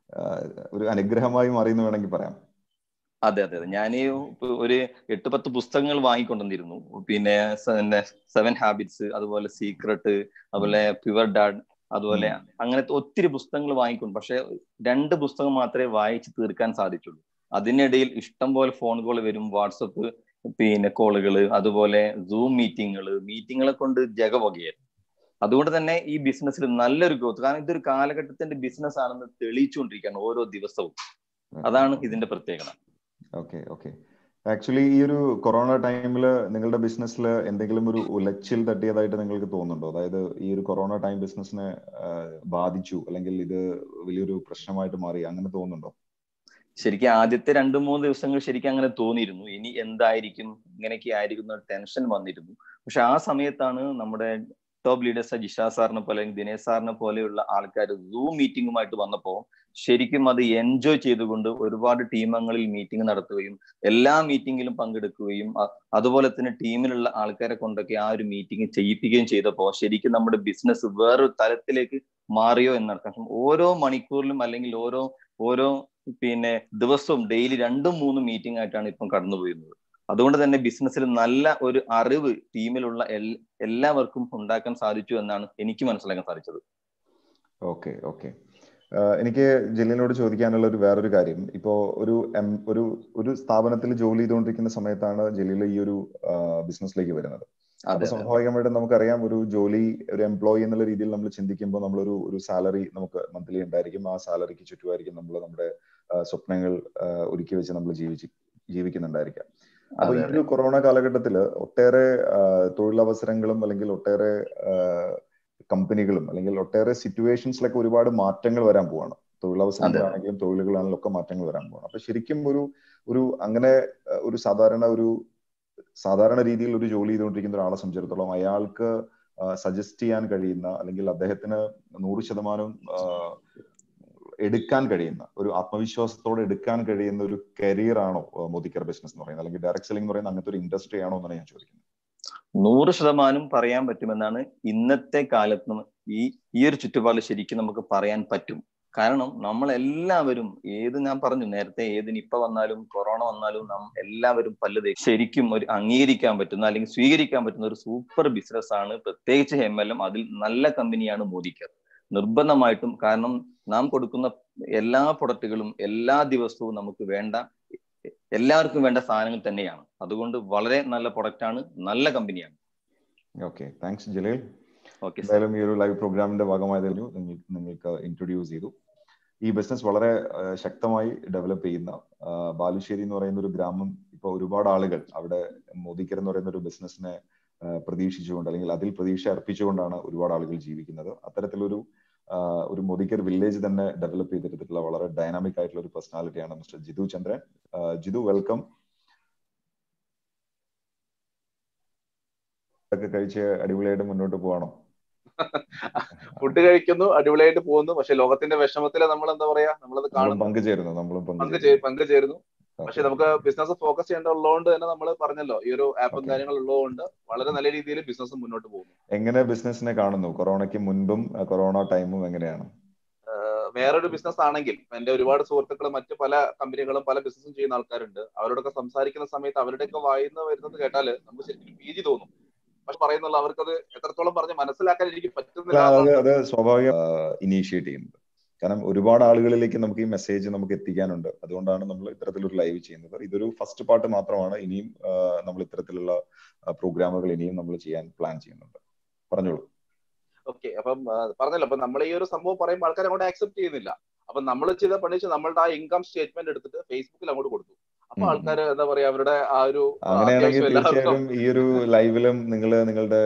A: ഒരു അനുഗ്രഹമായി മാറിയെന്ന് വേണമെങ്കിൽ പറയാം
F: അതെ അതെ അതെ ഞാൻ ഒരു എട്ട് പത്ത് പുസ്തകങ്ങൾ വാങ്ങിക്കൊണ്ടിരുന്നു പിന്നെ സെവൻ ഹാബിറ്റ്സ് അതുപോലെ സീക്രട്ട് അതുപോലെ പ്യുവർ ഡാഡ് അതുപോലെ അങ്ങനത്തെ ഒത്തിരി പുസ്തകങ്ങൾ വാങ്ങിക്കൊണ്ട് പക്ഷെ രണ്ട് പുസ്തകം മാത്രമേ വായിച്ച് തീർക്കാൻ സാധിച്ചുള്ളൂ അതിനിടയിൽ ഇഷ്ടം പോലെ ഫോൺ കോൾ വരും വാട്സപ്പ് പിന്നെ കോളുകൾ അതുപോലെ സൂം മീറ്റിങ്ങുകൾ മീറ്റിങ്ങുകളെ കൊണ്ട് ജഗവകയായിരുന്നു അതുകൊണ്ട് തന്നെ ഈ ബിസിനസ്സിൽ നല്ലൊരു ഗ്രോത്ത് കാരണം ഇതൊരു കാലഘട്ടത്തിന്റെ ബിസിനസ് ആണെന്ന് തെളിയിച്ചുകൊണ്ടിരിക്കുകയാണ് ഓരോ ദിവസവും അതാണ് ഇതിന്റെ പ്രത്യേകത
A: ഓക്കെ ഓക്കെ ആക്ച്വലി ഈ ഒരു കൊറോണ ടൈമിൽ നിങ്ങളുടെ ബിസിനസ്സിൽ എന്തെങ്കിലും ഒരു ഉലച്ചിൽ തട്ടിയതായിട്ട് നിങ്ങൾക്ക് തോന്നുന്നുണ്ടോ അതായത് ഈ ഒരു കൊറോണ ടൈം ബിസിനസ്സിനെ ബാധിച്ചു അല്ലെങ്കിൽ ഇത് വലിയൊരു പ്രശ്നമായിട്ട് മാറി അങ്ങനെ തോന്നുന്നുണ്ടോ
F: ശരിക്കും ആദ്യത്തെ രണ്ട് മൂന്ന് ദിവസങ്ങൾ ശരിക്കും അങ്ങനെ തോന്നിയിരുന്നു ഇനി എന്തായിരിക്കും ഇങ്ങനെയൊക്കെ ആയിരിക്കും ടെൻഷൻ വന്നിരുന്നു പക്ഷെ ആ സമയത്താണ് നമ്മുടെ ടോപ്പ് ലീഡേഴ്സ് ജിഷ സാറിനെ പോലെ ദിനേശ് സാറിനെ പോലെയുള്ള ആൾക്കാർ സൂം മീറ്റിംഗുമായിട്ട് വന്നപ്പോൾ ശരിക്കും അത് എൻജോയ് ചെയ്തുകൊണ്ട് ഒരുപാട് ടീമങ്ങളിൽ മീറ്റിംഗ് നടത്തുകയും എല്ലാ മീറ്റിംഗിലും പങ്കെടുക്കുകയും അതുപോലെ തന്നെ ടീമിലുള്ള ആൾക്കാരെ കൊണ്ടൊക്കെ ആ ഒരു മീറ്റിംഗ് ചെയ്യിപ്പിക്കുകയും ചെയ്തപ്പോൾ ശരിക്കും നമ്മുടെ ബിസിനസ് വേറൊരു തലത്തിലേക്ക് മാറിയോ എന്നർത്ഥം ഓരോ മണിക്കൂറിലും അല്ലെങ്കിൽ ഓരോ ഓരോ പിന്നെ ദിവസവും ഡെയിലി രണ്ടും മൂന്നും മീറ്റിംഗ് ആയിട്ടാണ് ഇപ്പം കടന്നുപോയിരുന്നത് അതുകൊണ്ട് തന്നെ ബിസിനസ്സിൽ നല്ല ഒരു അറിവ് ടീമിലുള്ള എല്ലാവർക്കും ഉണ്ടാക്കാൻ സാധിച്ചു എന്നാണ് എനിക്ക് മനസ്സിലാക്കാൻ സാധിച്ചത്
A: ഓക്കെ ഓക്കെ എനിക്ക് ജലീലിനോട് ചോദിക്കാനുള്ള ഒരു വേറൊരു കാര്യം ഇപ്പോ ഒരു ഒരു ഒരു സ്ഥാപനത്തിൽ ജോലി ചെയ്തുകൊണ്ടിരിക്കുന്ന സമയത്താണ് ജലീൽ ഈ ഒരു ബിസിനസ്സിലേക്ക് വരുന്നത് അപ്പൊ സ്വാഭാവികമായിട്ടും നമുക്കറിയാം ഒരു ജോലി ഒരു എംപ്ലോയി എന്നുള്ള രീതിയിൽ നമ്മൾ ചിന്തിക്കുമ്പോൾ നമ്മളൊരു ഒരു സാലറി നമുക്ക് മന്ത്ലി ഉണ്ടായിരിക്കും ആ സാലറിക്ക് ചുറ്റുമായിരിക്കും നമ്മൾ നമ്മുടെ സ്വപ്നങ്ങൾ ഒരുക്കി വെച്ച് നമ്മൾ ജീവിച്ച് ജീവിക്കുന്നുണ്ടായിരിക്കാം അപ്പൊ ഈ ഒരു കൊറോണ കാലഘട്ടത്തിൽ ഒട്ടേറെ തൊഴിലവസരങ്ങളും അല്ലെങ്കിൽ ഒട്ടേറെ കമ്പനികളും അല്ലെങ്കിൽ ഒട്ടേറെ സിറ്റുവേഷൻസിലൊക്കെ ഒരുപാട് മാറ്റങ്ങൾ വരാൻ പോവാണ് തൊഴിലവസരങ്ങളാണെങ്കിലും തൊഴിലുകളാണെങ്കിലും ഒക്കെ മാറ്റങ്ങൾ വരാൻ പോവാണ് അപ്പൊ ശരിക്കും ഒരു ഒരു അങ്ങനെ ഒരു സാധാരണ ഒരു സാധാരണ രീതിയിൽ ഒരു ജോലി ചെയ്തുകൊണ്ടിരിക്കുന്ന ഒരാളെ സംബന്ധിച്ചിടത്തോളം അയാൾക്ക് സജസ്റ്റ് ചെയ്യാൻ കഴിയുന്ന അല്ലെങ്കിൽ അദ്ദേഹത്തിന് നൂറ് ശതമാനം എടുക്കാൻ കഴിയുന്ന ഒരു ആത്മവിശ്വാസത്തോടെ എടുക്കാൻ കഴിയുന്ന ഒരു കരിയർ ആണോ മോദിക്കർ ബിസിനസ് എന്ന് പറയുന്നത് അല്ലെങ്കിൽ ഡയറക്ട് സെല്ലിംഗ് എന്ന് പറയുന്ന അങ്ങനത്തെ ഒരു ഇൻഡസ്ട്രി ആണോ എന്നാണ് ഞാൻ ചോദിക്കുന്നത്
F: നൂറ് ശതമാനം പറയാൻ പറ്റുമെന്നാണ് ഇന്നത്തെ കാലത്ത് ഈ ഈ ഒരു ചുറ്റുപാടിൽ ശരിക്കും നമുക്ക് പറയാൻ പറ്റും കാരണം നമ്മൾ എല്ലാവരും ഏത് ഞാൻ പറഞ്ഞു നേരത്തെ ഏത് നിപ്പ വന്നാലും കൊറോണ വന്നാലും നാം എല്ലാവരും പല്ലത് ശരിക്കും ഒരു അംഗീകരിക്കാൻ പറ്റുന്ന അല്ലെങ്കിൽ സ്വീകരിക്കാൻ പറ്റുന്ന ഒരു സൂപ്പർ ബിസിനസ് ആണ് പ്രത്യേകിച്ച് എം എൽ എം അതിൽ നല്ല കമ്പനിയാണ് മോദിക്കർ നിർബന്ധമായിട്ടും കാരണം നാം കൊടുക്കുന്ന എല്ലാ പ്രൊഡക്റ്റുകളും എല്ലാ ദിവസവും നമുക്ക് വേണ്ട എല്ലാവർക്കും വേണ്ട സാധനങ്ങൾ തന്നെയാണ് അതുകൊണ്ട് വളരെ നല്ല പ്രൊഡക്റ്റ് ആണ് നല്ല കമ്പനിയാണ്
A: ഓക്കെ താങ്ക്സ് ജലീൽ
F: ഓക്കെ
A: എന്തായാലും ഈ ഒരു ലൈവ് പ്രോഗ്രാമിന്റെ ഭാഗമായതിനു നിങ്ങൾക്ക് ഇൻട്രൊഡ്യൂസ് ചെയ്തു ഈ ബിസിനസ് വളരെ ശക്തമായി ഡെവലപ്പ് ചെയ്യുന്ന ബാലുശ്ശേരി എന്ന് പറയുന്ന ഒരു ഗ്രാമം ഇപ്പൊ ഒരുപാട് ആളുകൾ അവിടെ മോദിക്കർ എന്ന് പറയുന്ന ഒരു ബിസിനസ്സിനെ പ്രതീക്ഷിച്ചുകൊണ്ട് അല്ലെങ്കിൽ അതിൽ പ്രതീക്ഷ അർപ്പിച്ചുകൊണ്ടാണ് ഒരുപാട് ആളുകൾ ജീവിക്കുന്നത് അത്തരത്തിലൊരു ഒരു മോദിക്കർ വില്ലേജ് തന്നെ ഡെവലപ്പ് ചെയ്തെടുത്തിട്ടുള്ള വളരെ ഡൈനാമിക് ആയിട്ടുള്ള ഒരു പേഴ്സണാലിറ്റിയാണ് മിസ്റ്റർ ജിതു ചന്ദ്രൻ ജിതു വെൽക്കം ഒക്കെ കഴിച്ച് അടിപൊളിയായിട്ട് മുന്നോട്ട് പോകണം
G: ഫുഡ് കഴിക്കുന്നു അടിപൊളിയായിട്ട് പോകുന്നു പക്ഷെ ലോകത്തിന്റെ വിഷമത്തില് നമ്മൾ എന്താ പറയാ നമ്മളത് കാണുന്നു
A: പങ്കുചേരുന്നു നമ്മളും
G: പങ്കുചേരുന്നു പക്ഷെ നമുക്ക് ബിസിനസ് ഫോക്കസ് ചെയ്യേണ്ടതുള്ളതുകൊണ്ട് തന്നെ നമ്മൾ പറഞ്ഞല്ലോ ഈ ഒരു ആപ്പും കാര്യങ്ങളും ഉള്ളതുകൊണ്ട് വളരെ നല്ല രീതിയിൽ ബിസിനസ് മുന്നോട്ട് പോകുന്നു
A: എങ്ങനെ ബിസിനസിനെ കാണുന്നു കൊറോണയ്ക്ക് മുൻപും കൊറോണ ടൈമും എങ്ങനെയാണ്
G: വേറൊരു ബിസിനസ് ആണെങ്കിൽ എന്റെ ഒരുപാട് സുഹൃത്തുക്കൾ മറ്റു പല കമ്പനികളും പല ബിസിനസ്സും ചെയ്യുന്ന ആൾക്കാരുണ്ട് അവരോടൊക്കെ സംസാരിക്കുന്ന സമയത്ത് അവരുടെയൊക്കെ വായിന്ന് വരുന്നത് കേട്ടാൽ നമുക്ക് ശരിക്കും ഭീതി തോന്നും പക്ഷെ പറയുന്നുള്ള അവർക്കത് എത്രത്തോളം പറഞ്ഞ് മനസ്സിലാക്കാൻ എനിക്ക് പറ്റുന്നില്ല
A: അത് സ്വാഭാവിക ഇനീഷ്യേറ്റ് ചെയ്യുന്നത് കാരണം ഒരുപാട് ആളുകളിലേക്ക് നമുക്ക് ഈ മെസ്സേജ് നമുക്ക് എത്തിക്കാനുണ്ട് അതുകൊണ്ടാണ് നമ്മൾ ഇത്തരത്തിലൊരു ലൈവ് ചെയ്യുന്നത് ഇതൊരു ഫസ്റ്റ് പാർട്ട് മാത്രമാണ് ഇനിയും നമ്മൾ ഇത്തരത്തിലുള്ള പ്രോഗ്രാമുകൾ ഇനിയും നമ്മൾ ചെയ്യാൻ പ്ലാൻ ചെയ്യുന്നുണ്ട് പറഞ്ഞോളൂ
G: ഓക്കെ അപ്പം ആ, പറഞ്ഞല്ലോ അപ്പൊ നമ്മൾ ഈ ഒരു സംഭവം പറയുമ്പോൾ ആൾക്കാർ അങ്ങോട്ട് ആക്സെപ്റ്റ് ചെയ്യുന്നില്ല അപ്പൊ നമ്മൾ ചെയ്ത പണി വെച്ചാൽ നമ്മളുടെ ആ ഇൻകം സ്റ്റേറ്റ്മെന്റ് എടുത്തിട്ട് ഫേസ്ബുക്കിൽ അങ്ങോട്ട് കൊടുത്തു അപ്പൊ
A: ഉം.
G: ആൾക്കാർ എന്താ പറയാ അവരുടെ ആ ഒരു ആ,
A: അങ്ങനെയാണെങ്കിൽ
G: അത്യാവശ്യം എല്ലാവർക്കും
A: തീർച്ചയായും ഈ ഒരു ലൈവിലും നിങ്ങൾ നിങ്ങളുടെ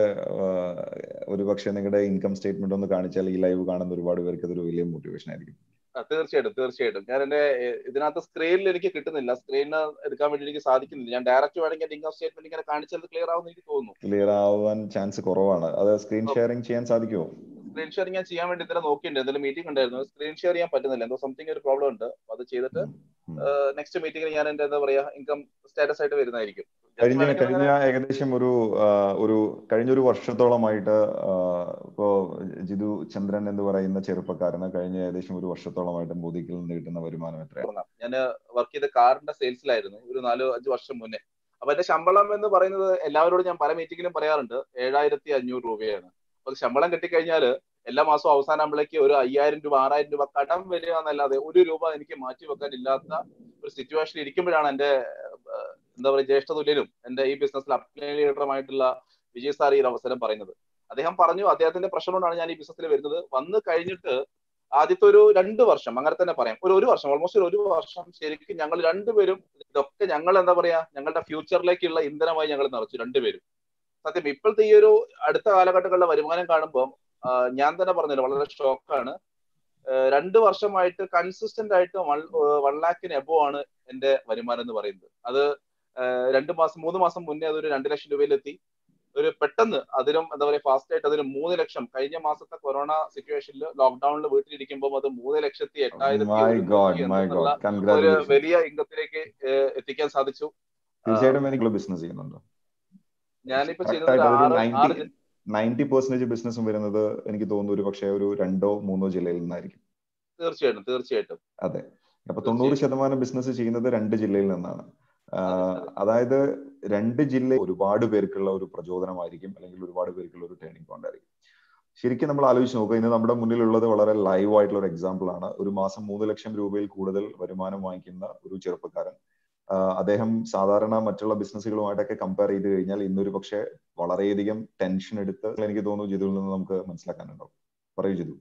A: ഒരു പക്ഷേ നിങ്ങളുടെ ഇൻകം സ്റ്റേറ്റ്മെന്റ് ഒന്ന് കാണിച്ചാൽ ഈ ലൈവ് കാണുന്ന ഒരുപാട് പേർക്ക് അതൊരു വലിയ മോട്ടിവേഷൻ ആയിരിക്കും
G: ആ, തീർച്ചയായിട്ടും തീർച്ചയായിട്ടും ഞാൻ എന്റെ എ, ഇതിനകത്ത് സ്ക്രീനിൽ എനിക്ക് കിട്ടുന്നില്ല സ്ക്രീനിൽ എടുക്കാൻ വേണ്ടി എനിക്ക് സാധിക്കുന്നില്ല ഞാൻ ഡയറക്റ്റ് വേണമെങ്കിൽ എന്റെ ഇൻകം സ്റ്റേറ്റ്മെന്റ് ഇങ്ങനെ കാണിച്ചാൽ ക്ലിയർ ആവുമെന്ന് എനിക്ക് തോന്നുന്നു
A: ക്ലിയർ ആവാൻ ചാൻസ് കുറവാണ് അത് സ്ക്രീൻ ഷെയറിംഗ് ചെയ്യാൻ സാധിക്കുമോ
G: സ്ക്രീൻ ഷെയർ ഞാൻ ചെയ്യാൻ വേണ്ടി ഇന്നലെ നോക്കിയിട്ടുണ്ട് എന്തെങ്കിലും മീറ്റിംഗ് ഉണ്ടായിരുന്നു സ്ക്രീൻ ഷെയർ ചെയ്യാൻ പറ്റുന്നില്ല എന്തോ സംതിങ് ഒരു പ്രോബ്ലം ഉണ്ട് അപ്പൊ അത് ചെയ്തിട്ട്
A: ഉം.
G: നെക്സ്റ്റ് മീറ്റിംഗിൽ ഞാൻ എന്റെ എന്താ പറയാ ഇൻകം സ്റ്റാറ്റസ് ആയിട്ട് വരുന്നതായിരിക്കും Just
A: കഴിഞ്ഞ
G: വേണമെങ്കിൽ
A: കഴിഞ്ഞ
G: അങ്ങനെ-
A: ഏകദേശം ഒരു ആ, ഒരു കഴിഞ്ഞ ഒരു വർഷത്തോളമായിട്ട് ആ, ഇപ്പോ ജിതു ചന്ദ്രൻ എന്ന് പറയുന്ന ചെറുപ്പക്കാരന് കഴിഞ്ഞ ഏകദേശം ഒരു വർഷത്തോളമായിട്ട് മോദിക്കിൽ നിന്ന് കിട്ടുന്ന വരുമാനം എത്രയാണ്
G: തുടങ്ങാം ഞാൻ വർക്ക് ചെയ്ത കാറിന്റെ സെയിൽസിലായിരുന്നു ഒരു നാലോ അഞ്ച് വർഷം മുന്നേ അപ്പൊ എന്റെ ശമ്പളം എന്ന് പറയുന്നത് എല്ലാവരോടും ഞാൻ പല മീറ്റിംഗിലും പറയാറുണ്ട് ഏഴായിരത്തി അഞ്ഞൂറ് രൂപയാണ് അപ്പൊ ശമ്പളം കിട്ടിക്കഴിഞ്ഞാല് എല്ലാ മാസവും അവസാനമാകുമ്പോഴേക്ക് ഒരു അയ്യായിരം രൂപ ആറായിരം രൂപ കടം വരിക എന്നല്ലാതെ ഒരു രൂപ എനിക്ക് മാറ്റി വെക്കാൻ ഇല്ലാത്ത ഒരു സിറ്റുവേഷൻ ഇരിക്കുമ്പോഴാണ് എന്റെ ഏഹ്, എന്താ പറയുക ജ്യേഷ്ഠ തുല്യനും എന്റെ ഈ ബിസിനസ്സിൽ അപ്ലൈ ലീഡറുമായിട്ടുള്ള വിജയ് സാർ ഈ ഒരു അവസരം പറയുന്നത് അദ്ദേഹം പറഞ്ഞു അദ്ദേഹത്തിന്റെ പ്രശ്നം കൊണ്ടാണ് ഞാൻ ഈ ബിസിനസ്സിൽ വരുന്നത് വന്ന് കഴിഞ്ഞിട്ട് ആദ്യത്തെ ഒരു രണ്ട് വർഷം അങ്ങനെ തന്നെ പറയാം ഒരു ഒരു വർഷം ഓൾമോസ്റ്റ് ഒരു വർഷം ശരിക്കും ഞങ്ങൾ രണ്ടുപേരും ഇതൊക്കെ ഞങ്ങൾ എന്താ പറയാ ഞങ്ങളുടെ ഫ്യൂച്ചറിലേക്കുള്ള ഇന്ധനമായി ഞങ്ങൾ നിറച്ചു രണ്ടുപേരും സത്യം ഇപ്പോഴത്തെ ഈ ഒരു അടുത്ത കാലഘട്ടങ്ങളിലെ വരുമാനം കാണുമ്പോൾ ഞാൻ തന്നെ പറഞ്ഞല്ലോ വളരെ ഷോക്കാണ് രണ്ട് വർഷമായിട്ട് കൺസിസ്റ്റന്റ് ആയിട്ട് വൺ വൺ ലാഖിന് എബോ ആണ് എന്റെ വരുമാനം എന്ന് പറയുന്നത് അത് ഏഹ് രണ്ട് മാസം മൂന്ന് മാസം മുന്നേ അതൊരു രണ്ട് ലക്ഷം രൂപയിലെത്തി ഒരു പെട്ടെന്ന് അതിലും എന്താ പറയുക ഫാസ്റ്റ് ആയിട്ട് അതിന് മൂന്ന് ലക്ഷം കഴിഞ്ഞ മാസത്തെ കൊറോണ സിറ്റുവേഷനിൽ ലോക്ക്ഡൌണിൽ വീട്ടിലിരിക്കുമ്പോൾ അത് മൂന്ന് ലക്ഷത്തി എട്ടായിരത്തി
A: മൈ
G: ഒരുന്നൂറ്റി
A: ഗോഡ് മൈ
G: എന്നുള്ള
A: ഗോഡ്
G: ഒരു
A: കൺഗ്രാറ്റുലേഷൻ
G: വലിയ ഇംഗത്തിലേക്ക് ഏഹ് എത്തിക്കാൻ സാധിച്ചു
A: തീർച്ചയായിട്ടും എനിക്ക് ബിസിനസ് ചെയ്യുന്നുണ്ടോ
G: ഞാനിപ്പോ
A: Correct
G: ചെയ്യുന്നത്
A: ആയിട്ട് ഒരു
G: ആറ് ആറ്
A: 90 നയൻറ്റി പെർസെന്റേജ് ബിസിനസ്സും വരുന്നത് എനിക്ക് തോന്നുന്നു ഒരു പക്ഷേ ഒരു രണ്ടോ മൂന്നോ ജില്ലയിൽ നിന്നായിരിക്കും
G: തീർച്ചയായിട്ടും തീർച്ചയായിട്ടും
A: അതെ അപ്പൊ തൊണ്ണൂറ് ശതമാനം ബിസിനസ് ചെയ്യുന്നത് രണ്ട് ജില്ലയിൽ നിന്നാണ് ആ,
G: അതെ, അതെ.
A: അതായത് രണ്ട് ജില്ല ഒരുപാട് പേർക്കുള്ള ഒരു പ്രചോദനമായിരിക്കും അല്ലെങ്കിൽ ഒരുപാട് പേർക്കുള്ള ഒരു ടേണിംഗ് പോയിന്റ് ആയിരിക്കും ശരിക്കും നമ്മൾ ആലോചിച്ച് നോക്കുക ഇന്ന് നമ്മുടെ മുന്നിലുള്ളത് വളരെ ലൈവ് ആയിട്ടുള്ള ഒരു എക്സാമ്പിൾ ആണ് ഒരു മാസം മൂന്ന് ലക്ഷം രൂപയിൽ കൂടുതൽ വരുമാനം വാങ്ങിക്കുന്ന ഒരു ചെറുപ്പക്കാരൻ ആ, അദ്ദേഹം സാധാരണ മറ്റുള്ള ബിസിനസ്സുകളുമായിട്ടൊക്കെ കമ്പയർ ചെയ്ത് കഴിഞ്ഞാൽ ഇന്നൊരു പക്ഷേ വളരെയധികം ടെൻഷൻ എടുത്ത് എനിക്ക് തോന്നുന്നു ജിതുവിൽ നിന്ന് നമുക്ക് മനസ്സിലാക്കാനുണ്ടാവും പറയൂ ജിതു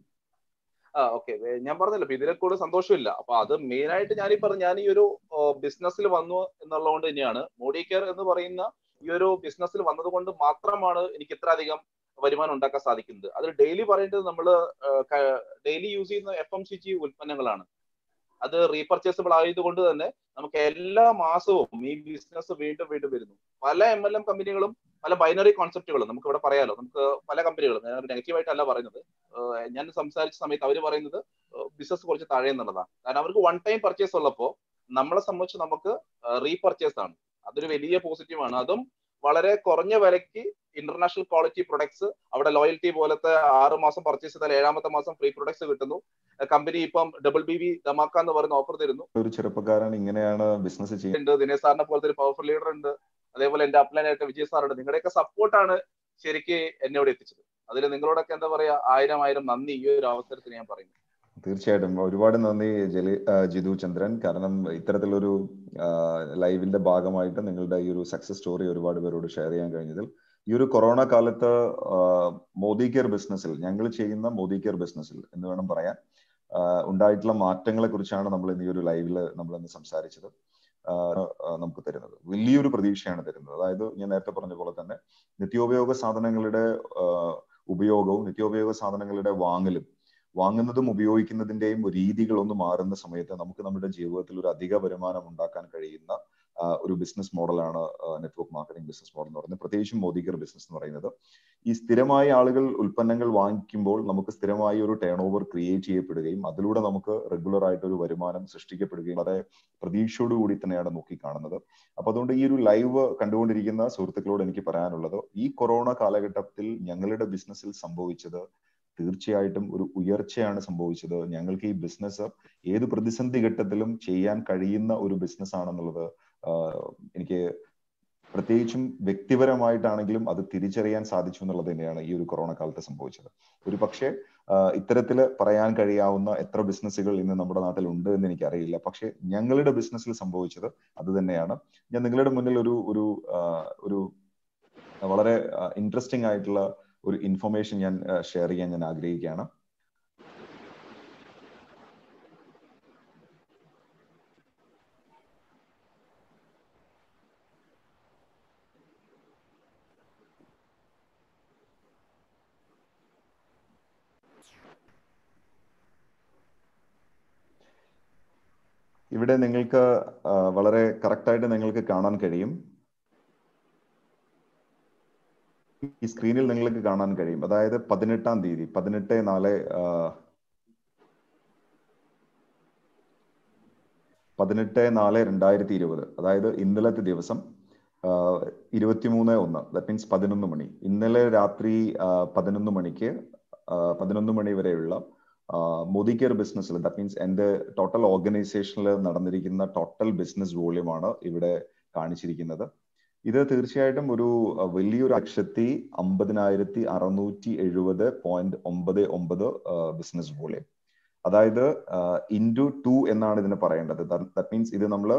G: ആ ഓക്കെ ഞാൻ പറഞ്ഞല്ലോ ഇപ്പൊ ഇതിനെ കൂടെ സന്തോഷമില്ല അപ്പൊ അത് മെയിൻ ആയിട്ട് ഞാൻ ഈ പറഞ്ഞ ഞാൻ ഈ ഒരു ബിസിനസ്സിൽ വന്നു എന്നുള്ളതുകൊണ്ട് തന്നെയാണ് മോഡി കെയർ എന്ന് പറയുന്ന ഈ ഒരു ബിസിനസ്സിൽ വന്നത് കൊണ്ട് മാത്രമാണ് എനിക്ക് ഇത്ര അധികം വരുമാനം ഉണ്ടാക്കാൻ സാധിക്കുന്നത് അത് ഡെയിലി പറയേണ്ടത് നമ്മൾ ഡെയിലി യൂസ് ചെയ്യുന്ന എഫ് എം സി ജി ഉൽപ്പന്നങ്ങളാണ് അത് റീപർച്ചേസബിൾ ആയതുകൊണ്ട് തന്നെ നമുക്ക് എല്ലാ മാസവും ഈ ബിസിനസ് വീണ്ടും വീണ്ടും വരുന്നു പല എം എൽ എം കമ്പനികളും പല ബൈനറി കോൺസെപ്റ്റുകളും നമുക്ക് ഇവിടെ പറയാലോ നമുക്ക് പല കമ്പനികളും ഞാൻ ഒരു നെഗറ്റീവായിട്ടല്ല പറയുന്നത് ഏഹ് ഞാൻ സംസാരിച്ച സമയത്ത് അവർ പറയുന്നത് ബിസിനസ് കുറച്ച് താഴെ എന്നുള്ളതാണ് കാരണം അവർക്ക് വൺ ടൈം പർച്ചേസ് ഉള്ളപ്പോൾ നമ്മളെ സംബന്ധിച്ച് നമുക്ക് റീപർച്ചേസ് ആണ് അതൊരു വലിയ പോസിറ്റീവ് ആണ് അതും വളരെ കുറഞ്ഞ വിലയ്ക്ക് ഇന്റർനാഷണൽ ക്വാളിറ്റി പ്രൊഡക്ട്സ് അവിടെ ലോയൽറ്റി പോലത്തെ ആറ് മാസം പർച്ചേസ് ചെയ്താൽ ഏഴാമത്തെ മാസം ഫ്രീ പ്രൊഡക്ട്സ് കിട്ടുന്നു കമ്പനി ഇപ്പം ഡബിൾ ബി വി ധമാക്ക എന്ന് പറയുന്ന ഓഫർ തരുന്നു
A: ഒരു ചെറുപ്പക്കാരൻ ഇങ്ങനെയാണ് ബിസിനസ് ചെയ്യുന്നത്
G: ഉണ്ട് ദിനേശ് സാറിനെ പോലത്തെ ഒരു പവർഫുൾ ലീഡർ ഉണ്ട് അതേപോലെ എന്റെ അപ്ലൈൻ ആയിട്ട് വിജയ് സാറുണ്ട് നിങ്ങളുടെയൊക്കെ സപ്പോർട്ടാണ് ശരിക്ക് എന്നെ ഇവിടെ എത്തിച്ചത് അതിൽ നിങ്ങളോടൊക്കെ എന്താ പറയാ ആയിരം ആയിരം നന്ദി ഈ ഒരു അവസരത്തിൽ ഞാൻ പറയുന്നു
A: തീർച്ചയായിട്ടും ഒരുപാട് നന്ദി ജലി ആ, ജിതു ചന്ദ്രൻ കാരണം ഇത്തരത്തിലൊരു ആ, ലൈവിന്റെ ഭാഗമായിട്ട് നിങ്ങളുടെ ഈ ഒരു സക്സസ് സ്റ്റോറി ഒരുപാട് പേരോട് ഷെയർ ചെയ്യാൻ കഴിഞ്ഞതിൽ ഈ ഒരു കൊറോണ കാലത്ത് ആ, മോദി കെയർ ബിസിനസ്സിൽ ഞങ്ങൾ ചെയ്യുന്ന മോദി കെയർ ബിസിനസ്സിൽ എന്ന് വേണം പറയാൻ ആ, ഉണ്ടായിട്ടുള്ള മാറ്റങ്ങളെ കുറിച്ചാണ് നമ്മൾ ഇന്ന് ഈ ഒരു ലൈവില് നമ്മൾ ഇന്ന് സംസാരിച്ചത് ആ, ആ, നമുക്ക് തരുന്നത് വലിയൊരു പ്രതീക്ഷയാണ് തരുന്നത് അതായത് ഞാൻ നേരത്തെ പറഞ്ഞ പോലെ തന്നെ നിത്യോപയോഗ സാധനങ്ങളുടെ ആ, ഉപയോഗവും നിത്യോപയോഗ സാധനങ്ങളുടെ വാങ്ങലും വാങ്ങുന്നതും ഉപയോഗിക്കുന്നതിന്റെയും രീതികൾ ഒന്ന് മാറുന്ന സമയത്ത് നമുക്ക് നമ്മുടെ ജീവിതത്തിൽ ഒരു അധിക വരുമാനം ഉണ്ടാക്കാൻ കഴിയുന്ന ആ, ഒരു ബിസിനസ് മോഡലാണ് നെറ്റ്വർക്ക് മാർക്കറ്റിംഗ് ബിസിനസ് മോഡൽ എന്ന് പറയുന്നത് പ്രത്യേകിച്ചും മോദിഗർ ബിസിനസ് എന്ന് പറയുന്നത് ഈ സ്ഥിരമായി ആളുകൾ ഉൽപ്പന്നങ്ങൾ വാങ്ങിക്കുമ്പോൾ നമുക്ക് സ്ഥിരമായി ഒരു ടേൺ ഓവർ ക്രിയേറ്റ് ചെയ്യപ്പെടുകയും അതിലൂടെ നമുക്ക് റെഗുലർ ആയിട്ട് ഒരു വരുമാനം സൃഷ്ടിക്കപ്പെടുകയും വളരെ പ്രതീക്ഷയോടുകൂടി തന്നെയാണ് നോക്കിക്കാണുന്നത് അപ്പൊ അതുകൊണ്ട് ഈ ഒരു ലൈവ് കണ്ടുകൊണ്ടിരിക്കുന്ന സുഹൃത്തുക്കളോട് എനിക്ക് പറയാനുള്ളത് ഈ കൊറോണ കാലഘട്ടത്തിൽ ഞങ്ങളുടെ ബിസിനസ്സിൽ സംഭവിച്ചത് തീർച്ചയായിട്ടും ഒരു ഉയർച്ചയാണ് സംഭവിച്ചത് ഞങ്ങൾക്ക് ഈ ബിസിനസ് ഏത് പ്രതിസന്ധി ഘട്ടത്തിലും ചെയ്യാൻ കഴിയുന്ന ഒരു ബിസിനസ് ആണെന്നുള്ളത് ആഹ് എനിക്ക് പ്രത്യേകിച്ചും വ്യക്തിപരമായിട്ടാണെങ്കിലും അത് തിരിച്ചറിയാൻ സാധിച്ചു എന്നുള്ളത് തന്നെയാണ് ഈ ഒരു കൊറോണ കാലത്ത് സംഭവിച്ചത് ഒരു പക്ഷേ ആഹ് ഇത്തരത്തില് പറയാൻ കഴിയാവുന്ന എത്ര ബിസിനസ്സുകൾ ഇന്ന് നമ്മുടെ നാട്ടിൽ ഉണ്ട് എന്ന് എനിക്കറിയില്ല പക്ഷേ ഞങ്ങളുടെ ബിസിനസ്സിൽ സംഭവിച്ചത് അത് തന്നെയാണ് ഞാൻ നിങ്ങളുടെ മുന്നിൽ ഒരു ഒരു ആഹ് ഒരു വളരെ ഇൻട്രസ്റ്റിംഗ് ആയിട്ടുള്ള ഒരു ഇൻഫർമേഷൻ ഞാൻ ഷെയർ ചെയ്യാൻ ഞാൻ ആഗ്രഹിക്കുകയാണ് ഇവിടെ നിങ്ങൾക്ക് വളരെ കറക്റ്റായിട്ട് നിങ്ങൾക്ക് കാണാൻ കഴിയും ഈ സ്ക്രീനിൽ നിങ്ങൾക്ക് കാണാൻ കഴിയും അതായത് പതിനെട്ടാം തീയതി പതിനെട്ട് നാല് പതിനെട്ട് നാല് രണ്ടായിരത്തി ഇരുപത് അതായത് ഇന്നലത്തെ ദിവസം ഇരുപത്തിമൂന്ന് ഒന്ന് ദാറ്റ് മീൻസ് പതിനൊന്ന് മണി ഇന്നലെ രാത്രി പതിനൊന്ന് മണിക്ക് പതിനൊന്ന് മണി വരെയുള്ള മോദി കെയർ ബിസിനസ്സിൽ ദാറ്റ് മീൻസ് എൻ്റെ ടോട്ടൽ ഓർഗനൈസേഷനിൽ നടന്നിരിക്കുന്ന ടോട്ടൽ ബിസിനസ് വോള്യൂമാണ് ഇവിടെ കാണിച്ചിരിക്കുന്നത് ഇത് തീർച്ചയായിട്ടും ഒരു വലിയൊരു ലക്ഷത്തി അമ്പതിനായിരത്തി അറുന്നൂറ്റി എഴുപത് പോയിന്റ് ഒമ്പത് ഒമ്പത് ബിസിനസ് വോള്യൂം അതായത് ഇൻറ്റു ടു എന്നാണ് ഇതിന് പറയേണ്ടത് ദാറ്റ് മീൻസ് ഇത് നമ്മൾ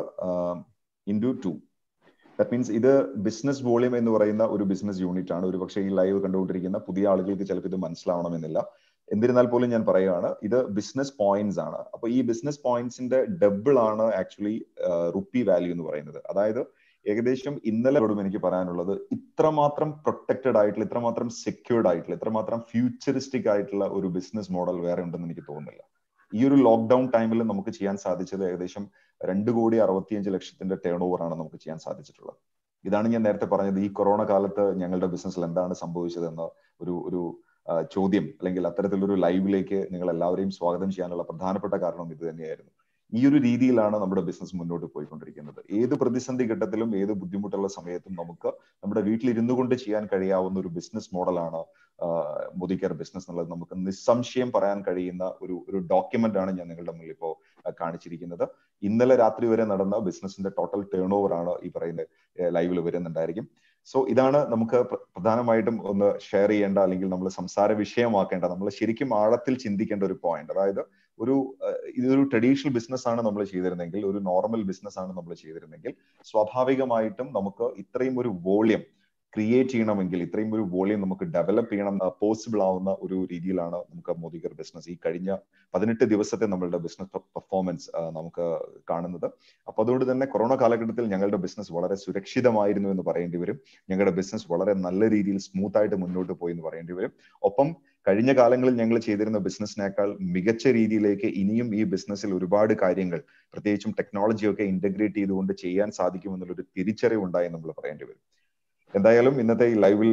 A: ഇൻറ്റു ടു ദാറ്റ് മീൻസ് ഇത് ബിസിനസ് വോളിയം എന്ന് പറയുന്ന ഒരു ബിസിനസ് യൂണിറ്റ് ആണ് ഒരു പക്ഷേ ഈ ലൈവ് കണ്ടുകൊണ്ടിരിക്കുന്ന പുതിയ ആളുകൾക്ക് ചിലപ്പോൾ ഇത് മനസ്സിലാവണമെന്നില്ല എന്നിരുന്നാൽ പോലും ഞാൻ പറയുകയാണ് ഇത് ബിസിനസ് പോയിന്റ്സ് ആണ് അപ്പൊ ഈ ബിസിനസ് പോയിന്റ്സിന്റെ ഡബിൾ ആണ് ആക്ച്വലി റുപ്പി വാല്യൂ എന്ന് പറയുന്നത് അതായത് ഏകദേശം ഇന്നലെയോടും എനിക്ക് പറയാനുള്ളത് ഇത്രമാത്രം പ്രൊട്ടക്റ്റഡ് ആയിട്ടുള്ള ഇത്രമാത്രം സെക്യൂർഡ് ആയിട്ടുള്ള ഇത്രമാത്രം ഫ്യൂച്ചറിസ്റ്റിക് ആയിട്ടുള്ള ഒരു ബിസിനസ് മോഡൽ വേറെ ഉണ്ടെന്ന് എനിക്ക് തോന്നുന്നില്ല ഈ ഒരു ലോക്ക്ഡൌൺ ടൈമിൽ നമുക്ക് ചെയ്യാൻ സാധിച്ചത് ഏകദേശം രണ്ട് കോടി അറുപത്തിയഞ്ച് ലക്ഷത്തിന്റെ ടേൺ ഓവർ ആണ് നമുക്ക് ചെയ്യാൻ സാധിച്ചിട്ടുള്ളത് ഇതാണ് ഞാൻ നേരത്തെ പറഞ്ഞത് ഈ കൊറോണ കാലത്ത് ഞങ്ങളുടെ ബിസിനസ്സിൽ എന്താണ് സംഭവിച്ചതെന്ന് ഒരു ഒരു ചോദ്യം അല്ലെങ്കിൽ അത്തരത്തിലൊരു ലൈവിലേക്ക് നിങ്ങൾ എല്ലാവരെയും സ്വാഗതം ചെയ്യാനുള്ള പ്രധാനപ്പെട്ട കാരണം ഇത് തന്നെയായിരുന്നു ഈ ഒരു രീതിയിലാണ് നമ്മുടെ ബിസിനസ് മുന്നോട്ട് പോയിക്കൊണ്ടിരിക്കുന്നത് ഏത് പ്രതിസന്ധി ഘട്ടത്തിലും ഏത് ബുദ്ധിമുട്ടുള്ള സമയത്തും നമുക്ക് നമ്മുടെ വീട്ടിലിരുന്നു കൊണ്ട് ചെയ്യാൻ കഴിയാവുന്ന ഒരു ബിസിനസ് മോഡലാണ് മോദി കെയർ ബിസിനസ് എന്നുള്ളത് നമുക്ക് നിസ്സംശയം പറയാൻ കഴിയുന്ന ഒരു ഒരു ഡോക്യുമെന്റ് ആണ് ഞാൻ നിങ്ങളുടെ മുന്നിൽ ഇപ്പോൾ കാണിച്ചിരിക്കുന്നത് ഇന്നലെ രാത്രി വരെ നടന്ന ബിസിനസിന്റെ ടോട്ടൽ ടേൺ ഓവർ ആണ് ഈ പറയുന്ന ലൈവിൽ വരുന്നുണ്ടായിരിക്കും സോ ഇതാണ് നമുക്ക് പ്രധാനമായിട്ടും ഒന്ന് ഷെയർ ചെയ്യേണ്ട അല്ലെങ്കിൽ നമ്മൾ സംസാര വിഷയമാക്കേണ്ട നമ്മൾ ശരിക്കും ആഴത്തിൽ ചിന്തിക്കേണ്ട ഒരു പോയിന്റ് അതായത് ഒരു ഇതൊരു ട്രഡീഷണൽ ബിസിനസ് ആണ് നമ്മൾ ചെയ്തിരുന്നെങ്കിൽ ഒരു നോർമൽ ബിസിനസ് ആണ് നമ്മൾ ചെയ്തിരുന്നെങ്കിൽ സ്വാഭാവികമായിട്ടും നമുക്ക് ഇത്രയും ഒരു വോളിയം ക്രിയേറ്റ് ചെയ്യണമെങ്കിൽ ഇത്രയും ഒരു വോളിയം നമുക്ക് ഡെവലപ്പ് ചെയ്യണം പോസിബിൾ ആവുന്ന ഒരു രീതിയിലാണ് നമുക്ക് മോദിഗർ ബിസിനസ് ഈ കഴിഞ്ഞ പതിനെട്ട് ദിവസത്തെ നമ്മളുടെ ബിസിനസ് പെർഫോമൻസ് നമുക്ക് കാണുന്നത് അപ്പൊ അതുകൊണ്ട് തന്നെ കൊറോണ കാലഘട്ടത്തിൽ ഞങ്ങളുടെ ബിസിനസ് വളരെ സുരക്ഷിതമായിരുന്നു എന്ന് പറയേണ്ടി വരും ഞങ്ങളുടെ ബിസിനസ് വളരെ നല്ല രീതിയിൽ സ്മൂത്ത് ആയിട്ട് മുന്നോട്ട് പോയി എന്ന് പറയേണ്ടി വരും ഒപ്പം കഴിഞ്ഞ കാലങ്ങളിൽ ഞങ്ങൾ ചെയ്തിരുന്ന ബിസിനസ്സിനേക്കാൾ മികച്ച രീതിയിലേക്ക് ഇനിയും ഈ ബിസിനസ്സിൽ ഒരുപാട് കാര്യങ്ങൾ പ്രത്യേകിച്ചും ടെക്നോളജിയൊക്കെ ഇന്റഗ്രേറ്റ് ചെയ്തുകൊണ്ട് ചെയ്യാൻ സാധിക്കുമെന്നുള്ളൊരു തിരിച്ചറിവുണ്ടായി നമ്മൾ പറയേണ്ടി വരും എന്തായാലും ഇന്നത്തെ ഈ ലൈവിൽ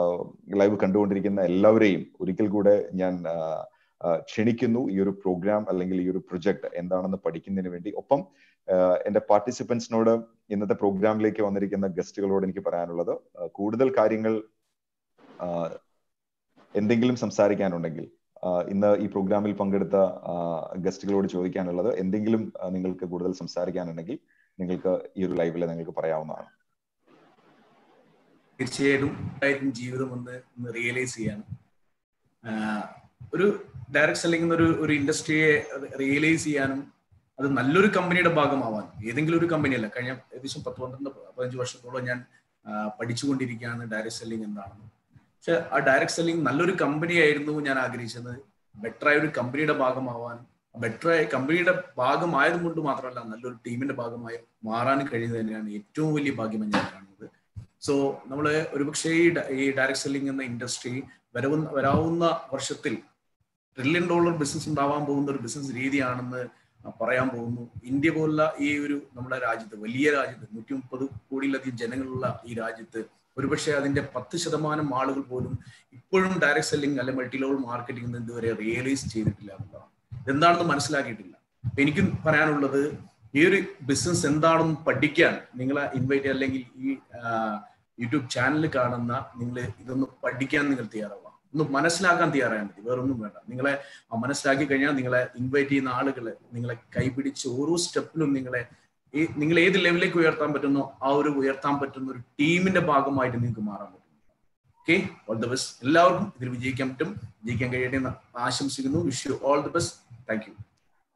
A: ലൈവ് കണ്ടുകൊണ്ടിരിക്കുന്ന എല്ലാവരെയും ഒരിക്കൽ കൂടെ ഞാൻ ക്ഷണിക്കുന്നു ഈ ഒരു പ്രോഗ്രാം അല്ലെങ്കിൽ ഈ ഒരു പ്രൊജക്ട് എന്താണെന്ന് പഠിക്കുന്നതിന് വേണ്ടി ഒപ്പം എന്റെ പാർട്ടിസിപ്പൻസിനോട് ഇന്നത്തെ പ്രോഗ്രാമിലേക്ക് വന്നിരിക്കുന്ന ഗസ്റ്റുകളോട് എനിക്ക് പറയാനുള്ളത് കൂടുതൽ കാര്യങ്ങൾ എന്തെങ്കിലും സംസാരിക്കാനുണ്ടെങ്കിൽ ഇന്ന് ഈ പ്രോഗ്രാമിൽ പങ്കെടുത്ത ഗസ്റ്റുകളോട് ചോദിക്കാനുള്ളത് എന്തെങ്കിലും നിങ്ങൾക്ക് കൂടുതൽ സംസാരിക്കാനുണ്ടെങ്കിൽ നിങ്ങൾക്ക് ഈ ഒരു ലൈവിൽ നിങ്ങൾക്ക് പറയാവുന്നതാണ്
C: തീർച്ചയായിട്ടും ജീവിതം ഒന്ന് ഒന്ന് റിയലൈസ് ചെയ്യാനും ഒരു ഡയറക്ട് സെല്ലിംഗ് എന്നൊരു ഒരു ഇൻഡസ്ട്രിയെ റിയലൈസ് ചെയ്യാനും അത് നല്ലൊരു കമ്പനിയുടെ ഭാഗമാവാൻ ഏതെങ്കിലും ഒരു കമ്പനിയല്ല കഴിഞ്ഞ ഏകദേശം പത്ത് പന്ത്രണ്ട് പതിനഞ്ച് വർഷത്തോളം ഞാൻ പഠിച്ചുകൊണ്ടിരിക്കുകയാണ് ഡയറക്ട് സെല്ലിംഗ് എന്താണെന്ന് പക്ഷെ ആ ഡയറക്ട് സെല്ലിംഗ് നല്ലൊരു കമ്പനി ആയിരുന്നു ഞാൻ ആഗ്രഹിച്ചത് ബെറ്ററായ ഒരു കമ്പനിയുടെ ഭാഗമാവാനും ബെറ്ററായ കമ്പനിയുടെ ഭാഗമായത് കൊണ്ട് മാത്രമല്ല നല്ലൊരു ടീമിന്റെ ഭാഗമായി മാറാൻ കഴിയുന്നത് തന്നെയാണ് ഏറ്റവും വലിയ ഭാഗ്യം ഞാൻ കാണുന്നത് സോ നമ്മൾ ഒരുപക്ഷെ ഈ ഈ ഡയറക്ട് സെല്ലിംഗ് എന്ന ഇൻഡസ്ട്രി വരവുന്ന വരാവുന്ന വർഷത്തിൽ ട്രില്യൺ ഡോളർ ബിസിനസ് ഉണ്ടാവാൻ പോകുന്ന ഒരു ബിസിനസ് രീതിയാണെന്ന് പറയാൻ പോകുന്നു ഇന്ത്യ പോലുള്ള ഈ ഒരു നമ്മുടെ രാജ്യത്ത് വലിയ രാജ്യത്ത് നൂറ്റി മുപ്പത് കോടിയിലധികം ജനങ്ങളുള്ള ഈ രാജ്യത്ത് ഒരുപക്ഷെ അതിന്റെ പത്ത് ശതമാനം ആളുകൾ പോലും ഇപ്പോഴും ഡയറക്ട് സെല്ലിംഗ് അല്ലെ മൾട്ടി ലെവൽ മാർക്കറ്റിംഗ് ഇതുവരെ റിയലൈസ് ചെയ്തിട്ടില്ല എന്നുള്ളതാണ് ഇതെന്താണെന്ന് മനസ്സിലാക്കിയിട്ടില്ല എനിക്ക് പറയാനുള്ളത് ഈ ഒരു ബിസിനസ് എന്താണെന്ന് പഠിക്കാൻ നിങ്ങളെ ഇൻവൈറ്റ് അല്ലെങ്കിൽ ഈ യൂട്യൂബ് ചാനൽ കാണുന്ന നിങ്ങൾ ഇതൊന്ന് പഠിക്കാൻ നിങ്ങൾ തയ്യാറാവുക ഒന്ന് മനസ്സിലാക്കാൻ തയ്യാറായാൽ മതി വേറൊന്നും വേണ്ട നിങ്ങളെ മനസ്സിലാക്കി കഴിഞ്ഞാൽ നിങ്ങളെ ഇൻവൈറ്റ് ചെയ്യുന്ന ആളുകൾ നിങ്ങളെ കൈപിടിച്ച് ഓരോ സ്റ്റെപ്പിലും നിങ്ങളെ ഈ നിങ്ങൾ ഏത് ലെവലിലേക്ക് ഉയർത്താൻ പറ്റുന്നോ ആ ഒരു ഉയർത്താൻ പറ്റുന്ന ഒരു ടീമിന്റെ ഭാഗമായിട്ട് നിങ്ങൾക്ക് മാറാൻ പറ്റും ഓക്കെ ഓൾ ദ ബെസ്റ്റ് എല്ലാവർക്കും ഇതിൽ വിജയിക്കാൻ പറ്റും വിജയിക്കാൻ കഴിയട്ടെ എന്ന് ആശംസിക്കുന്നു wish you all the best thank you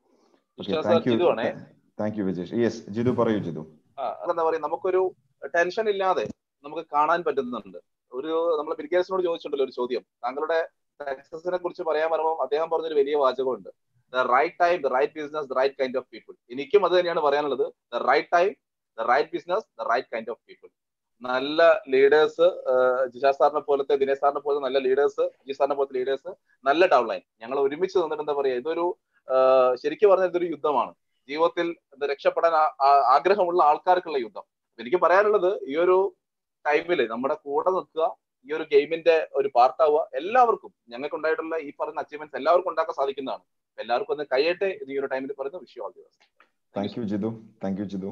A: thank you Vijesh yes Jithu പറയൂ ജിതു
G: എന്താ പറയുക നമുക്കൊരു ടെൻഷൻ ഇല്ലാതെ നമുക്ക് കാണാൻ പറ്റുന്നുണ്ട് ഒരു നമ്മൾ ബിൽഗേറ്റ്സിനോട് ചോദിച്ചിട്ടുണ്ടല്ലോ ഒരു ചോദ്യം താങ്കളുടെ സക്സസിനെ കുറിച്ച് പറയാൻ പറയുമ്പോൾ അദ്ദേഹം പറഞ്ഞൊരു വലിയ വാചകമുണ്ട് the right time the right business the right kind of people എനിക്കും അത് തന്നെയാണ് പറയാനുള്ളത് the right time the right business the right kind of people നല്ല ലീഡേഴ്സ് ജിഷാ സാറിനെ പോലത്തെ ദിനേശ് സാറിനെ പോലത്തെ നല്ല ലീഡേഴ്സ് ജി സാറിനെ പോലത്തെ ലീഡേഴ്സ് നല്ല ഡൗൺ ലൈൻ ഞങ്ങൾ ഒരുമിച്ച് നിന്നിട്ട് എന്താ പറയാ ഇതൊരു ശരിക്കും പറഞ്ഞാൽ ഇതൊരു യുദ്ധമാണ് ജീവിതത്തിൽ രക്ഷപ്പെടാൻ ആഗ്രഹമുള്ള ആൾക്കാർക്കുള്ള യുദ്ധം എനിക്ക് പറയാനുള്ളത് ഈ ഒരു ടൈമിൽ നമ്മുടെ കൂടെ നിൽക്കുക ഈ ഒരു ഗെയിമിന്റെ ഒരു പാർട്ടാവുക എല്ലാവർക്കും ഞങ്ങൾക്ക് ഉണ്ടായിട്ടുള്ള ഈ പറഞ്ഞ അച്ചീവ്മെന്റ്സ് എല്ലാവർക്കും ഉണ്ടാക്കാൻ സാധിക്കുന്നതാണ് എല്ലാവർക്കും ഒന്ന് കഴിയട്ടെ ഈ ഒരു ടൈമിൽ പറയുന്ന വിഷയം ഓൾ ദിവസം
A: thank you Jithu thank you Jithu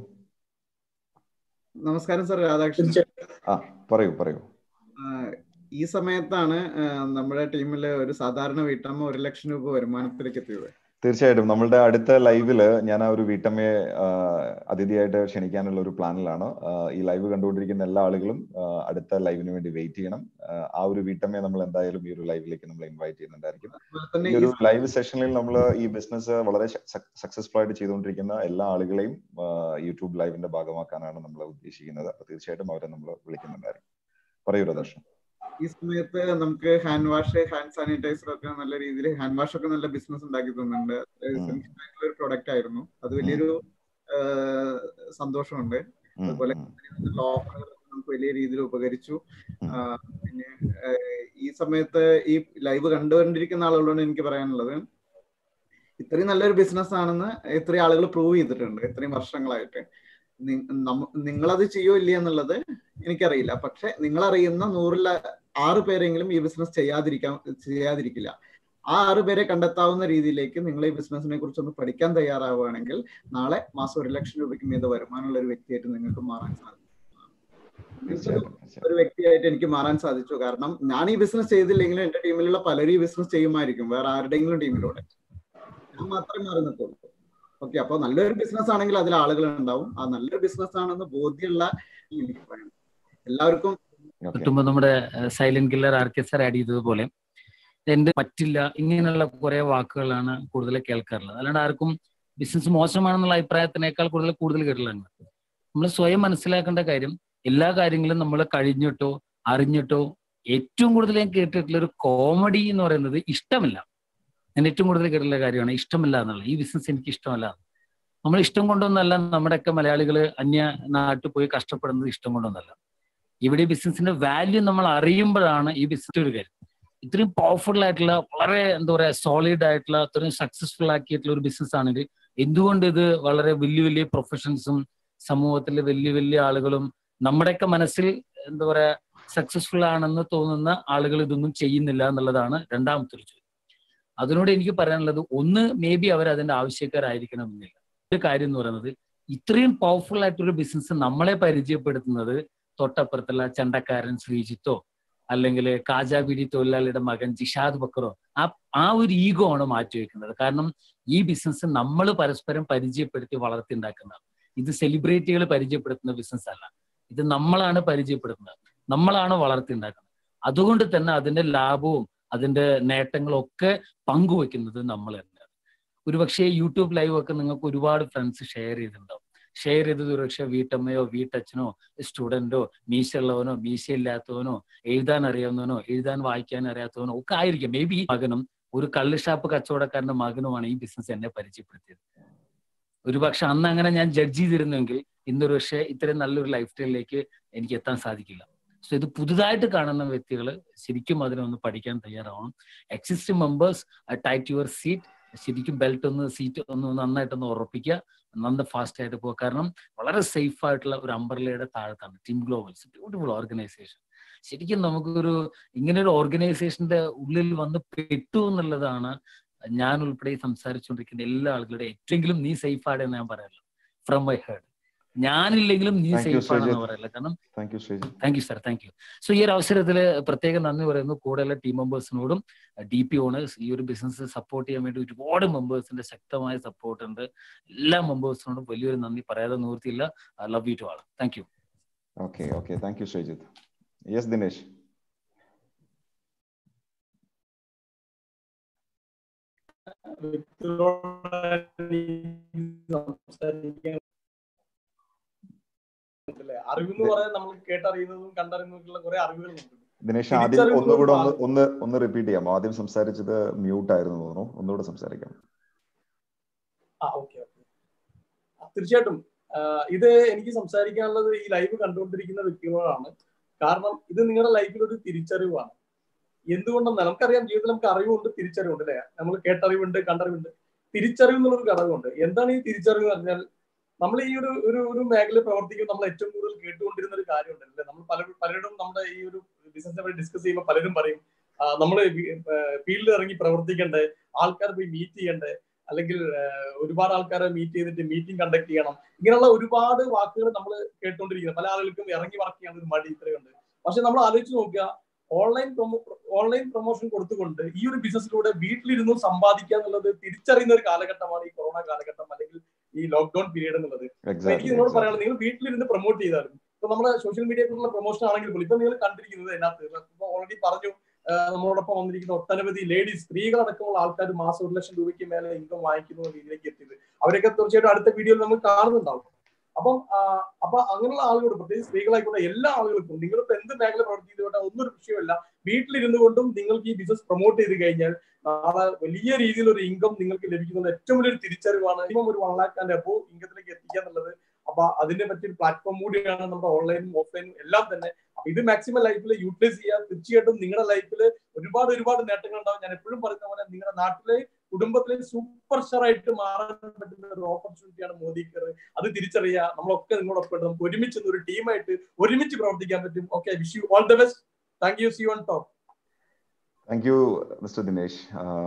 E: നമസ്കാരം സർ രാധാകൃഷ്ണൻ
A: ആ പറയൂ പറയൂ
E: ഈ സമയത്താണ് നമ്മുടെ ടീമിലെ ഒരു സാധാരണ വീട്ടമ്മ ഒരു ലക്ഷം രൂപ വരുമാനത്തിലേക്ക് എത്തിയത്
A: തീർച്ചയായിട്ടും നമ്മളുടെ അടുത്ത ലൈവില് ഞാൻ ആ ഒരു വീട്ടമ്മയെ അതിഥിയായിട്ട് ക്ഷണിക്കാനുള്ള ഒരു പ്ലാനിലാണ് ഈ ലൈവ് കണ്ടുകൊണ്ടിരിക്കുന്ന എല്ലാ ആളുകളും അടുത്ത ലൈവിന് വേണ്ടി വെയിറ്റ് ചെയ്യണം ആ ഒരു വീട്ടമ്മയെ നമ്മൾ എന്തായാലും ഈ ഒരു ലൈവിലേക്ക് നമ്മൾ ഇൻവൈറ്റ് ചെയ്യുന്നുണ്ടായിരിക്കും ഈ ഒരു ലൈവ് സെഷനിൽ നമ്മൾ ഈ ബിസിനസ് വളരെ സക്സസ്ഫുൾ ആയിട്ട് ചെയ്തുകൊണ്ടിരിക്കുന്ന എല്ലാ ആളുകളെയും യൂട്യൂബ് ലൈവിന്റെ ഭാഗമാക്കാനാണ് നമ്മൾ ഉദ്ദേശിക്കുന്നത് അപ്പൊ തീർച്ചയായിട്ടും അവരെ നമ്മൾ വിളിക്കുന്നുണ്ടായിരിക്കും പറയൂ രതേഷ്
E: ഈ സമയത്ത് നമുക്ക് ഹാൻഡ് വാഷ് ഹാൻഡ് സാനിറ്റൈസർ ഒക്കെ നല്ല രീതിയിൽ ഹാൻഡ് വാഷ് ഒക്കെ നല്ല ബിസിനസ് ഉണ്ടാക്കി തന്നിട്ടുണ്ട് ഒരു പ്രൊഡക്റ്റ് ആയിരുന്നു അത് വലിയൊരു സന്തോഷമുണ്ട് അതുപോലെ നമുക്ക് വലിയ രീതിയിൽ ഉപകരിച്ചു പിന്നെ ഈ സമയത്ത് ഈ ലൈവ് കണ്ടുകൊണ്ടിരിക്കുന്ന ആളുകളോട് എനിക്ക് പറയാനുള്ളത് ഇത്രയും നല്ലൊരു ബിസിനസ് ആണെന്ന് ഇത്രയും ആളുകൾ പ്രൂവ് ചെയ്തിട്ടുണ്ട് ഇത്രയും വർഷങ്ങളായിട്ട് നിങ്ങളത് ചെയ്യോ ഇല്ല എന്നുള്ളത് എനിക്കറിയില്ല പക്ഷെ നിങ്ങൾ അറിയുന്ന നൂറിൽ ആറ് പേരെങ്കിലും ഈ ബിസിനസ് ചെയ്യാതിരിക്കാൻ ചെയ്യാതിരിക്കില്ല ആ ആറ് പേരെ കണ്ടെത്താവുന്ന രീതിയിലേക്ക് നിങ്ങൾ ഈ ബിസിനസിനെ കുറിച്ച് ഒന്ന് പഠിക്കാൻ തയ്യാറാവുകയാണെങ്കിൽ നാളെ മാസം ഒരു ലക്ഷം രൂപയ്ക്ക് മീത വരുമാനമുള്ള ഒരു വ്യക്തിയായിട്ട് നിങ്ങൾക്ക് മാറാൻ സാധിക്കും ഒരു വ്യക്തിയായിട്ട് എനിക്ക് മാറാൻ സാധിച്ചു കാരണം ഞാൻ ഈ ബിസിനസ് ചെയ്തില്ലെങ്കിലും എന്റെ ടീമിലുള്ള പലരും ഈ ബിസിനസ് ചെയ്യുമായിരിക്കും വേറെ ആരുടെയെങ്കിലും ടീമിലൂടെ ഞാൻ മാത്രമേ മാറി നിൽക്കുള്ളൂ ഓക്കെ അപ്പൊ നല്ലൊരു ബിസിനസ് ആണെങ്കിൽ അതിൽ ആളുകൾ ഉണ്ടാവും ആ നല്ലൊരു ബിസിനസ് ആണെന്ന് ബോധ്യമുള്ള എനിക്ക് പറയാം എല്ലാവർക്കും
D: കിട്ടുമ്പോ നമ്മുടെ silent killer R K sir add ചെയ്തതുപോലെ എന്റെ പറ്റില്ല ഇങ്ങനെയുള്ള കുറെ വാക്കുകളാണ് കൂടുതൽ കേൾക്കാറുള്ളത് അല്ലാണ്ട് ആർക്കും ബിസിനസ് മോശമാണെന്നുള്ള അഭിപ്രായത്തിനേക്കാൾ കൂടുതൽ കൂടുതൽ കേട്ടില്ലാണ് നമ്മൾ സ്വയം മനസ്സിലാക്കേണ്ട കാര്യം എല്ലാ കാര്യങ്ങളും നമ്മൾ കഴിഞ്ഞിട്ടോ അറിഞ്ഞിട്ടോ ഏറ്റവും കൂടുതൽ ഞാൻ കേട്ടിട്ടുള്ള ഒരു കോമഡി എന്ന് പറയുന്നത് ഇഷ്ടമില്ല ഞാൻ ഏറ്റവും കൂടുതൽ കേട്ടിട്ടുള്ള കാര്യമാണ് ഇഷ്ടമില്ല എന്നുള്ളത് ഈ ബിസിനസ് എനിക്ക് ഇഷ്ടമല്ല നമ്മൾ ഇഷ്ടം കൊണ്ടൊന്നല്ല നമ്മുടെയൊക്കെ മലയാളികൾ അന്യ നാട്ടിൽ പോയി കഷ്ടപ്പെടുന്നത് ഇഷ്ടം കൊണ്ടൊന്നല്ല ഇവിടെ ബിസിനസിന്റെ വാല്യൂ നമ്മൾ അറിയുമ്പോഴാണ് ഈ ബിസിനസ് ഒരു കാര്യം ഇത്രയും പവർഫുൾ ആയിട്ടുള്ള വളരെ എന്താ പറയാ സോളിഡ് ആയിട്ടുള്ള അത്രയും സക്സസ്ഫുൾ ആക്കിയിട്ടുള്ള ഒരു ബിസിനസ് ആണെങ്കിൽ എന്തുകൊണ്ട് ഇത് വളരെ വലിയ വലിയ പ്രൊഫഷൻസും സമൂഹത്തിലെ വലിയ വലിയ ആളുകളും നമ്മുടെയൊക്കെ മനസ്സിൽ എന്താ പറയാ സക്സസ്ഫുൾ ആണെന്ന് തോന്നുന്ന ആളുകൾ ഇതൊന്നും ചെയ്യുന്നില്ല എന്നുള്ളതാണ് രണ്ടാമത്തെ ഒരു ചോദ്യം അതിനോട് എനിക്ക് പറയാനുള്ളത് ഒന്ന് മേ ബി അവർ അതിന്റെ ആവശ്യക്കാരായിരിക്കണം എന്നില്ല ഒരു കാര്യം എന്ന് പറയുന്നത് ഇത്രയും പവർഫുൾ ആയിട്ടൊരു ബിസിനസ് നമ്മളെ പരിചയപ്പെടുത്തുന്നത് തൊട്ടപ്പുറത്തുള്ള ചണ്ടക്കാരൻ ശ്രീജിത്തോ അല്ലെങ്കിൽ കാജാബിഡി തൊഴിലാളിയുടെ മകൻ ജിഷാദ് ബക്കറോ ആ ആ ഒരു ഈഗോ ആണ് മാറ്റിവെക്കുന്നത് കാരണം ഈ ബിസിനസ് നമ്മൾ പരസ്പരം പരിചയപ്പെടുത്തി വളർത്തിണ്ടാക്കുന്നതാണ് ഇത് സെലിബ്രിറ്റികൾ പരിചയപ്പെടുത്തുന്ന ബിസിനസ് അല്ല ഇത് നമ്മളാണ് പരിചയപ്പെടുത്തുന്നത് നമ്മളാണ് വളർത്തിണ്ടാക്കുന്നത് അതുകൊണ്ട് തന്നെ അതിന്റെ ലാഭവും അതിന്റെ നേട്ടങ്ങളും ഒക്കെ പങ്കുവെക്കുന്നത് നമ്മൾ തന്നെയാണ് ഒരുപക്ഷെ യൂട്യൂബ് ലൈവ് ഒക്കെ നിങ്ങൾക്ക് ഒരുപാട് ഫ്രണ്ട്സ് ഷെയർ ചെയ്തിട്ടുണ്ടാവും ഷെയർ ചെയ്തത് ഒരുപക്ഷെ വീട്ടമ്മയോ വീട്ടച്ഛനോ സ്റ്റുഡന്റോ മീശയുള്ളവനോ മീശയില്ലാത്തവനോ എഴുതാൻ അറിയാവുന്നവനോ എഴുതാൻ വായിക്കാൻ അറിയാത്തവനോ ഒക്കെ ആയിരിക്കും മേ ബി മകനും ഒരു കള്ള് ഷാപ്പ് കച്ചവടക്കാരന്റെ മകനുമാണ് ഈ ബിസിനസ് എന്നെ പരിചയപ്പെടുത്തിയത് ഒരുപക്ഷെ അന്ന് അങ്ങനെ ഞാൻ ജഡ്ജ് ചെയ്തിരുന്നെങ്കിൽ ഇന്നൊരു പക്ഷേ ഇത്രയും നല്ലൊരു ലൈഫ് സ്റ്റൈലിലേക്ക് എനിക്ക് എത്താൻ സാധിക്കില്ല സോ ഇത് പുതുതായിട്ട് കാണുന്ന വ്യക്തികൾ ശരിക്കും അതിനൊന്ന് പഠിക്കാൻ തയ്യാറാവണം existing members tight your seat ശരിക്കും ബെൽറ്റ് ഒന്ന് സീറ്റ് ഒന്ന് നന്നായിട്ടൊന്ന് ഉറപ്പിക്കുക നന്ന ഫാസ്റ്റ് ആയിട്ട് പോകുക കാരണം വളരെ സേഫ് ആയിട്ടുള്ള ഒരു അംബർലയുടെ താഴത്താണ് ടീം ഗ്ലോബൽസ് ബ്യൂട്ടിഫുൾ ഓർഗനൈസേഷൻ ശരിക്കും നമുക്കൊരു ഇങ്ങനെ ഒരു ഓർഗനൈസേഷന്റെ ഉള്ളിൽ വന്ന് പെട്ടു എന്നുള്ളതാണ് ഞാൻ ഉൾപ്പെടെ സംസാരിച്ചുകൊണ്ടിരിക്കുന്ന എല്ലാ ആളുകളുടെ ഏറ്റെങ്കിലും നീ സേഫ് ആണെന്ന് ഞാൻ പറയാറില്ല ഫ്രം മൈ ഹേർഡ് ഞാനില്ലെങ്കിലും നീ സേഫ് ആണെന്ന് പറയില്ല കാരണം thank you sir thank you so ഈ ഒരു അവസരത്തിൽ പ്രത്യേകം നന്ദി പറയുന്നു കൂടെയുള്ള ടീം മെമ്പേഴ്സിനോടും ഡി പി ഓണേഴ്സ് ഈ ഒരു ബിസിനസ് സപ്പോർട്ട് ചെയ്യാൻ വേണ്ടി ഒരുപാട് മെമ്പേഴ്സിന്റെ ശക്തമായ സപ്പോർട്ട് ഉണ്ട് എല്ലാ മെമ്പേഴ്സിനോടും വലിയൊരു നന്ദി പറയാതെ നിവൃത്തിയില്ല love you to all thank you
A: okay okay thank you Sreejith yes Dinesh
B: സംസാരിക്കാൻ അറിവെന്ന് പറയാൻ നമ്മൾ കേട്ടറിയുന്നതും കണ്ടറിയുന്നതും കുറെ അറിവുകളുണ്ട്
A: ദിനേശ് ആദ്യം ഒന്നുകൂടെ ഒന്ന് ഒന്ന് ഒന്ന് റിപ്പീറ്റ് ചെയ്യാമോ ആദ്യം സംസാരിച്ചത് മ്യൂട്ട് ആയിരുന്നു തോന്നുന്നു ഒന്നുകൂടെ സംസാരിക്കാം
B: ആ ഓക്കെ ഓക്കെ തീർച്ചയായിട്ടും ഇത് എനിക്ക് സംസാരിക്കാനുള്ളത് ഈ ലൈവ് കണ്ടുകൊണ്ടിരിക്കുന്ന വ്യക്തികളോടാണ് കാരണം ഇത് നിങ്ങളുടെ ലൈഫിൽ ഒരു തിരിച്ചറിവാണ് എന്തുകൊണ്ടെന്ന് നമുക്കറിയാം ജീവിതത്തിൽ നമുക്ക് അറിവുണ്ട് തിരിച്ചറിവുണ്ട് അല്ലെ നമ്മൾ കേട്ടറിവുണ്ട് കണ്ടറിവുണ്ട് തിരിച്ചറിവ് എന്നുള്ളൊരു ഘടകമുണ്ട് എന്താണ് ഈ തിരിച്ചറിവ് എന്ന് പറഞ്ഞാൽ നമ്മൾ ഈ ഒരു ഒരു ഒരു മേഖല പ്രവർത്തിക്കുമ്പോൾ നമ്മൾ ഏറ്റവും കൂടുതൽ കേട്ടുകൊണ്ടിരുന്ന ഒരു കാര്യമുണ്ട് അല്ലെ നമ്മൾ പല പലരും നമ്മുടെ ഈ ഒരു ബിസിനസിനെ പറ്റി ഡിസ്കസ് ചെയ്യുമ്പോൾ പലരും പറയും നമ്മൾ ഫീൽഡിൽ ഇറങ്ങി പ്രവർത്തിക്കണ്ടേ ആൾക്കാർ പോയി മീറ്റ് ചെയ്യണ്ടേ അല്ലെങ്കിൽ ഒരുപാട് ആൾക്കാരെ മീറ്റ് ചെയ്തിട്ട് മീറ്റിംഗ് കണ്ടക്ട് ചെയ്യണം ഇങ്ങനെയുള്ള ഒരുപാട് വാക്കുകൾ നമ്മൾ കേട്ടുകൊണ്ടിരിക്കുന്നത് പല ആളുകൾക്കും ഇറങ്ങി വർക്ക് ചെയ്യാൻ ഒരു മടി ഇത്രയുണ്ട് പക്ഷെ നമ്മൾ ആലോചിച്ച് നോക്കുക ഓൺലൈൻ പ്രൊമോ ഓൺലൈൻ പ്രൊമോഷൻ കൊടുത്തുകൊണ്ട് ഈ ഒരു ബിസിനസ്സിലൂടെ വീട്ടിലിരുന്ന് സമ്പാദിക്കുക എന്നുള്ളത് തിരിച്ചറിയുന്ന ഒരു കാലഘട്ടമാണ് ഈ കൊറോണ കാലഘട്ടം അല്ലെങ്കിൽ ഈ ലോക്ക്ഡൌൺ പീരീഡ് എന്നുള്ളത് എനിക്ക് നിങ്ങളോട് പറയാനുള്ളത് നിങ്ങൾ വീട്ടിലിരുന്ന് പ്രൊമോട്ട് ചെയ്താലും ഇപ്പൊ നമ്മുടെ സോഷ്യൽ മീഡിയയിലുള്ള പ്രൊമോഷൻ ആണെങ്കിൽ പോലും ഇപ്പൊ നിങ്ങൾ കണ്ടിരിക്കുന്നത് അതിനകത്ത് ഓൾറെഡി പറഞ്ഞു നമ്മളോടൊപ്പം വന്നിരിക്കുന്ന ഒട്ടനവധി ലേഡീസ് സ്ത്രീകളടക്കമുള്ള ആൾക്കാർ മാസം ഒരു ലക്ഷം രൂപയ്ക്ക് മേലെ ഇൻകം വാങ്ങിക്കുന്ന രീതിയിലേക്ക് എത്തിയത് അവരൊക്കെ തീർച്ചയായിട്ടും അടുത്ത വീഡിയോയിൽ നമ്മൾ കാണുന്നുണ്ടാവും അപ്പം അപ്പൊ അങ്ങനെയുള്ള ആളുകളോട് പ്രത്യേകിച്ച് സ്ത്രീകളായിക്കോട്ടെ എല്ലാ ആളുകൾക്കും നിങ്ങളിപ്പോ എന്ത് മേഖല പ്രവർത്തിക്കുന്നതുകൊണ്ട് ഒന്നൊരു വിഷയമല്ല വീട്ടിലിരുന്നു കൊണ്ടും നിങ്ങൾക്ക് ഈ ബിസിനസ് പ്രൊമോട്ട് ചെയ്ത് കഴിഞ്ഞാൽ നാളെ വലിയ രീതിയിൽ ഒരു ഇൻകം നിങ്ങൾക്ക് ലഭിക്കുന്നത് ഏറ്റവും വലിയൊരു തിരിച്ചറിവാണ് മിനിമം ഒരു വൺ ലാക്ക് ആൻഡ് അബോ ഇൻകത്തിലേക്ക് എത്തിക്കുക എന്നുള്ളത് അപ്പൊ അതിനെ പറ്റിയ പ്ലാറ്റ്ഫോം കൂടിയാണ് നമ്മുടെ ഓൺലൈനും ഓഫ്ലൈനും എല്ലാം തന്നെ അപ്പൊ ഇത് മാക്സിമം ലൈഫിൽ യൂട്ടിലൈസ് ചെയ്യുക തീർച്ചയായിട്ടും നിങ്ങളുടെ ലൈഫിൽ ഒരുപാട് ഒരുപാട് നേട്ടങ്ങൾ ഉണ്ടാവും ഞാൻ എപ്പോഴും പറയുന്ന പോലെ നിങ്ങളുടെ നാട്ടിലെ കുടുംബത്തിലെ സൂപ്പർ സ്റ്റാർ ആയിട്ട് മാറാൻ പറ്റുന്ന ഒരു ഓപ്പർച്യൂണിറ്റിയാണ് മോദിക്കർ അത് തിരിച്ചറിയുക നമ്മളൊക്കെ നിങ്ങളോടൊപ്പം നമുക്ക് ഒരുമിച്ച് ഒരു ടീമായിട്ട് ഒരുമിച്ച് പ്രവർത്തിക്കാൻ പറ്റും okay wish you all the best thank you see on top
A: thank you mister Dinesh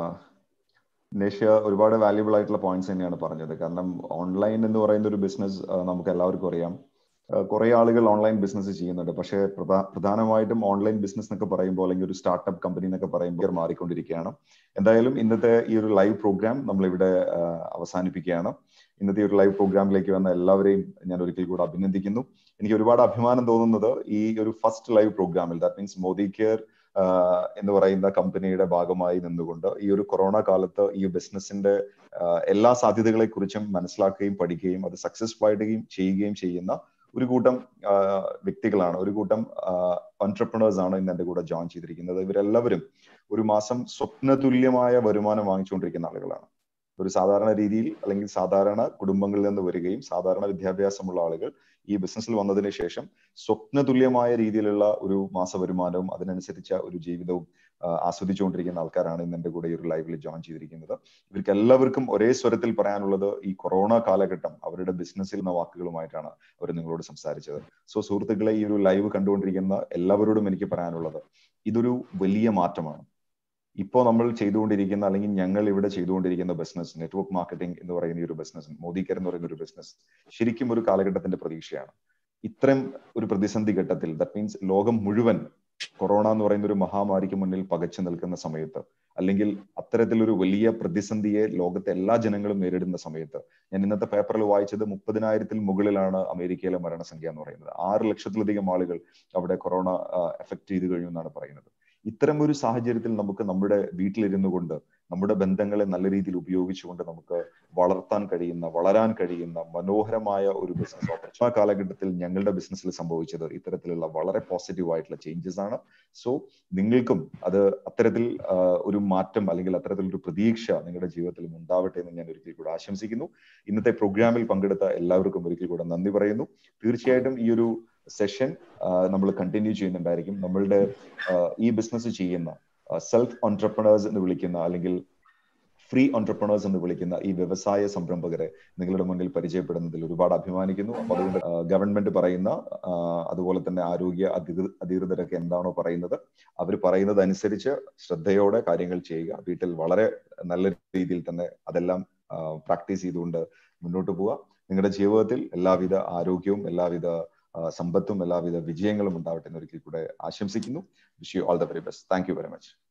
A: Dinesh ഒരുപാട് വാല്യുബിൾ ആയിട്ടുള്ള പോയിന്റ്സ് തന്നെയാണ് പറഞ്ഞത് കാരണം ഓൺലൈൻ എന്ന് പറയുന്ന ഒരു ബിസിനസ് നമുക്ക് എല്ലാവർക്കും അറിയാം കുറെ ആളുകൾ ഓൺലൈൻ ബിസിനസ് ചെയ്യുന്നുണ്ട് പക്ഷേ പ്രധാനമായിട്ടും ഓൺലൈൻ ബിസിനസ് എന്നൊക്കെ പറയുമ്പോൾ അല്ലെങ്കിൽ ഒരു സ്റ്റാർട്ടപ്പ് കമ്പനി എന്നൊക്കെ പറയുമ്പോൾ മാറിക്കൊണ്ടിരിക്കുകയാണ് എന്തായാലും ഇന്നത്തെ ഈ ഒരു ലൈവ് പ്രോഗ്രാം നമ്മൾ ഇവിടെ അവസാനിപ്പിക്കുകയാണ് ഇന്നത്തെ ഒരു ലൈവ് പ്രോഗ്രാമിലേക്ക് വന്ന എല്ലാവരെയും ഞാൻ ഒരിക്കൽ കൂടെ അഭിനന്ദിക്കുന്നു എനിക്ക് ഒരുപാട് അഭിമാനം തോന്നുന്നത് ഈ ഒരു ഫസ്റ്റ് ലൈവ് പ്രോഗ്രാമിൽ ദാറ്റ് മീൻസ് മോദി കെയർ എന്ന് പറയുന്ന കമ്പനിയുടെ ഭാഗമായി നിന്നുകൊണ്ട് ഈ ഒരു കൊറോണ കാലത്ത് ഈ ബിസിനസിന്റെ എല്ലാ സാധ്യതകളെ കുറിച്ചും മനസ്സിലാക്കുകയും പഠിക്കുകയും അത് സക്സസ്ഫുൾ ആയിട്ടുകയും ചെയ്യുകയും ചെയ്യുന്ന ഒരു കൂട്ടം വ്യക്തികളാണ് ഒരു കൂട്ടം ഓൺട്രപ്രണേഴ്സ് ആണ് ഇന്ന് എന്റെ കൂടെ ജോയിൻ ചെയ്തിരിക്കുന്നത് ഇവരെല്ലാവരും ഒരു മാസം സ്വപ്നതുല്യമായ വരുമാനം വാങ്ങിച്ചുകൊണ്ടിരിക്കുന്ന ആളുകളാണ് ഒരു സാധാരണ രീതിയിൽ അല്ലെങ്കിൽ സാധാരണ കുടുംബങ്ങളിൽ നിന്ന് വരികയും സാധാരണ വിദ്യാഭ്യാസമുള്ള ആളുകൾ ഈ ബിസിനസ്സിൽ വന്നതിന് ശേഷം സ്വപ്നതുല്യമായ രീതിയിലുള്ള ഒരു മാസ വരുമാനവും അതിനനുസരിച്ച ഒരു ജീവിതവും ആസ്വദിച്ചുകൊണ്ടിരിക്കുന്ന ആൾക്കാരാണ് ഇന്ന് എന്റെ കൂടെ ഈ ഒരു ലൈവിൽ ജോയിൻ ചെയ്തിരിക്കുന്നത് ഇവർക്ക് എല്ലാവർക്കും ഒരേ സ്വരത്തിൽ പറയാനുള്ളത് ഈ കൊറോണ കാലഘട്ടം അവരുടെ ബിസിനസ്സിൽ എന്ന വാക്കുകളുമായിട്ടാണ് അവർ നിങ്ങളോട് സംസാരിച്ചത് സോ സുഹൃത്തുക്കളെ ഈ ഒരു ലൈവ് കണ്ടുകൊണ്ടിരിക്കുന്ന എല്ലാവരോടും എനിക്ക് പറയാനുള്ളത് ഇതൊരു വലിയ മാറ്റമാണ് ഇപ്പോൾ നമ്മൾ ചെയ്തുകൊണ്ടിരിക്കുന്ന അല്ലെങ്കിൽ ഞങ്ങൾ ഇവിടെ ചെയ്തുകൊണ്ടിരിക്കുന്ന ബിസിനസ് നെറ്റ്വർക്ക് മാർക്കറ്റിംഗ് എന്ന് പറയുന്ന ഒരു ബിസിനസ് മോദിക്കർ എന്ന് പറയുന്ന ഒരു ബിസിനസ് ശരിക്കും ഒരു കാലഘട്ടത്തിന്റെ പ്രതീക്ഷയാണ് ഇത്തരം ഒരു പ്രതിസന്ധി ഘട്ടത്തിൽ ദാറ്റ് മീൻസ് ലോകം മുഴുവൻ കൊറോണ എന്ന് പറയുന്ന ഒരു മഹാമാരിക്ക് മുന്നിൽ പകച്ചു നിൽക്കുന്ന സമയത്ത് അല്ലെങ്കിൽ അത്തരത്തിലൊരു വലിയ പ്രതിസന്ധിയെ ലോകത്തെ എല്ലാ ജനങ്ങളും നേരിടുന്ന സമയത്ത് ഞാൻ ഇന്നത്തെ പേപ്പറിൽ വായിച്ചത് മുപ്പതിനായിരത്തിൽ മുകളിലാണ് അമേരിക്കയിലെ മരണസംഖ്യ എന്ന് പറയുന്നത് ആറ് ലക്ഷത്തിലധികം ആളുകൾ അവിടെ കൊറോണ എഫക്ട് ചെയ്തു കഴിഞ്ഞു എന്നാണ് പറയുന്നത് ഇത്തരം ഒരു സാഹചര്യത്തിൽ നമുക്ക് നമ്മുടെ വീട്ടിലിരുന്നു കൊണ്ട് നമ്മുടെ ബന്ധങ്ങളെ നല്ല രീതിയിൽ ഉപയോഗിച്ചുകൊണ്ട് നമുക്ക് വളർത്താൻ കഴിയുന്ന വളരാൻ കഴിയുന്ന മനോഹരമായ ഒരു ബിസിനസ് ഓപ്പർച്യൂണിറ്റി ആ കാലഘട്ടത്തിൽ ഞങ്ങളുടെ ബിസിനസ്സിൽ സംഭവിച്ചത് ഇത്തരത്തിലുള്ള വളരെ പോസിറ്റീവ് ആയിട്ടുള്ള ചേഞ്ചസ് ആണ് സോ നിങ്ങൾക്കും അത് അത്തരത്തിൽ ഒരു മാറ്റം അല്ലെങ്കിൽ അത്തരത്തിലൊരു പ്രതീക്ഷ നിങ്ങളുടെ ജീവിതത്തിൽ ഉണ്ടാവട്ടെ എന്ന് ഞാൻ ഒരിക്കൽ കൂടെ ആശംസിക്കുന്നു ഇന്നത്തെ പ്രോഗ്രാമിൽ പങ്കെടുത്ത എല്ലാവർക്കും ഒരിക്കൽ കൂടെ നന്ദി പറയുന്നു തീർച്ചയായിട്ടും ഈ ഒരു സെഷൻ നമ്മൾ കണ്ടിന്യൂ ചെയ്യുന്നുണ്ടായിരിക്കും നമ്മളുടെ ഈ ബിസിനസ് ചെയ്യുന്ന സെൽഫ് ഓൺട്രപ്രണേഴ്സ് എന്ന് വിളിക്കുന്ന അല്ലെങ്കിൽ ഫ്രീ ഓൺട്രപ്രണേഴ്സ് എന്ന് വിളിക്കുന്ന ഈ വ്യവസായ സംരംഭകരെ നിങ്ങളുടെ മുന്നിൽ പരിചയപ്പെടുന്നതിൽ ഒരുപാട് അഭിമാനിക്കുന്നു അപ്പൊ അതുകൊണ്ട് ഗവൺമെന്റ് പറയുന്ന അതുപോലെ തന്നെ ആരോഗ്യ അധികൃതരൊക്കെ എന്താണോ പറയുന്നത് അവർ പറയുന്നത് അനുസരിച്ച് ശ്രദ്ധയോടെ കാര്യങ്ങൾ ചെയ്യുക വീട്ടിൽ വളരെ നല്ല രീതിയിൽ തന്നെ അതെല്ലാം പ്രാക്ടീസ് ചെയ്തുകൊണ്ട് മുന്നോട്ട് പോവുക നിങ്ങളുടെ ജീവിതത്തിൽ എല്ലാവിധ ആരോഗ്യവും എല്ലാവിധ സമ്പത്തും എല്ലാവിധ വിജയങ്ങളും ഉണ്ടാവട്ടെ എന്ന് ഒരിക്കൽ കൂടെ ആശംസിക്കുന്നു wish you all the very best thank you very much